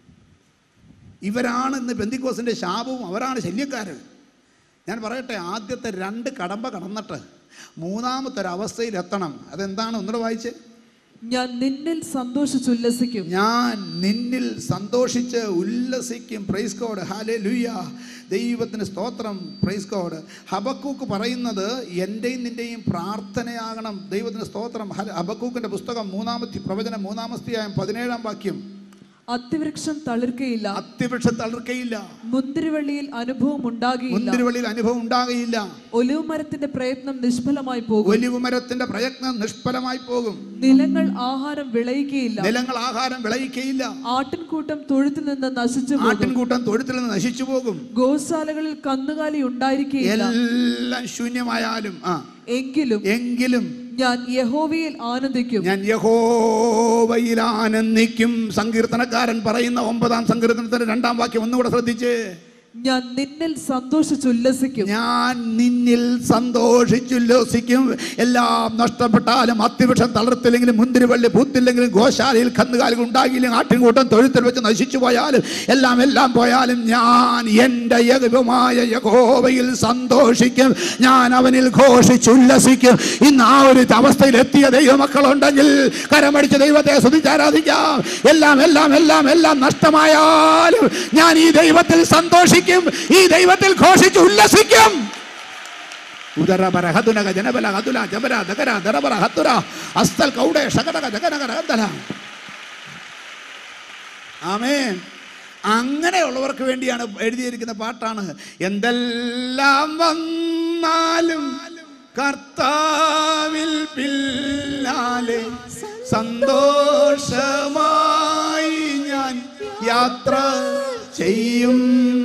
ഇവരാണ് ഇന്ന് ബന്ധിക്കോസിൻ്റെ ശാപവും അവരാണ് ശല്യക്കാർ ഞാൻ പറയട്ടെ ആദ്യത്തെ രണ്ട് കടമ്പ കടന്നിട്ട് മൂന്നാമത്തെ ഒരു അവസ്ഥയിൽ എത്തണം അതെന്താണ് ഒന്നുകൂടെ വായിച്ച് ഞാൻ നിന്നിൽ സന്തോഷിച്ചു ഉല്ലസിക്കും ഞാൻ നിന്നിൽ സന്തോഷിച്ച് ഉല്ലസിക്കും പ്രൈസ് കോഡ് ഹാലേ ലുയ്യ ദൈവത്തിന് സ്തോത്രം പ്രൈസ് കോഡ് ഹബക്കൂക്ക് പറയുന്നത് എൻ്റെയും നിൻ്റെയും പ്രാർത്ഥനയാകണം ദൈവത്തിന് സ്തോത്രം ഹല- ഹബക്കൂക്കിൻ്റെ പുസ്തകം മൂന്നാമത്തെ പ്രവചനം മൂന്നാമത്തെയായും പതിനേഴാം വാക്യം അത്തിവൃക്ഷം തളിർക്കയില്ല അത്യവൃക്ഷം തളിർക്കയില്ല മുന്തിരിവള്ളിയിൽ അനുഭവം ഉണ്ടാകിയില്ല മുന്തിരിവള്ളിയിൽ അനുഭവം ഉണ്ടാകയില്ല ഒലിവ് മരത്തിന്റെ പ്രയത്നം നിഷ്ഫലമായി പോകും ഒലിവ് മരത്തിന്റെ പ്രയത്നം നിഷ്ഫലമായി പോകും നിലങ്ങൾ ആഹാരം വിളയിക്കുകയില്ല നിലങ്ങൾ ആഹാരം വിളയിക്കയില്ല ആട്ടിൻകൂട്ടം തൊഴുത്തിൽ നിന്ന് നശിച്ചു പോകും ആട്ടിൻകൂട്ടം തൊഴുത്തിൽ നിന്ന് നശിച്ചു പോകും ഗോശാലകളിൽ കന്നുകാലി ഉണ്ടായിരിക്കുകയില്ല എല്ലാം ശൂന്യമായാലും ആ എങ്കിലും എങ്കിലും ഞാൻ യഹോവയിൽ ആനന്ദിക്കും ഞാൻ യഹോവയിൽ ആനന്ദിക്കും സങ്കീർത്തനക്കാരൻ പറയുന്ന ഒമ്പതാം സങ്കീർത്തനത്തിന്റെ രണ്ടാം വാക്യം ഒന്നുകൂടെ ശ്രദ്ധിച്ച് ഞാൻ നിന്നിൽ സന്തോഷിച്ചുല്ലസിക്കും ഞാൻ നിന്നിൽ സന്തോഷിച്ചുല്ലസിക്കും എല്ലാം നഷ്ടപ്പെട്ടാലും അത്തിവൃക്ഷം തളർത്തില്ലെങ്കിലും മുന്തിരിവള്ളി പൂത്തില്ലെങ്കിലും ഗോശാലയിൽ കന്നുകാലികൾ ഉണ്ടാകില്ലെങ്കിൽ ആട്ടിൻകൂട്ടം തൊഴുത്തിൽ വെച്ച് നശിച്ചു പോയാലും എല്ലാം എല്ലാം പോയാലും ഞാൻ എൻ്റെ യകവുമായ യഹോവയിൽ സന്തോഷിക്കും ഞാൻ അവനിൽ ഘോഷിച്ചുല്ലസിക്കും ഇന്ന് ആ ഒരു അവസ്ഥയിൽ എത്തിയ ദൈവമക്കളുണ്ടെങ്കിൽ കരമടിച്ച് ദൈവത്തെ സ്തുതിച്ചാരാധിക്കാം എല്ലാം എല്ലാം എല്ലാം എല്ലാം നഷ്ടമായാലും ഞാൻ ഈ ദൈവത്തിൽ സന്തോഷിക്കും ഈ ദൈവത്തിൽ ഘോഷിച്ച് ഉല്ലസിക്കും ഉദരബര ഹതുനക ജനബല ഹതുല ജബര ദകര ദരബര ഹത്തുര അസ്തൽ കൗടെ ഷകടക ജഗനഗര ഹന്തല ആമേൻ അങ്ങനെയുള്ളവർക്ക് വേണ്ടിയാണ് എഴുതിയിരിക്കുന്ന പാട്ടാണ് എന്തെല്ലാം വന്നാലും കർത്താവിൽ പിന്നാലെ സന്തോഷമായി ഞാൻ യാത്ര ചെയ്യും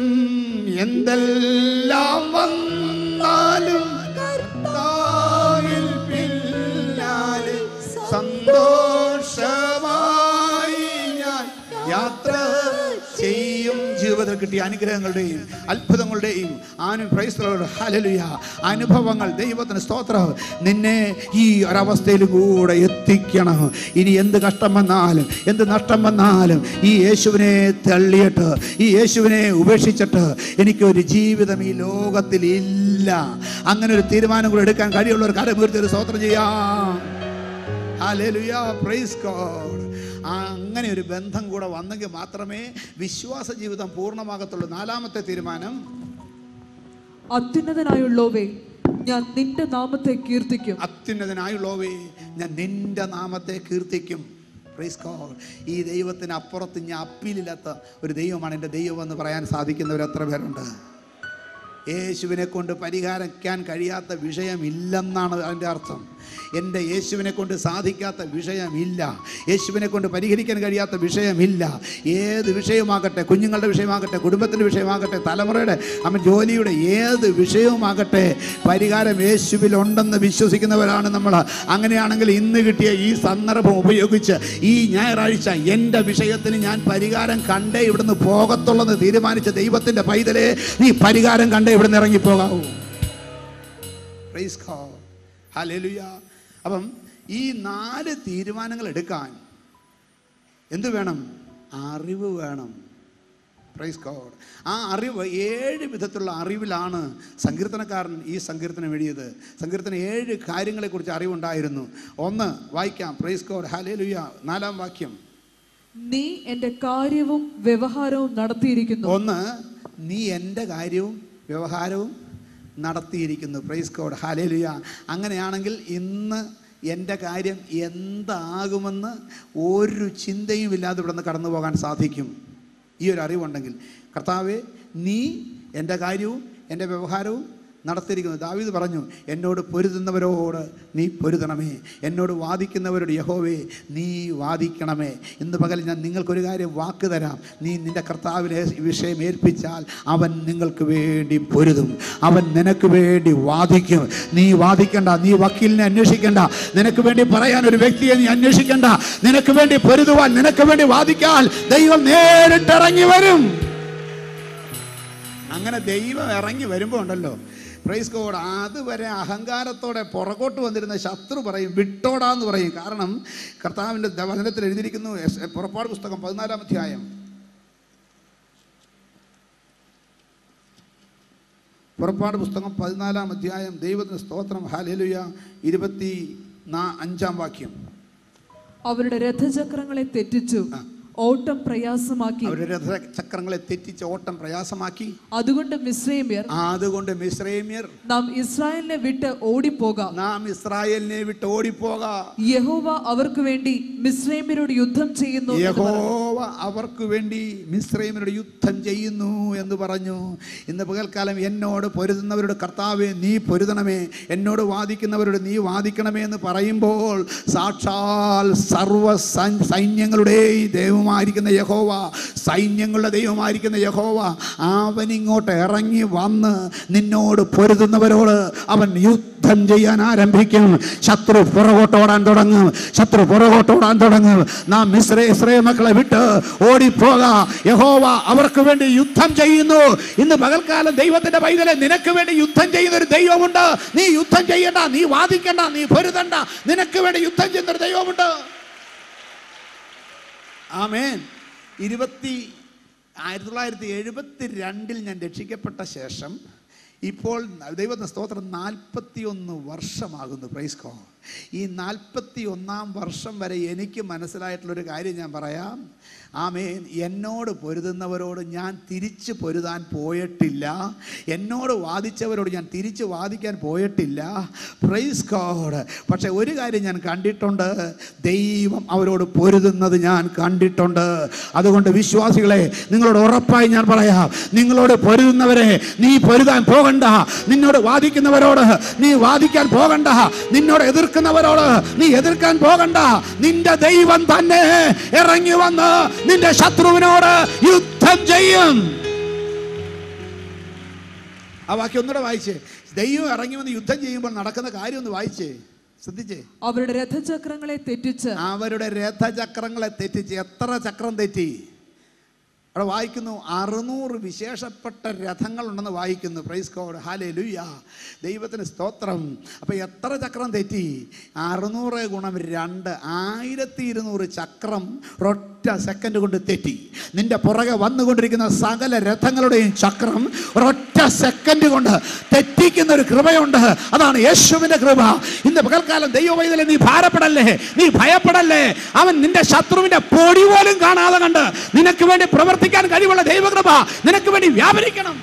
എന്തെല്ലാം വന്നാലും കർത്താവിൽ പിന്നാലെ സന്തോഷമായി ഞാൻ യാത്ര ചെയ്യും ജീവിതത്തിൽ കിട്ടിയ അനുഗ്രഹങ്ങളുടെയും അത്ഭുതങ്ങളുടെയും ആനു പ്രൈസ്തലോട് ഹലലുയ അനുഭവങ്ങൾ ദൈവത്തിന് സ്തോത്രം നിന്നെ ഈ ഒരവസ്ഥയിൽ കൂടെ എത്തിക്കണം ഇനി എന്ത് കഷ്ടം വന്നാലും എന്ത് നഷ്ടം വന്നാലും ഈ യേശുവിനെ തള്ളിയിട്ട് ഈ യേശുവിനെ ഉപേക്ഷിച്ചിട്ട് എനിക്കൊരു ജീവിതം ഈ ലോകത്തിൽ ഇല്ല അങ്ങനെ ഒരു തീരുമാനം കൂടെ എടുക്കാൻ കഴിയുള്ള ഒരു കരമീർത്തി ഒരു സ്തോത്രം ചെയ്യാം ഹല്ലേലൂയ പ്രൈസ് ഗോഡ് അങ്ങനെ ഒരു ബന്ധം കൂടെ വന്നെങ്കിൽ മാത്രമേ വിശ്വാസ ജീവിതം പൂർണ്ണമാകത്തുള്ളൂ നാലാമത്തെ തീരുമാനം അത്യുന്നതനായുള്ളോവേ ഞാൻ നിന്റെ നാമത്തെ കീർത്തിക്കും അത്യുന്നതനായുള്ളവേ ഞാൻ നിന്റെ നാമത്തെ കീർത്തിക്കും പ്രൈസ് God. ഈ ദൈവത്തിന് അപ്പുറത്ത് ഞാൻ അപ്പീലില്ലാത്ത ഒരു ദൈവമാണ് എൻ്റെ ദൈവം എന്ന് പറയാൻ സാധിക്കുന്നവർ എത്ര പേരുണ്ട് യേശുവിനെ കൊണ്ട് പരിഹാരിക്കാൻ കഴിയാത്ത വിഷയമില്ലെന്നാണ് അതിൻ്റെ അർത്ഥം എൻ്റെ യേശുവിനെ കൊണ്ട് സാധിക്കാത്ത വിഷയമില്ല യേശുവിനെ കൊണ്ട് പരിഹരിക്കാൻ കഴിയാത്ത വിഷയമില്ല ഏത് വിഷയമാകട്ടെ കുഞ്ഞുങ്ങളുടെ വിഷയമാകട്ടെ കുടുംബത്തിൻ്റെ വിഷയമാകട്ടെ തലമുറയുടെ അവൻ ജോലിയുടെ ഏത് വിഷയവുമാകട്ടെ പരിഹാരം യേശുവിലുണ്ടെന്ന് വിശ്വസിക്കുന്നവരാണ് നമ്മൾ അങ്ങനെയാണെങ്കിൽ ഇന്ന് കിട്ടിയ ഈ സന്ദർഭം ഉപയോഗിച്ച് ഈ ഞായറാഴ്ച എൻ്റെ വിഷയത്തിന് ഞാൻ പരിഹാരം കണ്ടേ ഇവിടുന്ന് പോകത്തുള്ളെന്ന് തീരുമാനിച്ച ദൈവത്തിൻ്റെ പൈതലേ നീ പരിഹാരം കണ്ടേ ഇവിടുന്ന് ഇറങ്ങിപ്പോകാവൂ Praise God. Hallelujah. അപ്പം ഈ നാല് തീരുമാനങ്ങൾ എടുക്കാൻ എന്ത് വേണം അറിവ് വേണം പ്രൈസ് ഗോഡ് ആ അറിവ് ഏഴ് വിധത്തിലുള്ള അറിവിലാണ് സങ്കീർത്തനക്കാരൻ ഈ സങ്കീർത്തനം എഴുതിയത് സങ്കീർത്തനം ഏഴ് കാര്യങ്ങളെക്കുറിച്ച് അറിവുണ്ടായിരുന്നു ഒന്ന് വായിക്കാം പ്രൈസ് ഗോഡ് ഹാലേ ലുയ നാലാം വാക്യം നീ എന്റെ കാര്യവും വ്യവഹാരവും നടത്തിയിരിക്കുന്നു ഒന്ന് നീ എൻ്റെ കാര്യവും വ്യവഹാരവും നടത്തിയിരിക്കുന്നു പ്രൈസ് കോഡ് ഹാലേലുയ അങ്ങനെയാണെങ്കിൽ ഇന്ന് എൻ്റെ കാര്യം എന്താകുമെന്ന് ഒരു ചിന്തയും ഇല്ലാതെ ഇവിടെ നിന്ന് കടന്നു പോകാൻ സാധിക്കും ഈ ഒരു അറിവുണ്ടെങ്കിൽ കർത്താവെ നീ എൻ്റെ കാര്യവും എൻ്റെ വ്യവഹാരവും നടത്തിയിരിക്കുന്നു ദാവീദ് പറഞ്ഞു എന്നോട് പൊരുതുന്നവരോട് നീ പൊരുതണമേ എന്നോട് വാദിക്കുന്നവരോട് യഹോവേ നീ വാദിക്കണമേ ഇന്ന് പകൽ ഞാൻ നിങ്ങൾക്കൊരു കാര്യം വാക്ക് തരാം നീ നിന്റെ കർത്താവിനെ ഈ വിഷയം ഏൽപ്പിച്ചാൽ അവൻ നിങ്ങൾക്ക് വേണ്ടി പൊരുതും അവൻ നിനക്ക് വേണ്ടി വാദിക്കും നീ വാദിക്കണ്ട നീ വക്കീലിനെ അന്വേഷിക്കണ്ട നിനക്ക് വേണ്ടി പറയാൻ ഒരു വ്യക്തിയെ നീ അന്വേഷിക്കണ്ട നിനക്ക് വേണ്ടി പൊരുതുവാൻ നിനക്ക് വേണ്ടി വാദിക്കാൻ ദൈവം നേരിട്ടിറങ്ങി വരും അങ്ങനെ ദൈവം ഇറങ്ങി വരുമ്പോൾ ഉണ്ടല്ലോ പ്രൈസ് കോഡ് അതുവരെ അഹങ്കാരത്തോടെ പുറകോട്ട് വന്നിരുന്ന ശത്രു പറയും വിട്ടോടാന്ന് പറയും കാരണം കർത്താവിൻ്റെ വചനത്തിൽ എഴുതിയിരിക്കുന്നു എസ്- പുറപ്പാട് പുസ്തകം പതിനാലാം അധ്യായം പുറപ്പാട് പുസ്തകം പതിനാലാം അധ്യായം ദൈവത്തിന് സ്തോത്രം ഹാലേലുയ ഇരുപത്തി നാ അഞ്ചാം വാക്യം അവരുടെ രഥചക്രങ്ങളെ തെറ്റിച്ചു ഓട്ടം പ്രയാസമാക്കി അവരുടെ രഥചക്രങ്ങളെ തെറ്റിച്ച് ഓട്ടം പ്രയാസമാക്കി അതുകൊണ്ട് മിശ്രൈമ്യർ അതുകൊണ്ട് മിശ്രൈമ്യർ നാം ഇസ്രായേലിനെ വിട്ട് ഓടിപ്പോകാം നാം ഇസ്രായേലിനെ വിട്ട് ഓടിപ്പോകാം യഹോവ അവർക്ക് വേണ്ടി മിശ്രൈമ്യരോട് യുദ്ധം ചെയ്യുന്നു എന്ന് പറഞ്ഞു. യഹോവ അവർക്ക് വേണ്ടി മിശ്രൈമിനോട് യുദ്ധം ചെയ്യുന്നു എന്ന് പറഞ്ഞു ഇന്ന് പകൽക്കാലം എന്നോട് പൊരുതുന്നവരോട് കർത്താവെ നീ പൊരുതണമേ എന്നോട് വാദിക്കുന്നവരോട് നീ വാദിക്കണമേ എന്ന് പറയുമ്പോൾ സാക്ഷാൽ സർവ സൈ- സൈന്യങ്ങളുടെയും ദൈവമായിരിക്കുന്ന യഹോവ സൈന്യങ്ങളുടെ ദൈവമായിരിക്കുന്ന യഹോവ അവൻ ഇങ്ങോട്ട് ഇറങ്ങി വന്ന് നിന്നോട് പൊരുതുന്നവരോട് അവൻ യുദ്ധം ചെയ്യാൻ ആരംഭിക്കും ശത്രു പുറകോട്ടോടാൻ തുടങ്ങും ശത്രു പുറകോട്ടോടാൻ തുടങ്ങും നാം മിശ്രേ ഇസ്രേ മക്കളെ വിട്ട് ഓടിപ്പോക യഹോവ അവർക്ക് വേണ്ടി യുദ്ധം ചെയ്യുന്നു ഇന്ന് പകൽക്കാലം ദൈവത്തിന്റെ പൈതലെ നിനക്ക് വേണ്ടി യുദ്ധം ചെയ്യുന്ന ഒരു ദൈവമുണ്ട് നീ യുദ്ധം ചെയ്യണ്ട നീ വാദിക്കണ്ട നീ പൊരുതണ്ട നിനക്ക് വേണ്ടി യുദ്ധം ചെയ്യുന്ന ഒരു ദൈവമുണ്ട് ആമേൻ ഇരുപത്തി ആയിരത്തി തൊള്ളായിരത്തി എഴുപത്തി രണ്ടിൽ ഞാൻ രക്ഷിക്കപ്പെട്ട ശേഷം ഇപ്പോൾ ദൈവത്തിന് സ്തോത്രം നാൽപ്പത്തി ഒന്ന് വർഷമാകുന്നു പ്രൈസ് കോ ഈ നാൽപ്പത്തി ഒന്നാം വർഷം വരെ എനിക്ക് മനസ്സിലായിട്ടുള്ളൊരു കാര്യം ഞാൻ പറയാം ആമേൻ എന്നോട് പൊരുതുന്നവരോട് ഞാൻ തിരിച്ച് പൊരുതാൻ പോയിട്ടില്ല എന്നോട് വാദിച്ചവരോട് ഞാൻ തിരിച്ച് വാദിക്കാൻ പോയിട്ടില്ല പ്രൈസ് കോഡ് പക്ഷെ ഒരു കാര്യം ഞാൻ കണ്ടിട്ടുണ്ട് ദൈവം അവരോട് പൊരുതുന്നത് ഞാൻ കണ്ടിട്ടുണ്ട് അതുകൊണ്ട് വിശ്വാസികളെ നിങ്ങളോട് ഉറപ്പായി ഞാൻ പറയാം നിങ്ങളോട് പൊരുതുന്നവരെ നീ പൊരുതാൻ പോകണ്ട നിന്നോട് വാദിക്കുന്നവരോട് നീ വാദിക്കാൻ പോകണ്ട നിന്നോട് എതിർക്കുന്നവരോട് നീ എതിർക്കാൻ പോകണ്ട നിന്റെ ദൈവം തന്നെ ഇറങ്ങി വന്ന് നിന്റെ ശത്രുവിനോട് യുദ്ധം ചെയ്യും ആ വാക്യം ഒന്നുകൂടെ വായിച്ചേ ദൈവം ഇറങ്ങി വന്ന് യുദ്ധം ചെയ്യുമ്പോൾ നടക്കുന്ന കാര്യം ഒന്ന് വായിച്ചേ ശ്രദ്ധിച്ചേ അവരുടെ രഥചക്രങ്ങളെ തെറ്റിച്ച് അവരുടെ രഥചക്രങ്ങളെ തെറ്റിച്ച് എത്ര ചക്രം തെറ്റി അവിടെ വായിക്കുന്നു അറുന്നൂറ് വിശേഷപ്പെട്ട രഥങ്ങളുണ്ടെന്ന് വായിക്കുന്നു പ്രൈസ് കോഡ് ഹാലേ ലുയ്യ ദൈവത്തിന് സ്തോത്രം അപ്പം എത്ര ചക്രം തെറ്റി അറുന്നൂറ് ഗുണം രണ്ട് ആയിരത്തി ഇരുന്നൂറ് ചക്രം ഒരൊറ്റ സെക്കൻഡ് കൊണ്ട് തെറ്റി നിന്റെ പുറകെ വന്നുകൊണ്ടിരിക്കുന്ന സകല രഥങ്ങളുടെയും ചക്രം ഒരൊറ്റ സെക്കൻഡ് കൊണ്ട് തെറ്റിക്കുന്ന ഒരു കൃപയുണ്ട് അതാണ് യേശുവിന്റെ കൃപ ഇന്ന് പകൽക്കാലം ദൈവവൈതലെ നീ ഭാരപ്പെടല്ലേ നീ ഭയപ്പെടല്ലേ അവൻ നിന്റെ ശത്രുവിന്റെ പൊടി പോലും കാണാതെ കണ്ട് നിനക്ക് വേണ്ടി പ്രവർത്തിക്കാൻ കഴിവുള്ള ദൈവകൃപ നിനക്ക് വേണ്ടി വ്യാപരിക്കണം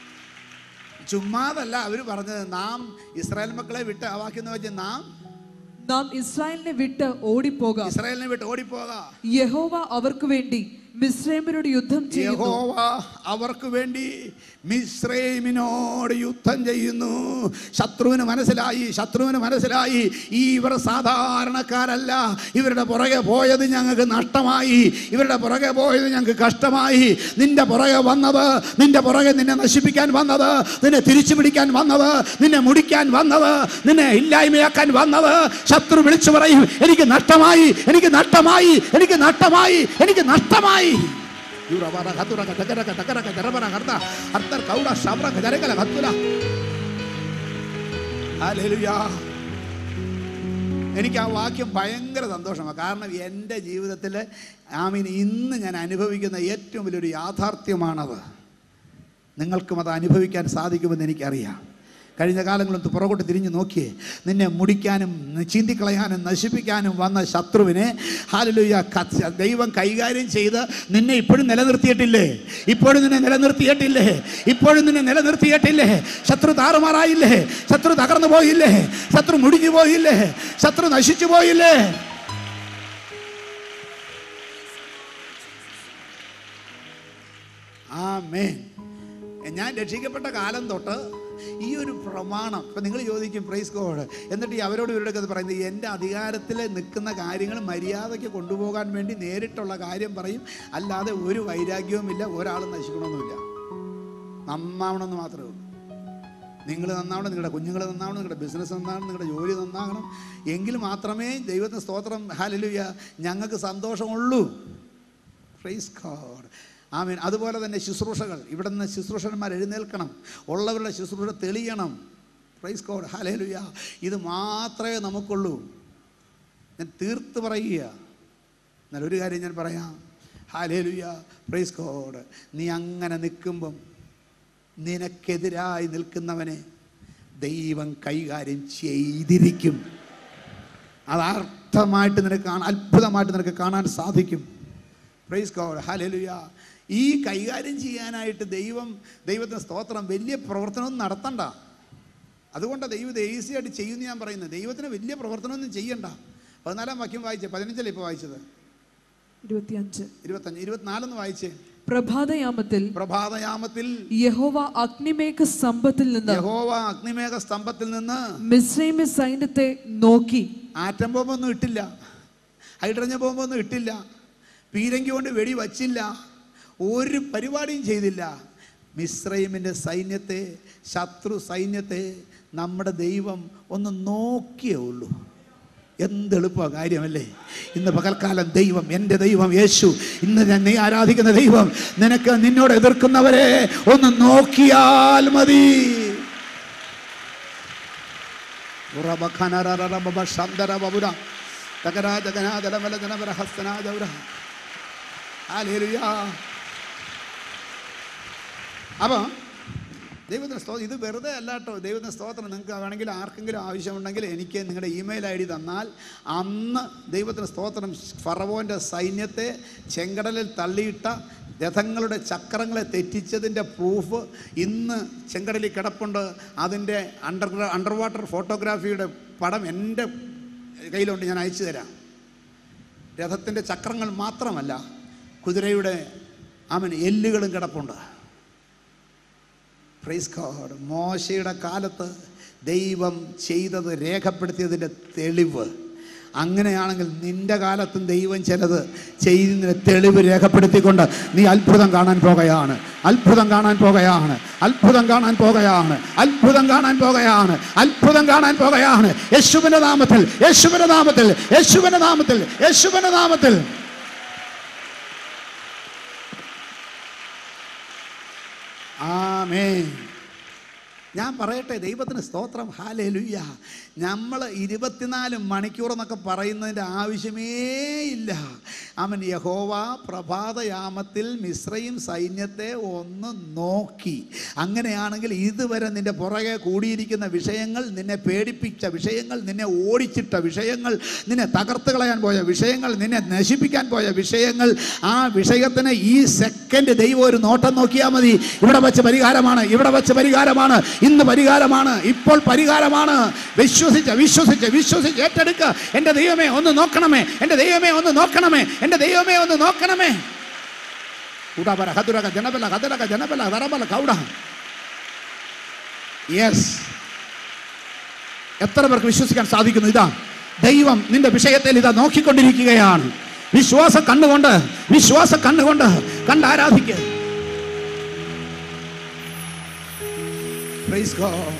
ചുമ്മാതല്ല അവർ പറഞ്ഞത് നാം ഇസ്രായേൽ മക്കളെ വിട്ട് ആ വാക്യം എന്ന് വെച്ചാൽ നാം നാം ഇസ്രായേലിനെ വിട്ട് ഓടിപ്പോകാം ഇസ്രായേലിനെ വിട്ട് ഓടിപ്പോകാം യഹോവ അവർക്ക് വേണ്ടി മിസ്രൈമിനോട് യുദ്ധം ചെയ്യുന്നു യഹോവ അവർക്ക് വേണ്ടി മിശ്രൈമിനോട് യുദ്ധം ചെയ്യുന്നു ശത്രുവിന് മനസ്സിലായി ശത്രുവിന് മനസ്സിലായി ഈ ഇവർ സാധാരണക്കാരല്ല ഇവരുടെ പുറകെ പോയത് ഞങ്ങൾക്ക് നഷ്ടമായി ഇവരുടെ പുറകെ പോയത് ഞങ്ങൾക്ക് കഷ്ടമായി നിന്റെ പുറകെ വന്നത് നിന്റെ പുറകെ നിന്നെ നശിപ്പിക്കാൻ വന്നത് നിന്നെ തിരിച്ചു പിടിക്കാൻ വന്നത് നിന്നെ മുടിക്കാൻ വന്നത് നിന്നെ ഇല്ലായ്മയാക്കാൻ വന്നത് ശത്രു വിളിച്ചു പറയും എനിക്ക് നഷ്ടമായി എനിക്ക് നഷ്ടമായി എനിക്ക് നഷ്ടമായി എനിക്ക് നഷ്ടമായി യുറവറ ഖതുറക തകരക തകരക ദരബറ ഹർദ ഹർദർ കൗഡ ശബ്രക ദരകല ഖത്തുല ഹല്ലേലൂയ എനിക്ക് ആ വാക്യം ഭയങ്കര സന്തോഷമാണ് കാരണം എൻ്റെ ജീവിതത്തിൽ ആമീൻ ഇന്ന് ഞാൻ അനുഭവിക്കുന്ന ഏറ്റവും വലിയൊരു യാഥാർത്ഥ്യമാണത് നിങ്ങൾക്കും അത് അനുഭവിക്കാൻ സാധിക്കുമെന്ന് എനിക്കറിയാം കഴിഞ്ഞ കാലങ്ങളൊന്ന് പുറകോട്ട് തിരിഞ്ഞു നോക്കിയേ നിന്നെ മുടിക്കാനും ചീന്തിക്കളയാനും നശിപ്പിക്കാനും വന്ന ശത്രുവിനെ ഹാലലുയ ദൈവം കൈകാര്യം ചെയ്ത് നിന്നെ ഇപ്പോഴും നിലനിർത്തിയിട്ടില്ലേ ഇപ്പോഴും നിന്നെ നിലനിർത്തിയിട്ടില്ലേ ഇപ്പോഴും നിന്നെ നിലനിർത്തിയിട്ടില്ലേ ശത്രു താറുമാറായില്ലേ ശത്രു തകർന്നു പോയില്ലേ ശത്രു മുടിഞ്ഞു പോയില്ലേ ശത്രു നശിച്ചു പോയില്ലേ ആമേൻ ഞാൻ രക്ഷിക്കപ്പെട്ട കാലം തൊട്ട് ഈ ഒരു പ്രമാണം ഇപ്പം നിങ്ങൾ ചോദിക്കും പ്രൈസ് കോഡ് എന്നിട്ട് ഈ അവരോട് ഇവരോടൊക്കെ പറയുന്നത് എൻ്റെ അധികാരത്തിൽ നിൽക്കുന്ന കാര്യങ്ങൾ മര്യാദയ്ക്ക് കൊണ്ടുപോകാൻ വേണ്ടി നേരിട്ടുള്ള കാര്യം പറയും അല്ലാതെ ഒരു വൈരാഗ്യവുമില്ല ഒരാളും നശിക്കണമെന്നുമില്ല നന്നാവണമെന്ന് മാത്രമേ ഉള്ളൂ നിങ്ങൾ നന്നാവണം നിങ്ങളുടെ കുഞ്ഞുങ്ങൾ നന്നാവണം നിങ്ങളുടെ ബിസിനസ് നന്നാവണം നിങ്ങളുടെ ജോലി നന്നാകണം എങ്കിൽ മാത്രമേ ദൈവത്തിന് സ്തോത്രം ഹാലലുയ ഞങ്ങൾക്ക് സന്തോഷമുള്ളൂ പ്രൈസ് ഗോഡ് ആമീൻ അതുപോലെ തന്നെ ശുശ്രൂഷകൾ ഇവിടെ നിന്ന് ശുശ്രൂഷന്മാർ എഴുന്നേൽക്കണം ഉള്ളവരുടെ ശുശ്രൂഷ തെളിയണം പ്രൈസ് ഗോഡ് ഹാലേലുയ ഇത് മാത്രമേ നമുക്കുള്ളൂ ഞാൻ തീർത്ത് പറയുക എന്നാൽ ഒരു കാര്യം ഞാൻ പറയാം ഹാലേലുയ പ്രൈസ് ഗോഡ് നീ അങ്ങനെ നിൽക്കുമ്പം നിനക്കെതിരായി നിൽക്കുന്നവനെ ദൈവം കൈകാര്യം ചെയ്തിരിക്കും അത് അർത്ഥമായിട്ട് നിനക്ക് കാണാൻ അത്ഭുതമായിട്ട് നിനക്ക് കാണാൻ സാധിക്കും പ്രൈസ് ഗോഡ് ഹല്ലേലൂയ ഈ കൈകാര്യം ചെയ്യാനായിട്ട് ദൈവം ദൈവത്തിന് സ്തോത്രം വലിയ പ്രവർത്തനമൊന്നും നടത്തണ്ട അതുകൊണ്ടാണ് ദൈവം ഇത് ഈസി ആയിട്ട് ചെയ്യുമെന്ന് ഞാൻ പറയുന്നത് ദൈവത്തിന് വലിയ പ്രവർത്തനമൊന്നും ചെയ്യണ്ട പതിനാലാം വാക്യം വായിച്ചേ പതിനഞ്ചല്ലേ ഇപ്പോൾ വായിച്ചത് ഇരുപത്തിയഞ്ച് ഇരുപത്തഞ്ച് ഇരുപത്തിനാലെന്ന് വായിച്ചേ പ്രഭാതയാമത്തിൽ പ്രഭാതയാമത്തിൽ യഹോവ അഗ്നിമേഘ സ്തംഭത്തിൽ നിന്ന് യഹോവ അഗ്നിമേഘ സ്തംഭത്തിൽ നിന്ന് മിസ്രൈമി സൈന്യത്തെ നോക്കി ആറ്റം ബോംബൊന്നും ഇട്ടില്ല ഹൈഡ്രജൻ ബോംബൊന്നും ഇട്ടില്ല പീരങ്കി കൊണ്ട് വെടി വച്ചില്ല ഒരു പരിപാടിയും ചെയ്തില്ല മിശ്രൈമിൻ്റെ സൈന്യത്തെ ശത്രു സൈന്യത്തെ നമ്മുടെ ദൈവം ഒന്ന് നോക്കിയേ ഉള്ളൂ എന്ത് എളുപ്പ കാര്യമല്ലേ ഇന്ന് പകൽക്കാലം ദൈവം എൻ്റെ ദൈവം യേശു ഇന്ന് ഞാൻ നീ ആരാധിക്കുന്ന ദൈവം നിനക്ക് നിന്നോട് എതിർക്കുന്നവരെ ഒന്ന് നോക്കിയാൽ മതി ഉറബഖനരരബബ ശബ്ദരബബുര തകരാ ജഗനാദലമല ജനപര ഹസ്തനാദൗര ഹല്ലേലൂയ അപ്പോൾ ദൈവത്തിന് സ്തോത്രം ഇത് വെറുതെ അല്ല കേട്ടോ ദൈവത്തിന് സ്തോത്രം നിങ്ങൾക്ക് വേണമെങ്കിൽ ആർക്കെങ്കിലും ആവശ്യമുണ്ടെങ്കിൽ എനിക്ക് നിങ്ങളുടെ ഇമെയിൽ ഐ ഡി തന്നാൽ അന്ന് ദൈവത്തിന് സ്തോത്രം ഫറവോൻ്റെ സൈന്യത്തെ ചെങ്കടലിൽ തള്ളിയിട്ട രഥങ്ങളുടെ ചക്രങ്ങളെ തെറ്റിച്ചതിൻ്റെ പ്രൂഫ് ഇന്ന് ചെങ്കടലിൽ കിടപ്പുണ്ട് അതിൻ്റെ അണ്ടർ അണ്ടർ വാട്ടർ ഫോട്ടോഗ്രാഫിയുടെ പടം എൻ്റെ കയ്യിലുണ്ട് ഞാൻ അയച്ചു തരാം രഥത്തിൻ്റെ ചക്രങ്ങൾ മാത്രമല്ല കുതിരയുടെ അവൻ എല്ലുകളും കിടപ്പുണ്ട് പ്രൈസ് ഗോഡ് മോശയുടെ കാലത്ത് ദൈവം ചെയ്തത് രേഖപ്പെടുത്തിയതിൻ്റെ തെളിവ് അങ്ങനെയാണെങ്കിൽ നിന്റെ കാലത്തും ദൈവം ചിലത് ചെയ്യുന്നതിന് തെളിവ് രേഖപ്പെടുത്തിക്കൊണ്ട് നീ അത്ഭുതം കാണാൻ പോകുകയാണ് അത്ഭുതം കാണാൻ പോകുകയാണ് അത്ഭുതം കാണാൻ പോകുകയാണ് അത്ഭുതം കാണാൻ പോകുകയാണ് അത്ഭുതം കാണാൻ പോകുകയാണ് യേശുവിൻ്റെ നാമത്തിൽ യേശുവിൻ്റെ നാമത്തിൽ യേശുവിൻ്റെ നാമത്തിൽ യേശുവിൻ്റെ നാമത്തിൽ ആമേൻ ഞാൻ പറയട്ടെ ദൈവത്തിന് സ്തോത്രം ഹാലേലുയ്യ നമ്മൾ ഇരുപത്തിനാല് മണിക്കൂർ എന്നൊക്കെ പറയുന്നതിൻ്റെ ആവശ്യമേ ഇല്ല അവൻ യഹോവ പ്രഭാതയാമത്തിൽ മിശ്രയും സൈന്യത്തെ ഒന്ന് നോക്കി അങ്ങനെയാണെങ്കിൽ ഇതുവരെ നിന്റെ പുറകെ കൂടിയിരിക്കുന്ന വിഷയങ്ങൾ നിന്നെ പേടിപ്പിച്ച വിഷയങ്ങൾ നിന്നെ ഓടിച്ചിട്ട വിഷയങ്ങൾ നിന്നെ തകർത്ത് കളയാൻ പോയ വിഷയങ്ങൾ നിന്നെ നശിപ്പിക്കാൻ പോയ വിഷയങ്ങൾ ആ വിഷയത്തിന് ഈ സെക്കൻഡ് ദൈവം ഒരു നോട്ടം നോക്കിയാൽ മതി ഇവിടെ വെച്ച് പരിഹാരമാണ് ഇവിടെ വെച്ച് പരിഹാരമാണ് ഇന്ന് പരിഹാരമാണ് ഇപ്പോൾ പരിഹാരമാണ് വിശ്വസിച്ച് വിശ്വസിച്ച് വിശ്വസിച്ച് ഏറ്റെടുക്കുക എൻ്റെ ദൈവമേ ഒന്ന് നോക്കണമേ എൻ്റെ ദൈവമേ ഒന്ന് നോക്കണമേ എൻ്റെ ദൈവമേ ഒന്ന് നോക്കണമേ ഉടബല ഹതുരക ജനബല ഹതരക ജനബല വരബല കൗട യെസ് എത്ര പേർക്ക് വിശ്വസിക്കാൻ സാധിക്കുന്നു ഇതാ ദൈവം നിന്റെ വിഷയത്തിൽ ഇതാ നോക്കിക്കൊണ്ടിരിക്കുകയാണ് വിശ്വാസ കണ്ണുകൊണ്ട് വിശ്വാസ കണ്ണുകൊണ്ട് കണ്ട് ആരാധിക്കുക Praise God.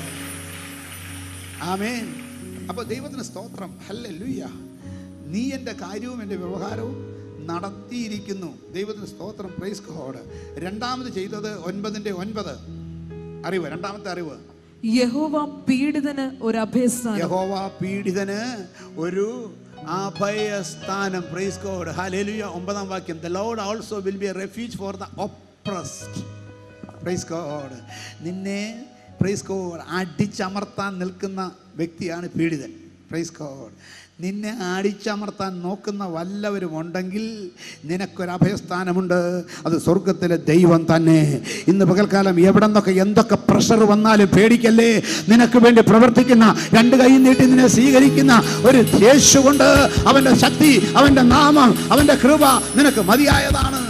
ആമേൻ അപ്പോൾ ദൈവത്തിന് സ്തോത്രം ഹല്ലേലൂയ നീ എൻ്റെ കാര്യവും എൻ്റെ വ്യവഹാരവും നടത്തിയിരിക്കുന്നു ദൈവത്തിന് സ്തോത്രം പ്രൈസ് ഗോഡ് രണ്ടാമത് ചെയ്തത് ഒൻപതിൻ്റെ ഒൻപത് അറിവ് രണ്ടാമത്തെ അറിവ് യഹോവ പീഡിതന് ഒരു അഭയസ്ഥാനം യഹോവ പീഡിതന് ഒരു അഭയസ്ഥാനം പ്രൈസ് ഗോഡ് ഹല്ലേലൂയ ഒമ്പതാം വാക്യം the Lord also will be a refuge for the oppressed praise God നിന്നെ പ്രൈസ് ഗോഡ് അടിച്ചമർത്താൻ നിൽക്കുന്ന വ്യക്തിയാണ് പീഡിതൻ പ്രൈസ് ഗോഡ് നിന്നെ അടിച്ചമർത്താൻ നോക്കുന്ന വല്ലവരും ഉണ്ടെങ്കിൽ നിനക്കൊരു അഭയസ്ഥാനമുണ്ട് അത് സ്വർഗത്തിലെ ദൈവം തന്നെ ഇന്ന് പകൽക്കാലം എവിടെ നിന്നൊക്കെ എന്തൊക്കെ പ്രഷർ വന്നാലും പേടിക്കല്ലേ നിനക്ക് വേണ്ടി പ്രവർത്തിക്കുന്ന രണ്ട് കൈ നീട്ടി നിന്നെ സ്വീകരിക്കുന്ന ഒരു യേശുകൊണ്ട് അവൻ്റെ ശക്തി അവൻ്റെ നാമം അവൻ്റെ കൃപ നിനക്ക് മതിയായതാണ്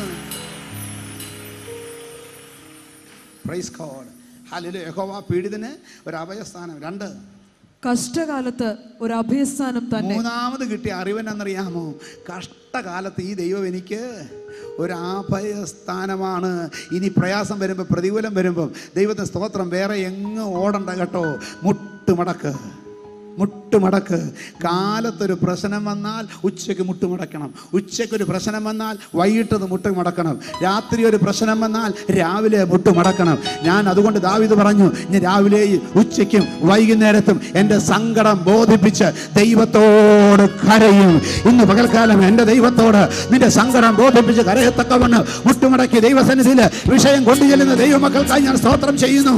പ്രൈസ് ഗോഡ് ഹല്ലേലൂയ യഹോവ പീഡിതന് ഒരു അഭയസ്ഥാനം രണ്ട് കഷ്ടകാലത്ത് ഒരു അഭയസ്ഥാനം തന്നെ മൂന്നാമത് കിട്ടിയ അറിവെന്നറിയാമോ കഷ്ടകാലത്ത് ഈ ദൈവം എനിക്ക് ഒരു അഭയസ്ഥാനമാണ് ഇനി പ്രയാസം വരുമ്പോൾ പ്രതികൂലം വരുമ്പം ദൈവത്തിന് സ്തോത്രം വേറെ എങ്ങും ഓടണ്ട കേട്ടോ മുട്ടുമടക്ക് മുട്ടുമടക്ക് കാലത്തൊരു പ്രശ്നം വന്നാൽ ഉച്ചയ്ക്ക് മുട്ടുമടക്കണം ഉച്ചയ്ക്കൊരു പ്രശ്നം വന്നാൽ വൈകിട്ടത് മുട്ടുമടക്കണം രാത്രി ഒരു പ്രശ്നം വന്നാൽ രാവിലെ മുട്ടുമടക്കണം ഞാൻ അതുകൊണ്ട് ദാവിത് പറഞ്ഞു ഇനി രാവിലെയും ഉച്ചയ്ക്കും വൈകുന്നേരത്തും എൻ്റെ സങ്കടം ബോധിപ്പിച്ച് ദൈവത്തോട് കരയും ഇന്ന് പകൽക്കാലം എൻ്റെ ദൈവത്തോട് നിന്റെ സങ്കടം ബോധിപ്പിച്ച് കരയത്തക്കവണ്ണം മുട്ടുമടക്കി ദൈവസന്നിധിയിൽ വിഷയം കൊണ്ടുചെല്ലുന്ന ദൈവമക്കൾക്കായി ഞാൻ സ്തോത്രം ചെയ്യുന്നു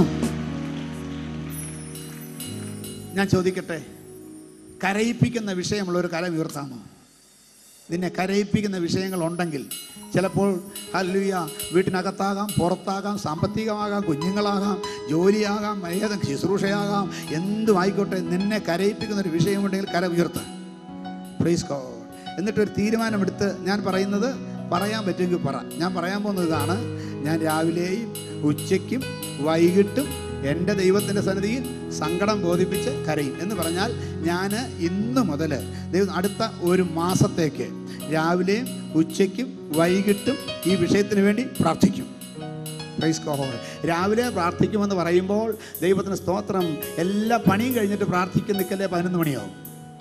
ഞാൻ ചോദിക്കട്ടെ കരയിപ്പിക്കുന്ന വിഷയമുള്ള ഒരു കരം ഉയർത്താമോ നിന്നെ കരയിപ്പിക്കുന്ന വിഷയങ്ങൾ ഉണ്ടെങ്കിൽ ചിലപ്പോൾ ഹല്ലുയ വീട്ടിനകത്താകാം പുറത്താകാം സാമ്പത്തികമാകാം കുഞ്ഞുങ്ങളാകാം ജോലിയാകാം ഏതും ശുശ്രൂഷയാകാം എന്തും ആയിക്കോട്ടെ നിന്നെ കരയിപ്പിക്കുന്ന ഒരു വിഷയമുണ്ടെങ്കിൽ കര ഉയർത്താം പ്രൈസ് ഗോഡ് എന്നിട്ട് ഒരു തീരുമാനമെടുത്ത് ഞാൻ പറയുന്നത് പറയാൻ പറ്റുമെങ്കിൽ പറ ഞാൻ പറയാൻ പോകുന്നത് ഇതാണ് ഞാൻ രാവിലെയും ഉച്ചയ്ക്കും വൈകിട്ടും എൻ്റെ ദൈവത്തിൻ്റെ സന്നിധിയിൽ സങ്കടം ബോധിപ്പിച്ച് കരയും എന്ന് പറഞ്ഞാൽ ഞാൻ ഇന്ന് മുതൽ ദൈവം അടുത്ത ഒരു മാസത്തേക്ക് രാവിലെയും ഉച്ചയ്ക്കും വൈകിട്ടും ഈ വിഷയത്തിന് വേണ്ടി പ്രാർത്ഥിക്കും പ്രൈസ് ഗോഡ് രാവിലെ പ്രാർത്ഥിക്കുമെന്ന് പറയുമ്പോൾ ദൈവത്തിന് സ്തോത്രം എല്ലാ പണിയും കഴിഞ്ഞിട്ട് പ്രാർത്ഥിക്കുന്ന നിൽക്കല്ലേ പതിനൊന്ന് മണിയാവും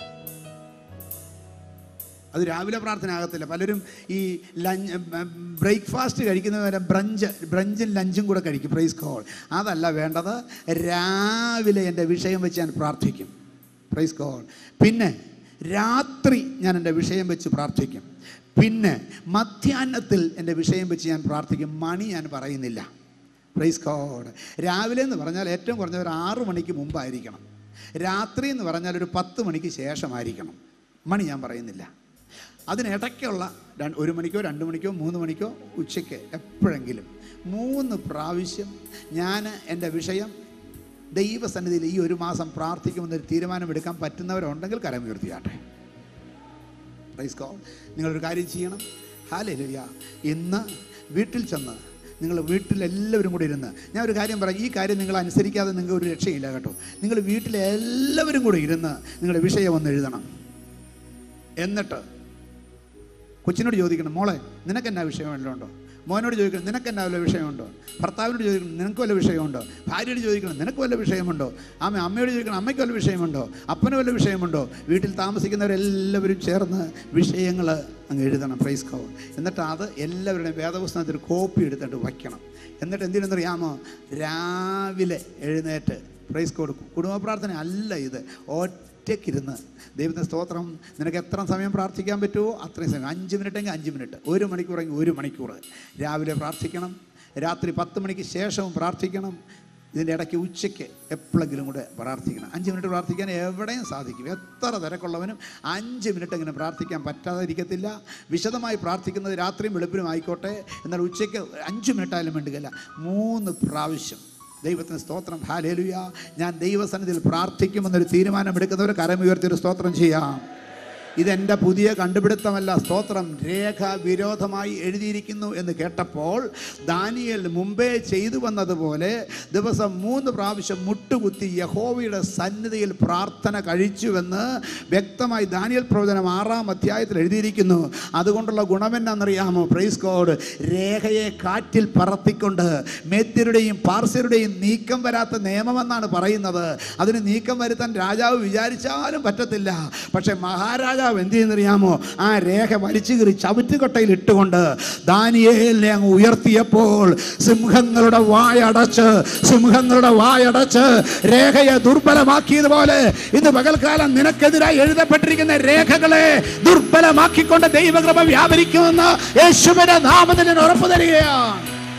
അത് രാവിലെ പ്രാർത്ഥന ആകത്തില്ല പലരും ഈ ലഞ്ച് ബ്രേക്ക്ഫാസ്റ്റ് കഴിക്കുന്നത് വരെ ബ്രഞ്ച് ബ്രഞ്ചും ലഞ്ചും കൂടെ കഴിക്കും പ്രൈസ് കോൾ അതല്ല വേണ്ടത് രാവിലെ എൻ്റെ വിഷയം വെച്ച് ഞാൻ പ്രാർത്ഥിക്കും പ്രൈസ് കോൾ പിന്നെ രാത്രി ഞാൻ എൻ്റെ വിഷയം വെച്ച് പ്രാർത്ഥിക്കും പിന്നെ മധ്യാഹ്നത്തിൽ എൻ്റെ വിഷയം വെച്ച് ഞാൻ പ്രാർത്ഥിക്കും മണി ഞാൻ പറയുന്നില്ല പ്രൈസ് കോഡ് രാവിലെ എന്ന് പറഞ്ഞാൽ ഏറ്റവും കുറഞ്ഞ ഒരു ആറ് മണിക്ക് മുമ്പായിരിക്കണം രാത്രി എന്ന് പറഞ്ഞാൽ ഒരു പത്ത് മണിക്ക് ശേഷമായിരിക്കണം മണി ഞാൻ പറയുന്നില്ല അതിനിടയ്ക്കുള്ള രണ്ട് ഒരു മണിക്കോ രണ്ട് മണിക്കോ മൂന്ന് മണിക്കോ ഉച്ചയ്ക്ക് എപ്പോഴെങ്കിലും മൂന്ന് പ്രാവശ്യം ഞാൻ എൻ്റെ വിഷയം ദൈവസന്നിധിയിൽ ഈ ഒരു മാസം പ്രാർത്ഥിക്കുമെന്നൊരു തീരുമാനമെടുക്കാൻ പറ്റുന്നവരുണ്ടെങ്കിൽ കരം ഉയർത്തിയാട്ടെ പ്രൈസ് ഗോഡ് നിങ്ങളൊരു കാര്യം ചെയ്യണം ഹാലേലുയ ഇന്ന് വീട്ടിൽ ചെന്ന് നിങ്ങൾ വീട്ടിലെല്ലാവരും കൂടി ഇരുന്ന് ഞാൻ ഒരു കാര്യം പറയാം ഈ കാര്യം നിങ്ങൾ അനുസരിക്കാതെ നിങ്ങൾക്ക് ഒരു രക്ഷയില്ല കേട്ടോ നിങ്ങൾ വീട്ടിലെല്ലാവരും കൂടി ഇരുന്ന് നിങ്ങളുടെ വിഷയം ഒന്ന് എഴുതണം എന്നിട്ട് കൊച്ചിനോട് ചോദിക്കണം മോളെ നിനക്ക് എന്നാ വിഷയം വല്ലതും ഉണ്ടോ മോനോട് ചോദിക്കണം നിനക്ക് എന്നാ വല്ല വിഷയമുണ്ടോ ഭർത്താവിനോട് ചോദിക്കണം നിനക്ക് വല്ല വിഷയമുണ്ടോ ഭാര്യയോട് ചോദിക്കണം നിനക്ക് വല്ല വിഷയമുണ്ടോ അമ്മ അമ്മയോട് ചോദിക്കണം അമ്മയ്ക്ക് വല്ല വിഷയമുണ്ടോ അപ്പന് വല്ല വിഷയമുണ്ടോ വീട്ടിൽ താമസിക്കുന്നവരെല്ലാവരും ചേർന്ന് വിഷയങ്ങൾ അങ്ങ് എഴുതണം പ്രൈസ് കോ എന്നിട്ട് അത് എല്ലാവരുടെയും വേദപുസ്തകത്തിൽ കോപ്പി എടുത്തിട്ട് വയ്ക്കണം എന്നിട്ട് എന്തിനെന്നറിയാമോ രാവിലെ എഴുന്നേറ്റ് പ്രൈസ് കോഡ് കുടുംബ പ്രാർത്ഥന അല്ല ഇത് ഒറ്റയ്ക്കിരുന്ന് ദൈവത്തിൻ്റെ സ്തോത്രം നിനക്ക് എത്ര സമയം പ്രാർത്ഥിക്കാൻ പറ്റുമോ അത്രയും സമയം അഞ്ച് മിനിറ്റ് എങ്കിൽ അഞ്ച് മിനിറ്റ് ഒരു മണിക്കൂറെങ്കിൽ ഒരു മണിക്കൂർ രാവിലെ പ്രാർത്ഥിക്കണം രാത്രി പത്ത് മണിക്ക് ശേഷവും പ്രാർത്ഥിക്കണം ഇതിൻ്റെ ഇടയ്ക്ക് ഉച്ചയ്ക്ക് എപ്പോഴെങ്കിലും കൂടെ പ്രാർത്ഥിക്കണം അഞ്ച് മിനിറ്റ് പ്രാർത്ഥിക്കാൻ എവിടെയും സാധിക്കും എത്ര തിരക്കുള്ളവനും അഞ്ച് മിനിറ്റ് എങ്ങനെ പ്രാർത്ഥിക്കാൻ പറ്റാതിരിക്കത്തില്ല വിശദമായി പ്രാർത്ഥിക്കുന്നത് രാത്രിയും വെളുപ്പിനും ആയിക്കോട്ടെ എന്നാൽ ഉച്ചയ്ക്ക് അഞ്ച് മിനിറ്റ് ആയാലും വേണ്ടുകയില്ല മൂന്ന് പ്രാവശ്യം ദൈവത്തിന് സ്തോത്രം ഹാലേലുയ ഞാൻ ദൈവസന്നിധിയിൽ പ്രാർത്ഥിക്കുമെന്നൊരു തീരുമാനമെടുക്കുന്നവർ കരമുയർത്തി ഒരു സ്തോത്രം ചെയ്യാം ഇതെൻ്റെ പുതിയ കണ്ടുപിടുത്തമല്ല സ്തോത്രം രേഖ വിരോധമായി എഴുതിയിരിക്കുന്നു എന്ന് കേട്ടപ്പോൾ ദാനിയൽ മുമ്പേ ചെയ്തു വന്നതുപോലെ ദിവസം മൂന്ന് പ്രാവശ്യം മുട്ടുകുത്തി യഹോവയുടെ സന്നിധിയിൽ പ്രാർത്ഥന കഴിച്ചുവെന്ന് വ്യക്തമായി ദാനിയൽ പ്രവചനം ആറാം അധ്യായത്തിൽ എഴുതിയിരിക്കുന്നു അതുകൊണ്ടുള്ള ഗുണമെന്നറിയാമോ പ്രൈസ് കോഡ് രേഖയെ കാറ്റിൽ പറത്തിക്കൊണ്ട് മേത്യരുടെയും പാർശ്വരുടെയും നീക്കം വരാത്ത നിയമമെന്നാണ് പറയുന്നത് അതിന് നീക്കം വരുത്താൻ രാജാവ് വിചാരിച്ചാലും പറ്റത്തില്ല പക്ഷെ മഹാരാജാവ് എന്ത് ചെയ്യുന്നറിയാമോ ആ രേഖ വലിച്ചു കീറി ചവിറ്റുകൊട്ടയിൽ ഇട്ടുകൊണ്ട് ദാനിയേലിനെ അങ്ങ് ഉയർത്തിയപ്പോൾ സിംഹങ്ങളുടെ വായടച്ച് സിംഹങ്ങളുടെ വായടച്ച് രേഖയെ ദുർബലമാക്കിയതുപോലെ ഇന്ന് പകൽക്കാലം നിനക്കെതിരായി എഴുതപ്പെട്ടിരിക്കുന്ന രേഖകളെ ദുർബലമാക്കിക്കൊണ്ട് ദൈവകൃപ വ്യാപരിക്കുമെന്ന് യേശുവിന്റെ നാമത്തിൽ ഞാൻ ഉറപ്പു തരികയാണ്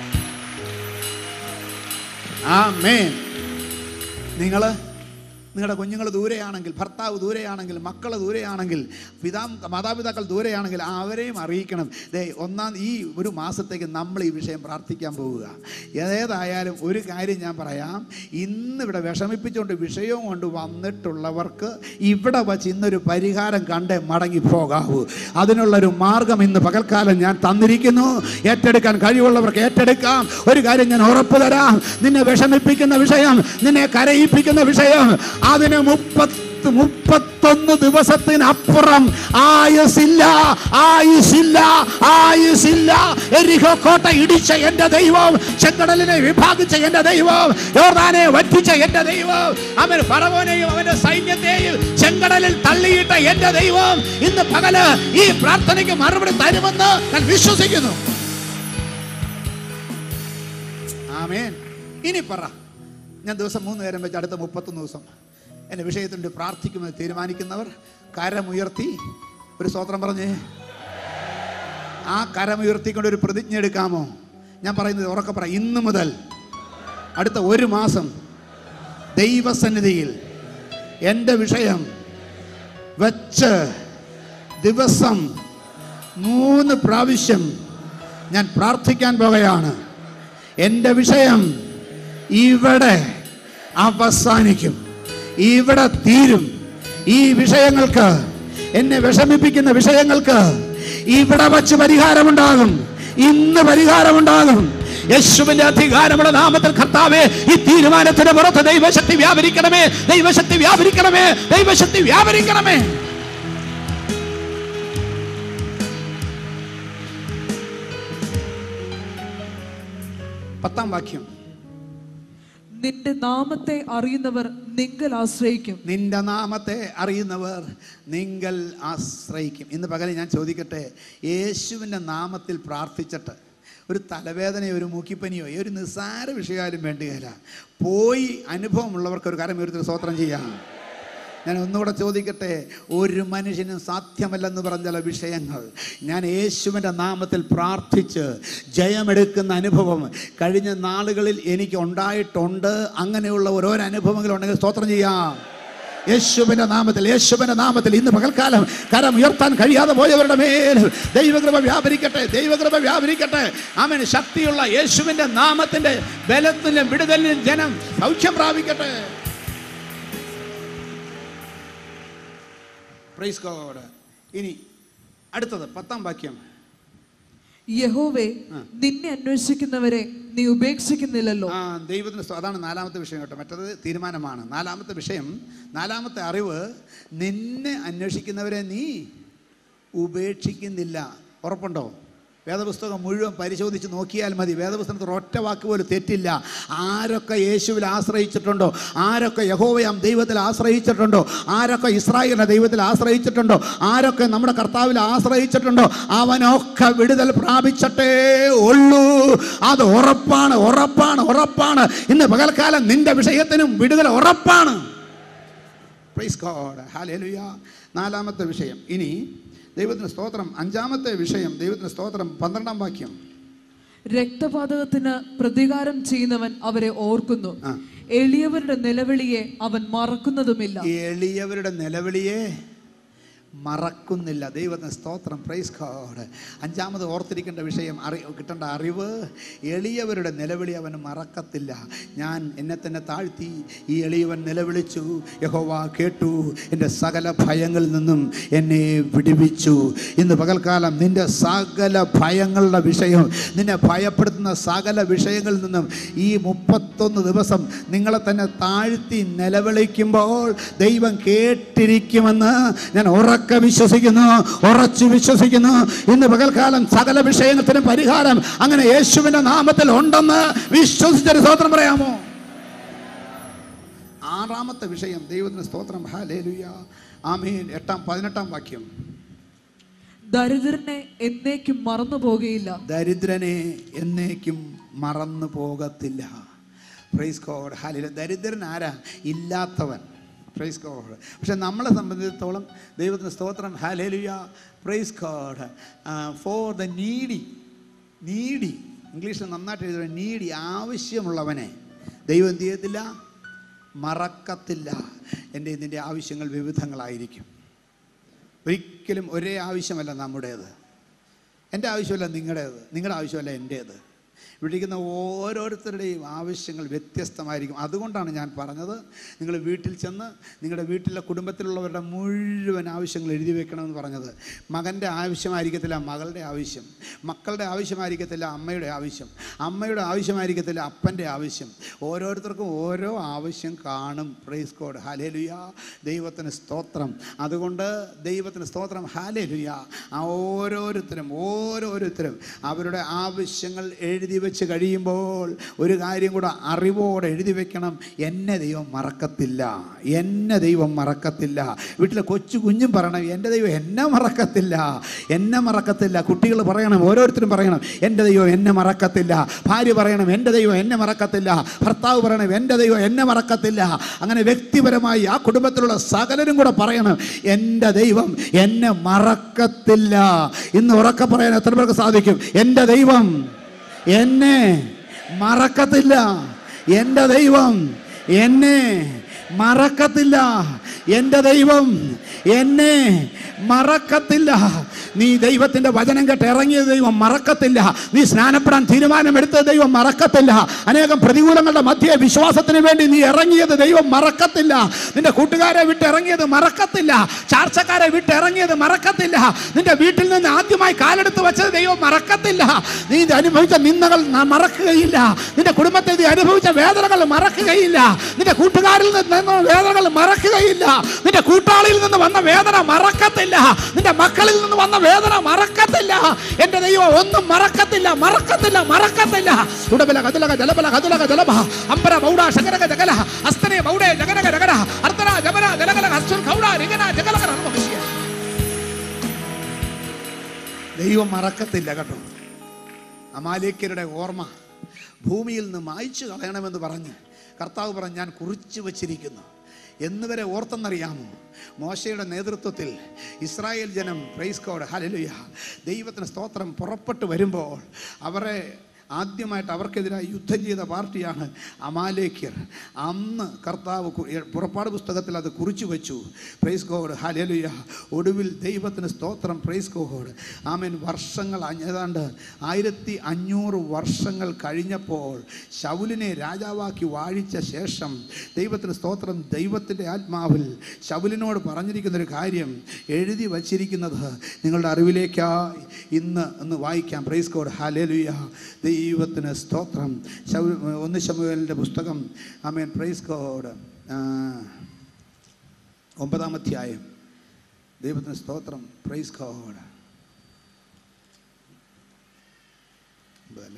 ആമേൻ നിങ്ങൾ നിങ്ങളുടെ കുഞ്ഞുങ്ങൾ ദൂരെയാണെങ്കിൽ ഭർത്താവ് ദൂരെയാണെങ്കിൽ മക്കൾ ദൂരെയാണെങ്കിൽ പിതാ മാതാപിതാക്കൾ ദൂരെയാണെങ്കിൽ അവരെയും അറിയിക്കണം ദേ ഒന്നാം ഈ ഒരു മാസത്തേക്ക് നമ്മൾ ഈ വിഷയം പ്രാർത്ഥിക്കാൻ പോവുക ഏതായാലും ഒരു കാര്യം ഞാൻ പറയാം ഇന്ന് ഇവിടെ വിഷമിപ്പിച്ചുകൊണ്ട് വിഷയവും കൊണ്ട് വന്നിട്ടുള്ളവർക്ക് ഇവിടെ വച്ച് ഇന്നൊരു പരിഹാരം കണ്ടേ മടങ്ങി പോകാവൂ അതിനുള്ളൊരു മാർഗം ഇന്ന് പകൽക്കാലം ഞാൻ തന്നിരിക്കുന്നു ഏറ്റെടുക്കാൻ കഴിവുള്ളവർക്ക് ഏറ്റെടുക്കാം ഒരു കാര്യം ഞാൻ ഉറപ്പു തരാം നിന്നെ വിഷമിപ്പിക്കുന്ന വിഷയം നിന്നെ കരയിപ്പിക്കുന്ന വിഷയം അതിന് മുപ്പത്ത് മുപ്പത്തൊന്ന് ദിവസത്തിനപ്പുറം ആയുസില്ല ആയുസില്ല ആയുസില്ല എരിഹോ കോട്ട ഇടിച്ച എന്റെ ദൈവം ചെങ്കടലിനെ വിഭാഗിച്ച എന്റെ ദൈവം യോർദാനെ വറ്റിച്ച എന്റെ ദൈവം അവൻ ഫറവോനെയും അവന്റെ സൈന്യത്തെയും ചെങ്കടലിൽ തള്ളിയിട്ട എന്റെ ദൈവം ഇന്ന് പകല് ഈ പ്രാർത്ഥനയ്ക്ക് മറുപടി തരുമെന്ന് ഞാൻ വിശ്വസിക്കുന്നു ആമേൻ ഇനി പറ ഞാൻ ദിവസം മൂന്ന് നേരം വെച്ച് അടുത്ത മുപ്പത്തൊന്ന് ദിവസം എൻ്റെ വിഷയത്തിൽ വേണ്ടി പ്രാർത്ഥിക്കുമെന്ന് തീരുമാനിക്കുന്നവർ കരമുയർത്തി ഒരു സ്തോത്രം പറഞ്ഞേ ആ കരമുയർത്തിക്കൊണ്ട് ഒരു പ്രതിജ്ഞ എടുക്കാമോ ഞാൻ പറയുന്നത് ഉറക്കെ പറ ഇന്ന് മുതൽ അടുത്ത ഒരു മാസം ദൈവസന്നിധിയിൽ എൻ്റെ വിഷയം വെച്ച് ദിവസം മൂന്ന് പ്രാവശ്യം ഞാൻ പ്രാർത്ഥിക്കാൻ പോകുകയാണ് എൻ്റെ വിഷയം ഇവിടെ അവസാനിക്കും ഇവിടെ തീരും ഈ വിഷയങ്ങൾക്ക് എന്നെ വിഷമിപ്പിക്കുന്ന വിഷയങ്ങൾക്ക് ഇവിടെ വച്ച് പരിഹാരമുണ്ടാകും ഇന്ന് പരിഹാരമുണ്ടാകും യേശുവിന്റെ അധികാരമുള്ള നാമത്തിൽ കർത്താവേ ഈ തീരുമാനത്തിന് പുറത്ത് ദൈവശക്തി വ്യാപരിക്കണമേ ദൈവശക്തി വ്യാപരിക്കണമേ ദൈവശക്തി വ്യാപരിക്കണമേ പത്താം വാക്യം നിന്റെ നാമത്തെ അറിയുന്നവർ നിങ്കൽ ആശ്രയിക്കും നിന്റെ നാമത്തെ അറിയുന്നവർ നിങ്ങൾ ആശ്രയിക്കും ഇന്ന് പകരം ഞാൻ ചോദിക്കട്ടെ യേശുവിൻ്റെ നാമത്തിൽ പ്രാർത്ഥിച്ചിട്ട് ഒരു തലവേദനയോ ഒരു മൂക്കിപ്പനിയോ ഈ ഒരു നിസ്സാര വിഷയമായാലും വേണ്ടുകയില്ല പോയി അനുഭവമുള്ളവർക്ക് ഒരു കാര്യം ഒരു സ്വോത്രം ചെയ്യാം ഞാൻ ഒന്നുകൂടെ ചോദിക്കട്ടെ ഒരു മനുഷ്യനും സാധ്യമല്ലെന്ന് പറഞ്ഞ ചില വിഷയങ്ങൾ ഞാൻ യേശുവിൻ്റെ നാമത്തിൽ പ്രാർത്ഥിച്ച് ജയമെടുക്കുന്ന അനുഭവം കഴിഞ്ഞ നാളുകളിൽ എനിക്ക് ഉണ്ടായിട്ടുണ്ട് അങ്ങനെയുള്ള ഓരോരോ അനുഭവങ്ങളുണ്ടെങ്കിൽ സ്തോത്രം ചെയ്യാം യേശുവിന്റെ നാമത്തിൽ യേശുവിന്റെ നാമത്തിൽ ഇന്ന് പകൽക്കാലം കരം ഉയർത്താൻ കഴിയാതെ പോയവരുടെ മേൽ ദൈവകൃപ വ്യാപരിക്കട്ടെ ദൈവകൃപ വ്യാപരിക്കട്ടെ അവൻ ശക്തിയുള്ള യേശുവിന്റെ നാമത്തിന്റെ ബലത്തിലും വിടുതലിലും ജനം സൗഖ്യം പ്രാപിക്കട്ടെ പ്രൈസ് ഗോഡ് ഇനി അടുത്തത് പത്താം വാക്യം യഹോവേ നിന്നെ അന്വേഷിക്കുന്നവരെ നീ ഉപേക്ഷിക്കുന്നില്ലല്ലോ ആ ദൈവത്തിന് സ്തോ- അതാണ് നാലാമത്തെ വിഷയം കേട്ടോ മറ്റത് തീരുമാനമാണ് നാലാമത്തെ വിഷയം നാലാമത്തെ അറിവ് നിന്നെ അന്വേഷിക്കുന്നവരെ നീ ഉപേക്ഷിക്കുന്നില്ല ഉറപ്പുണ്ടോ വേദപുസ്തകം മുഴുവൻ പരിശോധിച്ച് നോക്കിയാൽ മതി വേദപുസ്തകത്തിൽ ഒറ്റ വാക്ക് പോലും തെറ്റില്ല ആരൊക്കെ യേശുവിൽ ആശ്രയിച്ചിട്ടുണ്ടോ ആരൊക്കെ യഹോവയാം ദൈവത്തിൽ ആശ്രയിച്ചിട്ടുണ്ടോ ആരൊക്കെ ഇസ്രായേലിന്റെ ദൈവത്തിൽ ആശ്രയിച്ചിട്ടുണ്ടോ ആരൊക്കെ നമ്മുടെ കർത്താവിൽ ആശ്രയിച്ചിട്ടുണ്ടോ അവനൊക്കെ വിടുതൽ പ്രാപിച്ചിട്ടേ ഉള്ളൂ അത് ഉറപ്പാണ് ഉറപ്പാണ് ഉറപ്പാണ് ഇന്ന് പകൽക്കാലം നിന്റെ വിഷയത്തിനും വിടുതൽ ഉറപ്പാണ് പ്രൈസ് ഗോഡ് ഹാലേലുയ നാലാമത്തെ വിഷയം ഇനി ദൈവത്തിന് സ്തോത്രം അഞ്ചാമത്തെ വിഷയം ദൈവത്തിന് സ്തോത്രം പന്ത്രണ്ടാം വാക്യം രക്തപാതകത്തിന് പ്രതികാരം ചെയ്യുന്നവൻ അവരെ ഓർക്കുന്നു ആ. എളിയവരുടെ നിലവിളിയെ അവൻ മറക്കുന്നതുമില്ല എളിയവരുടെ നിലവിളിയെ മറക്കുന്നില്ല ദൈവത്തിന് സ്തോത്രം പ്രൈസ് ഗോഡ് അഞ്ചാമത് ഓർത്തിരിക്കേണ്ട വിഷയം അറി കിട്ടേണ്ട അറിവ് എളിയവരുടെ നിലവിളി അവൻ മറക്കത്തില്ല ഞാൻ എന്നെ തന്നെ താഴ്ത്തി ഈ എളിയവൻ നിലവിളിച്ചു യഹോവ കേട്ടു എൻ്റെ സകല ഭയങ്ങളിൽ നിന്നും എന്നെ വിടുവിച്ചു ഇന്ന് പകൽക്കാലം നിൻ്റെ സകല ഭയങ്ങളുടെ വിഷയം നിന്നെ ഭയപ്പെടുത്തുന്ന സകല വിഷയങ്ങളിൽ നിന്നും ഈ മുപ്പത്തൊന്ന് ദിവസം നിങ്ങളെ തന്നെ താഴ്ത്തി നിലവിളിക്കുമ്പോൾ ദൈവം കേട്ടിരിക്കുമെന്ന് ഞാൻ ഉറക്കെ വിശ്വസിക്കുന്നു ഉറച്ചു വിശ്വസിക്കുന്നു ഇന്ന് പകൽക്കാലം സകല വിഷയത്തിന് പരിഹാരം അങ്ങനെ യേശുവിൻ്റെ നാമത്തിൽ ഉണ്ടെന്ന് വിശ്വസിച്ചൊരു സ്തോത്രം പറയാമോ ആറാമത്തെ വിഷയം ദൈവത്തിന് സ്തോത്രം ഹാലേലുയ ആമീൻ എട്ടാം പതിനെട്ടാം വാക്യം ദരിദ്രനെ എന്നേക്കും മറന്നു പോകുകയില്ല ദരിദ്രനെ എന്നേക്കും മറന്നു പോകത്തില്ല പ്രൈസ് കോഡ് ഹാലില ദരിദ്രൻ ആരാ ഇല്ലാത്തവൻ പ്രൈസ് കോഡ് പക്ഷെ നമ്മളെ സംബന്ധിച്ചിടത്തോളം ദൈവത്തിന് സ്തോത്രം ഹാലേലുയ praise God for the needy needy ഇംഗ്ലീഷിൽ നന്നായിട്ട് എഴുതുക നീഡി ആവശ്യമുള്ളവനെ ദൈവം എന്ത് ചെയ്യത്തില്ല മറക്കത്തില്ല എൻ്റെ ഇതിൻ്റെ ആവശ്യങ്ങൾ വിവിധങ്ങളായിരിക്കും ഒരിക്കലും ഒരേ ആവശ്യമല്ല നമ്മുടേത് എൻ്റെ ആവശ്യമല്ല നിങ്ങളുടേത് നിങ്ങളുടെ ആവശ്യമല്ല എൻ്റേത് വിളിക്കുന്ന ഓരോരുത്തരുടെയും ആവശ്യങ്ങൾ വ്യത്യസ്തമായിരിക്കും അതുകൊണ്ടാണ് ഞാൻ പറഞ്ഞത് നിങ്ങൾ വീട്ടിൽ ചെന്ന് നിങ്ങളുടെ വീട്ടിലെ കുടുംബത്തിലുള്ളവരുടെ മുഴുവൻ ആവശ്യങ്ങൾ എഴുതി വെക്കണമെന്ന് പറഞ്ഞത് മകൻ്റെ ആവശ്യമായിരിക്കത്തില്ല മകളുടെ ആവശ്യം മക്കളുടെ ആവശ്യമായിരിക്കത്തില്ല അമ്മയുടെ ആവശ്യം അമ്മയുടെ ആവശ്യമായിരിക്കത്തില്ല അപ്പൻ്റെ ആവശ്യം ഓരോരുത്തർക്കും ഓരോ ആവശ്യം കാണും പ്രൈസ് കോഡ് ഹാലേലുയ ദൈവത്തിന് സ്തോത്രം അതുകൊണ്ട് ദൈവത്തിന് സ്തോത്രം ഹാലേലുയ ആ ഓരോരുത്തരും ഓരോരുത്തരും അവരുടെ ആവശ്യങ്ങൾ എഴുതി വെച്ച് കഴിയുമ്പോൾ ഒരു കാര്യം കൂടെ അറിവോടെ എഴുതി വെക്കണം എന്നെ ദൈവം മറക്കത്തില്ല എന്നെ ദൈവം മറക്കത്തില്ല വീട്ടിലെ കൊച്ചു കുഞ്ഞും പറയണം എൻ്റെ ദൈവം എന്നെ മറക്കത്തില്ല എന്നെ മറക്കത്തില്ല കുട്ടികൾ പറയണം ഓരോരുത്തരും പറയണം എൻ്റെ ദൈവം എന്നെ മറക്കത്തില്ല ഭാര്യ പറയണം എൻ്റെ ദൈവം എന്നെ മറക്കത്തില്ല ഭർത്താവ് പറയണം എൻ്റെ ദൈവം എന്നെ മറക്കത്തില്ല അങ്ങനെ വ്യക്തിപരമായി ആ കുടുംബത്തിലുള്ള സകലരും കൂടെ പറയണം എൻ്റെ ദൈവം എന്നെ മറക്കത്തില്ല ഇന്ന് ഉറക്കെ പറയാൻ എത്ര പേർക്ക് സാധിക്കും എൻ്റെ ദൈവം എന്നെ മറക്കത്തില്ല എൻ്റെ ദൈവം എന്നെ മറക്കത്തില്ല എൻ്റെ ദൈവം എന്നെ മറക്കത്തില്ല നീ ദൈവത്തിൻ്റെ വചനം കേട്ട് ഇറങ്ങിയത് ദൈവം മറക്കത്തില്ല നീ സ്നാനപ്പെടാൻ തീരുമാനമെടുത്തത് ദൈവം മറക്കത്തില്ല അനേകം പ്രതികൂലങ്ങളുടെ മധ്യേ വിശ്വാസത്തിന് വേണ്ടി നീ ഇറങ്ങിയത് ദൈവം മറക്കത്തില്ല നിന്റെ കൂട്ടുകാരെ വിട്ട് ഇറങ്ങിയത് മറക്കത്തില്ല ചാർച്ചക്കാരെ വിട്ട് ഇറങ്ങിയത് മറക്കത്തില്ല നിന്റെ വീട്ടിൽ നിന്ന് ആദ്യമായി കാലെടുത്ത് വെച്ചത് ദൈവം മറക്കത്തില്ല നീ ഇത് അനുഭവിച്ച നിന്ദകൾ ന- മറക്കുകയില്ല നിന്റെ കുടുംബത്തെ നീ അനുഭവിച്ച വേദനകൾ മറക്കുകയില്ല നിന്റെ കൂട്ടുകാരിൽ നിന്ന് വേദനകൾ മറക്കുകയില്ല നിന്റെ കൂട്ടാളിയിൽ നിന്ന് വന്ന വേദന മറക്കത്തില്ല നിന്റെ മക്കളിൽ നിന്ന് വന്ന വേദന മറക്കത്തില്ല എന്റെ ദൈവം ഒന്നും മറക്കത്തില്ല മറക്കത്തില്ല മറക്കത്തില്ല ഉടബല കതുലക ജലബല കതുലക ജലഭ അമ്പര മൗഡ ശകരക ജഗല അസ്തനെ മൗഡേ ജഗനക ജഗര അർത്തന ജബന ജലകല ഹസ്തുൽ ഖൗഡ രിഗന ജഗലക നർമ്മഹസ്യ ദൈവം മറക്കത്തില്ല കേട്ടോ അമാലേക്കരുടെ ഓർമ്മ ഭൂമിയിൽ നിന്ന് മായ്ച്ചു കളയണമെന്ന് പറഞ്ഞ് കർത്താവ് പറഞ്ഞ് ഞാൻ കുറിച്ചു വച്ചിരിക്കുന്നു എന്നുവരെ ഓർത്തെന്നറിയാമോ മോശയുടെ നേതൃത്വത്തിൽ ഇസ്രായേൽ ജനം പ്രൈസ് കോഡ് ഹലലുയ ദൈവത്തിന് സ്തോത്രം പുറപ്പെട്ടു വരുമ്പോൾ അവരെ ആദ്യമായിട്ട് അവർക്കെതിരായി യുദ്ധം ചെയ്ത പാർട്ടിയാണ് അമാലേക്യർ അന്ന് കർത്താവ് കു- എ- പുറപ്പാട് പുസ്തകത്തിൽ അത് കുറിച്ചു വെച്ചു പ്രൈസ് ഗോഡ് ഹലലുയ ഒടുവിൽ ദൈവത്തിന് സ്തോത്രം പ്രൈസ് ഗോഡ് ആമേൻ വർഷങ്ങൾ അഞ്ഞ- ഏതാണ്ട് ആയിരത്തി അഞ്ഞൂറ് വർഷങ്ങൾ കഴിഞ്ഞപ്പോൾ ശൗലിനെ രാജാവാക്കി വാഴിച്ച ശേഷം ദൈവത്തിന് സ്തോത്രം ദൈവത്തിൻ്റെ ആത്മാവിൽ ശൗലിനോട് പറഞ്ഞിരിക്കുന്നൊരു കാര്യം എഴുതി വച്ചിരിക്കുന്നത് നിങ്ങളുടെ അറിവിലേക്കായി ഇന്ന് ഒന്ന് വായിക്കാം പ്രൈസ് കോഡ് ഹാലേലുയ ദൈവത്തിന് സ്തോത്രം ശൗ ഒന്ന് ശമുവേലിൻ്റെ പുസ്തകം ആമേൻ പ്രൈസ് കോഡ് ഒമ്പതാം അധ്യായം ദൈവത്തിന് സ്തോത്രം പ്രൈസ് കോഡ് ഒമ്പതല്ല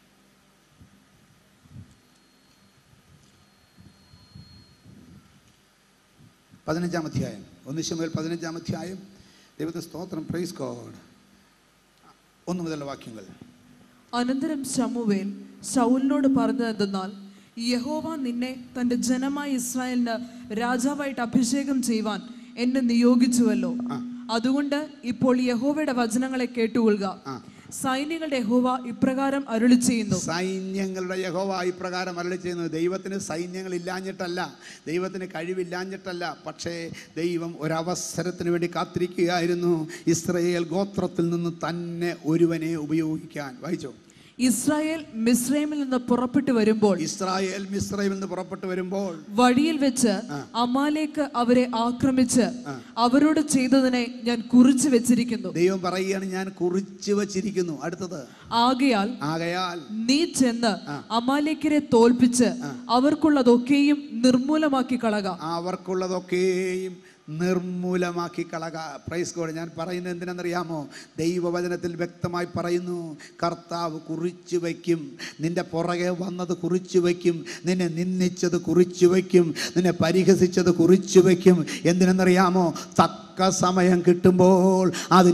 പതിനഞ്ചാം അധ്യായം ഒന്ന് ശമുവേൽ പതിനഞ്ചാം അധ്യായം ദൈവത്തിന് സ്തോത്രം പ്രൈസ് കോഡ് ഒന്ന് മുതലുള്ള വാക്യങ്ങൾ അനന്തരം ശമുവേൽ ശൗലിനോട് പറഞ്ഞതെന്നാൽ യഹോവ നിന്നെ തന്റെ ജനമായ ഇസ്രായേലിന് രാജാവായിട്ട് അഭിഷേകം ചെയ്യുവാൻ എന്നെ നിയോഗിച്ചുവല്ലോ അതുകൊണ്ട് ഇപ്പോൾ യഹോവയുടെ വചനങ്ങളെ കേട്ടുകൊള്ളുക സൈന്യങ്ങളുടെ യഹോവ ഇപ്രകാരം അരുളി ചെയ്യുന്നു സൈന്യങ്ങളുടെ യഹോവ ഇപ്രകാരം അരളി ചെയ്യുന്നത് ദൈവത്തിന് സൈന്യങ്ങൾ ഇല്ലാഞ്ഞിട്ടല്ല ദൈവത്തിന് കഴിവില്ലാഞ്ഞിട്ടല്ല പക്ഷേ ദൈവം ഒരവസരത്തിന് വേണ്ടി കാത്തിരിക്കുകയായിരുന്നു ഇസ്രയേൽ ഗോത്രത്തിൽ നിന്ന് തന്നെ ഒരുവനെ ഉപയോഗിക്കാൻ വായിച്ചോ ഇസ്രായേൽ മിസ്രൈമിൽ നിന്ന് പുറപ്പെട്ടു വരുമ്പോൾ ഇസ്രായേൽ മിസ്രൈമിൽ നിന്ന് പുറപ്പെട്ടു വരുമ്പോൾ വഴിയിൽ വെച്ച് അമാലേക്ക് അവരെ ആക്രമിച്ച് അവരോട് ചെയ്തതിനെ ഞാൻ കുറിച്ചു വെച്ചിരിക്കുന്നു ദൈവം പറയുകയാണ് ഞാൻ കുറിച്ചു വച്ചിരിക്കുന്നു അടുത്തത് ആകയാൽ ആകയാൽ നീ ചെന്ന് അമാലേക്കരെ തോൽപ്പിച്ച് അവർക്കുള്ളതൊക്കെയും നിർമൂലമാക്കി കളക അവർക്കുള്ളതൊക്കെയും നിർമൂലമാക്കി കളക പ്രൈസ് കോഡ് ഞാൻ പറയുന്നത് എന്തിനെന്നറിയാമോ ദൈവവചനത്തിൽ വ്യക്തമായി പറയുന്നു കർത്താവ് കുറിച്ചു വയ്ക്കും നിന്റെ പുറകെ വന്നത് കുറിച്ചു വയ്ക്കും നിന്നെ നിന്ദിച്ചത് കുറിച്ചു വയ്ക്കും നിന്നെ പരിഹസിച്ചത് കുറിച്ചു വയ്ക്കും എന്തിനെന്നറിയാമോ തക്ക സമയം കിട്ടുമ്പോൾ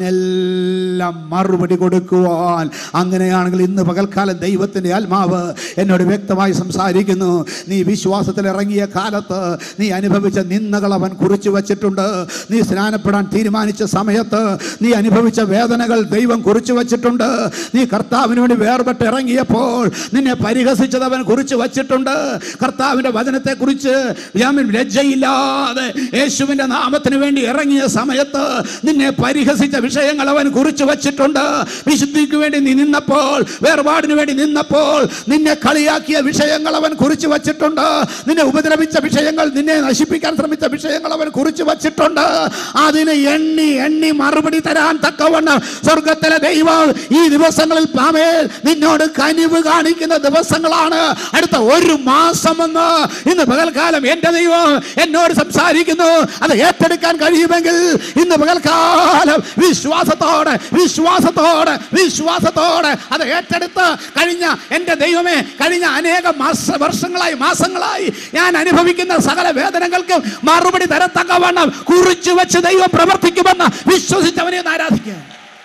അതിനെല്ലാം മറുപടി കൊടുക്കുവാൻ അങ്ങനെയാണെങ്കിൽ ഇന്ന് പകൽക്കാലം ദൈവത്തിൻ്റെ ആത്മാവ് എന്നോട് വ്യക്തമായി സംസാരിക്കുന്നു നീ വിശ്വാസത്തിൽ ഇറങ്ങിയ കാലത്ത് നീ അനുഭവിച്ച നിന്ദകൾ അവൻ കുറിച്ചു വച്ചിട്ടുണ്ട് നീ സ്നാനപ്പെടാൻ തീരുമാനിച്ച സമയത്ത് നീ അനുഭവിച്ച വേദനകൾ ദൈവം കുറിച്ചു വച്ചിട്ടുണ്ട് നീ കർത്താവിന് വേണ്ടി വേർപെട്ട് ഇറങ്ങിയപ്പോൾ നിന്നെ പരിഹസിച്ചത് അവൻ കുറിച്ചു വച്ചിട്ടുണ്ട് കർത്താവിൻ്റെ വചനത്തെക്കുറിച്ച് ഞാൻ ലജ്ജയില്ലാതെ യേശുവിൻ്റെ നാമത്തിന് വേണ്ടി ഇറങ്ങിയ സമയത്ത് നിന്നെ പരിഹസിച്ച വിഷയങ്ങൾ അവൻ കുറിച്ചു വച്ചിട്ടുണ്ട് വിശുദ്ധിക്ക് വേണ്ടി നീ നിന്നപ്പോൾ വേർപാടിന് വേണ്ടി നിന്നപ്പോൾ നിന്നെ കളിയാക്കിയ വിഷയങ്ങൾ അവൻ കുറിച്ചു വച്ചിട്ടുണ്ട് നിന്നെ ഉപദ്രവിച്ച വിഷയങ്ങൾ നിന്നെ നശിപ്പിക്കാൻ ശ്രമിച്ച വിഷയങ്ങൾ അവൻ കുറിച്ചു വച്ചിട്ടുണ്ട് അതിന് എണ്ണി എണ്ണി മറുപടി തരാൻ തക്കവണ്ണം സ്വർഗത്തിലെ ദൈവം ഈ ദിവസങ്ങളിൽ പാമേൽ നിന്നോട് കനിവ് കാണിക്കുന്ന ദിവസങ്ങളാണ് അടുത്ത ഒരു മാസമെന്ന് ഇന്ന് പകൽക്കാലം എൻ്റെ ദൈവം എന്നോട് സംസാരിക്കുന്നു അത് ഏറ്റെടുക്കാൻ കഴിയുമെങ്കിൽ ഇന്ന് പകൽക്കാലം വിശ്വാസത്തോടെ വിശ്വാസത്തോടെ വിശ്വാസത്തോടെ അത് ഏറ്റെടുത്ത് കഴിഞ്ഞ എൻ്റെ ദൈവമേ കഴിഞ്ഞ അനേക മാസ വർഷങ്ങളായി മാസങ്ങളായി ഞാൻ അനുഭവിക്കുന്ന സകല വേദനകൾക്ക് മറുപടി തരത്തക്കവണ്ണം കുറിച്ചു വെച്ച് ദൈവം പ്രവർത്തിക്കുമെന്ന് വിശ്വസിച്ചവനെ ഒന്ന് ആരാധിക്കുക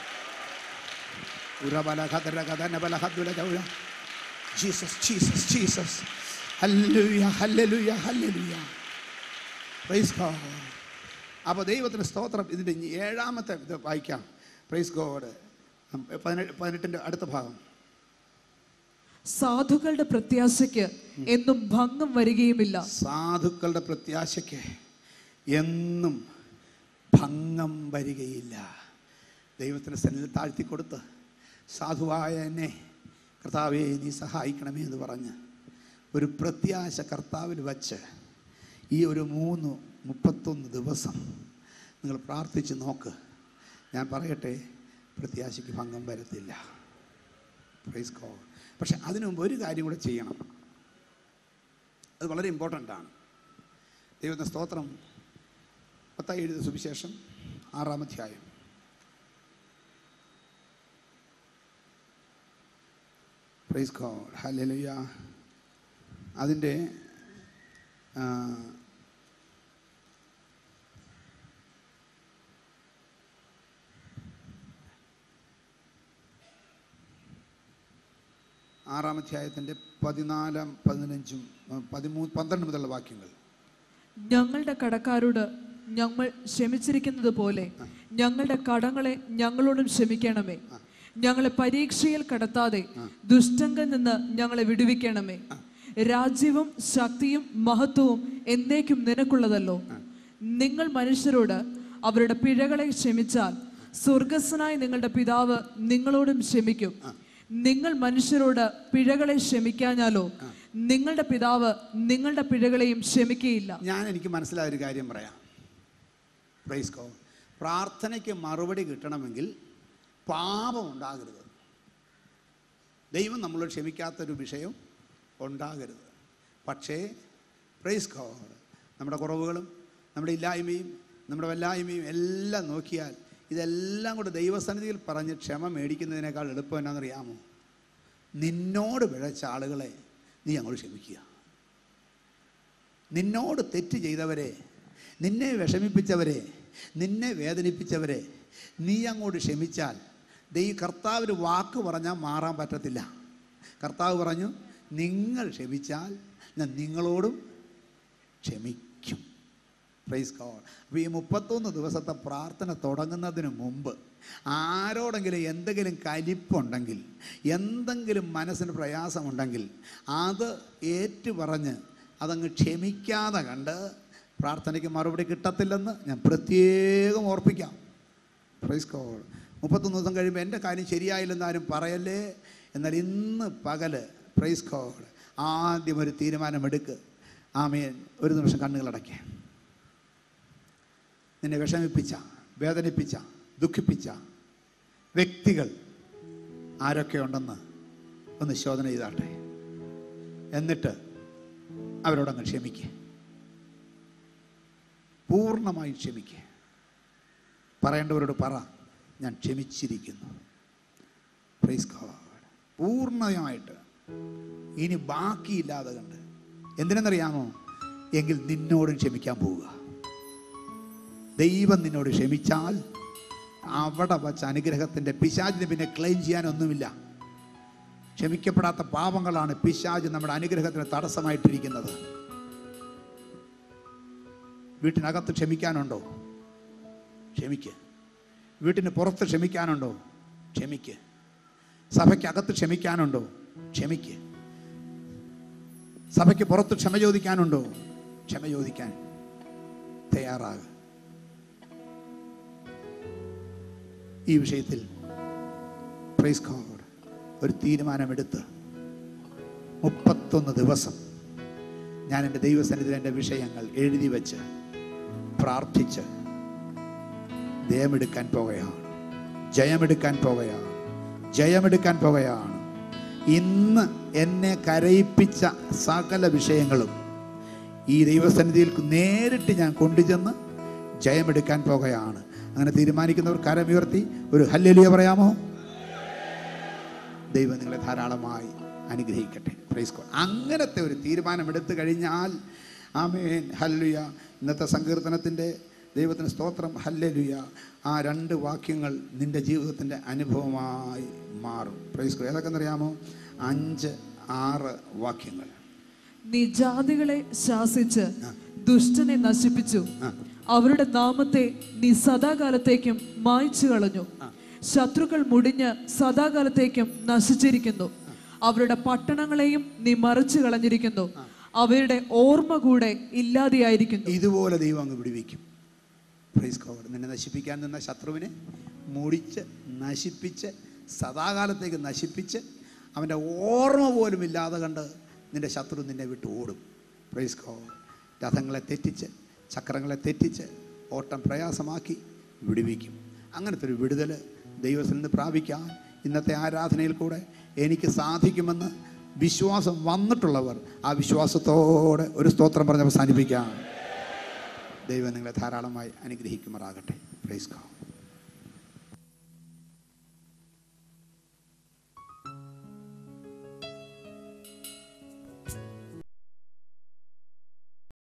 ജീസസ് ജീസസ് ജീസസ് ഹല്ലേലൂയ ഹല്ലേലൂയ ഹല്ലേലൂയ പ്രൈസ് ഗോഡ് അപ്പോൾ ദൈവത്തിന് സ്തോത്രം ഇതിൻ്റെ ഇനി ഏഴാമത്തെ ഇത് വായിക്കാം പ്രൈസ് ഗോഡ് പതിനെട്ട് പതിനെട്ടിൻ്റെ അടുത്ത ഭാഗം സാധുക്കളുടെ പ്രത്യാശയ്ക്ക് എന്നും ഭംഗം വരികയുമില്ല സാധുക്കളുടെ പ്രത്യാശയ്ക്ക് എന്നും ഭംഗം വരികയില്ല ദൈവത്തിന് സന്നിധി താഴ്ത്തി കൊടുത്ത് സാധുവായ എന്നെ കർത്താവെ നീ സഹായിക്കണമേ എന്ന് പറഞ്ഞ് ഒരു പ്രത്യാശ കർത്താവിൽ വച്ച് ഈ ഒരു മൂന്ന് മുപ്പത്തൊന്ന് ദിവസം നിങ്ങൾ പ്രാർത്ഥിച്ച് നോക്ക് ഞാൻ പറയട്ടെ പ്രത്യാശയ്ക്ക് ഭംഗം വരത്തില്ല പ്രൈസ് ഗോഡ് പക്ഷെ അതിനു മുമ്പ് ഒരു കാര്യം കൂടെ ചെയ്യണം അത് വളരെ ഇമ്പോർട്ടൻ്റ് ആണ് ദൈവത്തിൻ്റെ സ്തോത്രം പത്തായി എഴുതിയ സുവിശേഷം ആറാം അധ്യായം പ്രൈസ് ഗോഡ് ഹല്ലേലൂയ അതിൻ്റെ ആ, ആറാം അധ്യായത്തിൻ്റെ പതിനാലാം പതിനഞ്ചും ആ, പതിമൂന്ന് പന്ത്രണ്ട് മുതലുള്ള വാക്യങ്ങൾ ഞങ്ങളുടെ കടക്കാരോട് ഞങ്ങൾ ക്ഷമിച്ചിരിക്കുന്നത് പോലെ ഞങ്ങളുടെ കടങ്ങളെ ഞങ്ങളോടും ക്ഷമിക്കണമേ ഞങ്ങളെ പരീക്ഷയിൽ കടത്താതെ ദുഷ്ടങ്കിൽ നിന്ന് ഞങ്ങളെ വിടുവിക്കണമേ രാജ്യവും ശക്തിയും മഹത്വവും എന്നേക്കും നിനക്കുള്ളതല്ലോ നിങ്ങൾ മനുഷ്യരോട് അവരുടെ പിഴകളെ ക്ഷമിച്ചാൽ സ്വർഗസ്വനായ നിങ്ങളുടെ പിതാവ് നിങ്ങളോടും ക്ഷമിക്കും നിങ്ങൾ മനുഷ്യരോട് പിഴകളെ ക്ഷമിക്കാഞ്ഞാലോ നിങ്ങളുടെ പിതാവ് നിങ്ങളുടെ പിഴകളെയും ക്ഷമിക്കയില്ല ഞാൻ എനിക്ക് മനസ്സിലായ ഒരു കാര്യം പറയാം പ്രൈസ് കോ പ്രാർത്ഥനയ്ക്ക് മറുപടി കിട്ടണമെങ്കിൽ പാപം ഉണ്ടാകരുത് ദൈവം നമ്മളോട് ക്ഷമിക്കാത്തൊരു വിഷയം ഉണ്ടാകരുത് പക്ഷേ പ്രൈസ് കോ നമ്മുടെ കുറവുകളും നമ്മുടെ ഇല്ലായ്മയും നമ്മുടെ വല്ലായ്മയും എല്ലാം നോക്കിയാൽ ഇതെല്ലാം കൂടെ ദൈവസന്നിധിയിൽ പറഞ്ഞ് ക്ഷമ മേടിക്കുന്നതിനേക്കാൾ എളുപ്പം എന്നാണെന്നറിയാമോ നിന്നോട് പിഴച്ച ആളുകളെ നീ അങ്ങോട്ട് ക്ഷമിക്കുക നിന്നോട് തെറ്റ് ചെയ്തവരെ നിന്നെ വിഷമിപ്പിച്ചവരെ നിന്നെ വേദനിപ്പിച്ചവരെ നീ അങ്ങോട്ട് ക്ഷമിച്ചാൽ ദൈ കർത്താവിന് വാക്ക് പറഞ്ഞാൽ മാറാൻ പറ്റത്തില്ല കർത്താവ് പറഞ്ഞു നിങ്ങൾ ക്ഷമിച്ചാൽ ഞാൻ നിങ്ങളോടും ക്ഷമിക്കും പ്രൈസ് ഗോഡ് അപ്പോൾ ഈ മുപ്പത്തൊന്ന് ദിവസത്തെ പ്രാർത്ഥന തുടങ്ങുന്നതിന് മുമ്പ് ആരോടെങ്കിലും എന്തെങ്കിലും കലിപ്പുണ്ടെങ്കിൽ എന്തെങ്കിലും മനസ്സിന് പ്രയാസമുണ്ടെങ്കിൽ അത് ഏറ്റു പറഞ്ഞ് അതങ്ങ് ക്ഷമിക്കാതെ കണ്ട് പ്രാർത്ഥനയ്ക്ക് മറുപടി കിട്ടത്തില്ലെന്ന് ഞാൻ പ്രത്യേകം ഓർപ്പിക്കാം പ്രൈസ് കോൾ മുപ്പത്തൊന്ന് ദിവസം കഴിയുമ്പോൾ എൻ്റെ കാര്യം ശരിയായില്ലെന്ന് ആരും പറയല്ലേ എന്നാൽ ഇന്ന് പകല് പ്രൈസ് കോൾ ആദ്യം ഒരു തീരുമാനമെടുക്ക് ആമേൻ ഒരു നിമിഷം കണ്ണുകളടയ്ക്കുക നിന്നെ വിഷമിപ്പിച്ച വേദനിപ്പിച്ച ദുഃഖിപ്പിച്ച വ്യക്തികൾ ആരൊക്കെ ഉണ്ടെന്ന് ഒന്ന് ശോധന ചെയ്താട്ടെ എന്നിട്ട് അവരോടങ്ങ് ക്ഷമിക്കുക പൂർണ്ണമായി ക്ഷമിക്കുക പറയേണ്ടവരോട് പറ ഞാൻ ക്ഷമിച്ചിരിക്കുന്നു പ്രൈസ് ഗോഡ് പൂർണ്ണമായിട്ട് ഇനി ബാക്കിയില്ലാതെ കണ്ട് എന്തിനെന്നറിയാമോ എങ്കിൽ നിന്നോടും ക്ഷമിക്കാൻ പോവുക ദൈവം നിന്നോട് ക്ഷമിച്ചാൽ അവിടെ വച്ച അനുഗ്രഹത്തിൻ്റെ പിശാചിന് പിന്നെ ക്ലെയിം ചെയ്യാനൊന്നുമില്ല ക്ഷമിക്കപ്പെടാത്ത പാപങ്ങളാണ് പിശാജ് നമ്മുടെ അനുഗ്രഹത്തിന് തടസ്സമായിട്ടിരിക്കുന്നത് വീട്ടിനകത്ത് ക്ഷമിക്കാനുണ്ടോ ക്ഷമിക്ക് വീട്ടിന് പുറത്ത് ക്ഷമിക്കാനുണ്ടോ ക്ഷമിക്ക് സഭയ്ക്കകത്ത് ക്ഷമിക്കാനുണ്ടോ ക്ഷമിക്ക് സഭയ്ക്ക് പുറത്ത് ക്ഷമ ചോദിക്കാനുണ്ടോ ക്ഷമ ചോദിക്കാൻ തയ്യാറാകുക ഈ വിഷയത്തിൽ പ്രൈസ് ഗോഡ് ഒരു തീരുമാനമെടുത്ത് മുപ്പത്തൊന്ന് ദിവസം ഞാൻ എൻ്റെ ദൈവസന്നിധിയിൽ എൻ്റെ വിഷയങ്ങൾ എഴുതി വെച്ച് പ്രാർത്ഥിച്ച് ജയമെടുക്കാൻ പോകുകയാണ് ജയമെടുക്കാൻ പോകുകയാണ് ജയമെടുക്കാൻ പോകുകയാണ് ഇന്ന് എന്നെ കരയിപ്പിച്ച സകല വിഷയങ്ങളും ഈ ദൈവസന്നിധിയിൽ നേരിട്ട് ഞാൻ കൊണ്ടുചെന്ന് ജയമെടുക്കാൻ പോകുകയാണ് അങ്ങനെ തീരുമാനിക്കുന്നവർ കരമുയർത്തി ഒരു ഹല്ലേലിയ പറയാമോ ദൈവം നിങ്ങളെ ധാരാളമായി അനുഗ്രഹിക്കട്ടെ പ്രൈസ് ഗോഡ് അങ്ങനത്തെ ഒരു തീരുമാനമെടുത്തു കഴിഞ്ഞാൽ ആമേൻ ഹല്ലുയ ഇന്നത്തെ സങ്കീർത്തനത്തിൻ്റെ ദൈവത്തിന് സ്തോത്രം ഹല്ലേലുയ ആ രണ്ട് വാക്യങ്ങൾ നിൻ്റെ ജീവിതത്തിൻ്റെ അനുഭവമായി മാറും പ്രൈസ് ഗോഡ് ഏതൊക്കെയെന്നറിയാമോ അഞ്ച് ആറ് വാക്യങ്ങൾ നീ ജാതികളെ ശാസിച്ച് ദുഷ്ടനെ നശിപ്പിച്ചു അവരുടെ നാമത്തെ നീ സദാകാലത്തേക്കും മായ്ച്ചു കളഞ്ഞു ശത്രുക്കൾ മുടിഞ്ഞ് സദാകാലത്തേക്കും നശിച്ചിരിക്കുന്നു അവരുടെ പട്ടണങ്ങളെയും നീ മറിച്ചു കളഞ്ഞിരിക്കുന്നു അവയുടെ ഓർമ്മ കൂടെ ഇല്ലാതെയായിരിക്കുന്നു ഇതുപോലെ ദൈവം അങ്ങ് വിടുവിക്കും പ്രൈസ് ഗോഡ് നിന്നെ നശിപ്പിക്കാൻ നിന്ന ശത്രുവിനെ മുടിച്ച് നശിപ്പിച്ച് സദാകാലത്തേക്ക് നശിപ്പിച്ച് അവൻ്റെ ഓർമ്മ പോലും ഇല്ലാതെ കണ്ട് നിന്റെ ശത്രു നിന്നെ വിട്ട് ഓടും പ്രൈസ് ഗോഡ് രഥങ്ങളെ തെറ്റിച്ച് ചക്രങ്ങളെ തെറ്റിച്ച് ഓട്ടം പ്രയാസമാക്കി വിടുവിക്കും അങ്ങനത്തെ ഒരു വിടുതൽ ദൈവത്തിൽ നിന്ന് പ്രാപിക്കാൻ ഇന്നത്തെ ആരാധനയിൽ കൂടെ എനിക്ക് സാധിക്കുമെന്ന് വിശ്വാസം വന്നിട്ടുള്ളവർ ആ വിശ്വാസത്തോടെ ഒരു സ്തോത്രം പറഞ്ഞ് അവസാനിപ്പിക്കാം ദൈവം നിങ്ങളെ ധാരാളമായി അനുഗ്രഹിക്കുമാറാകട്ടെ പ്രൈസ് ഗോഡ്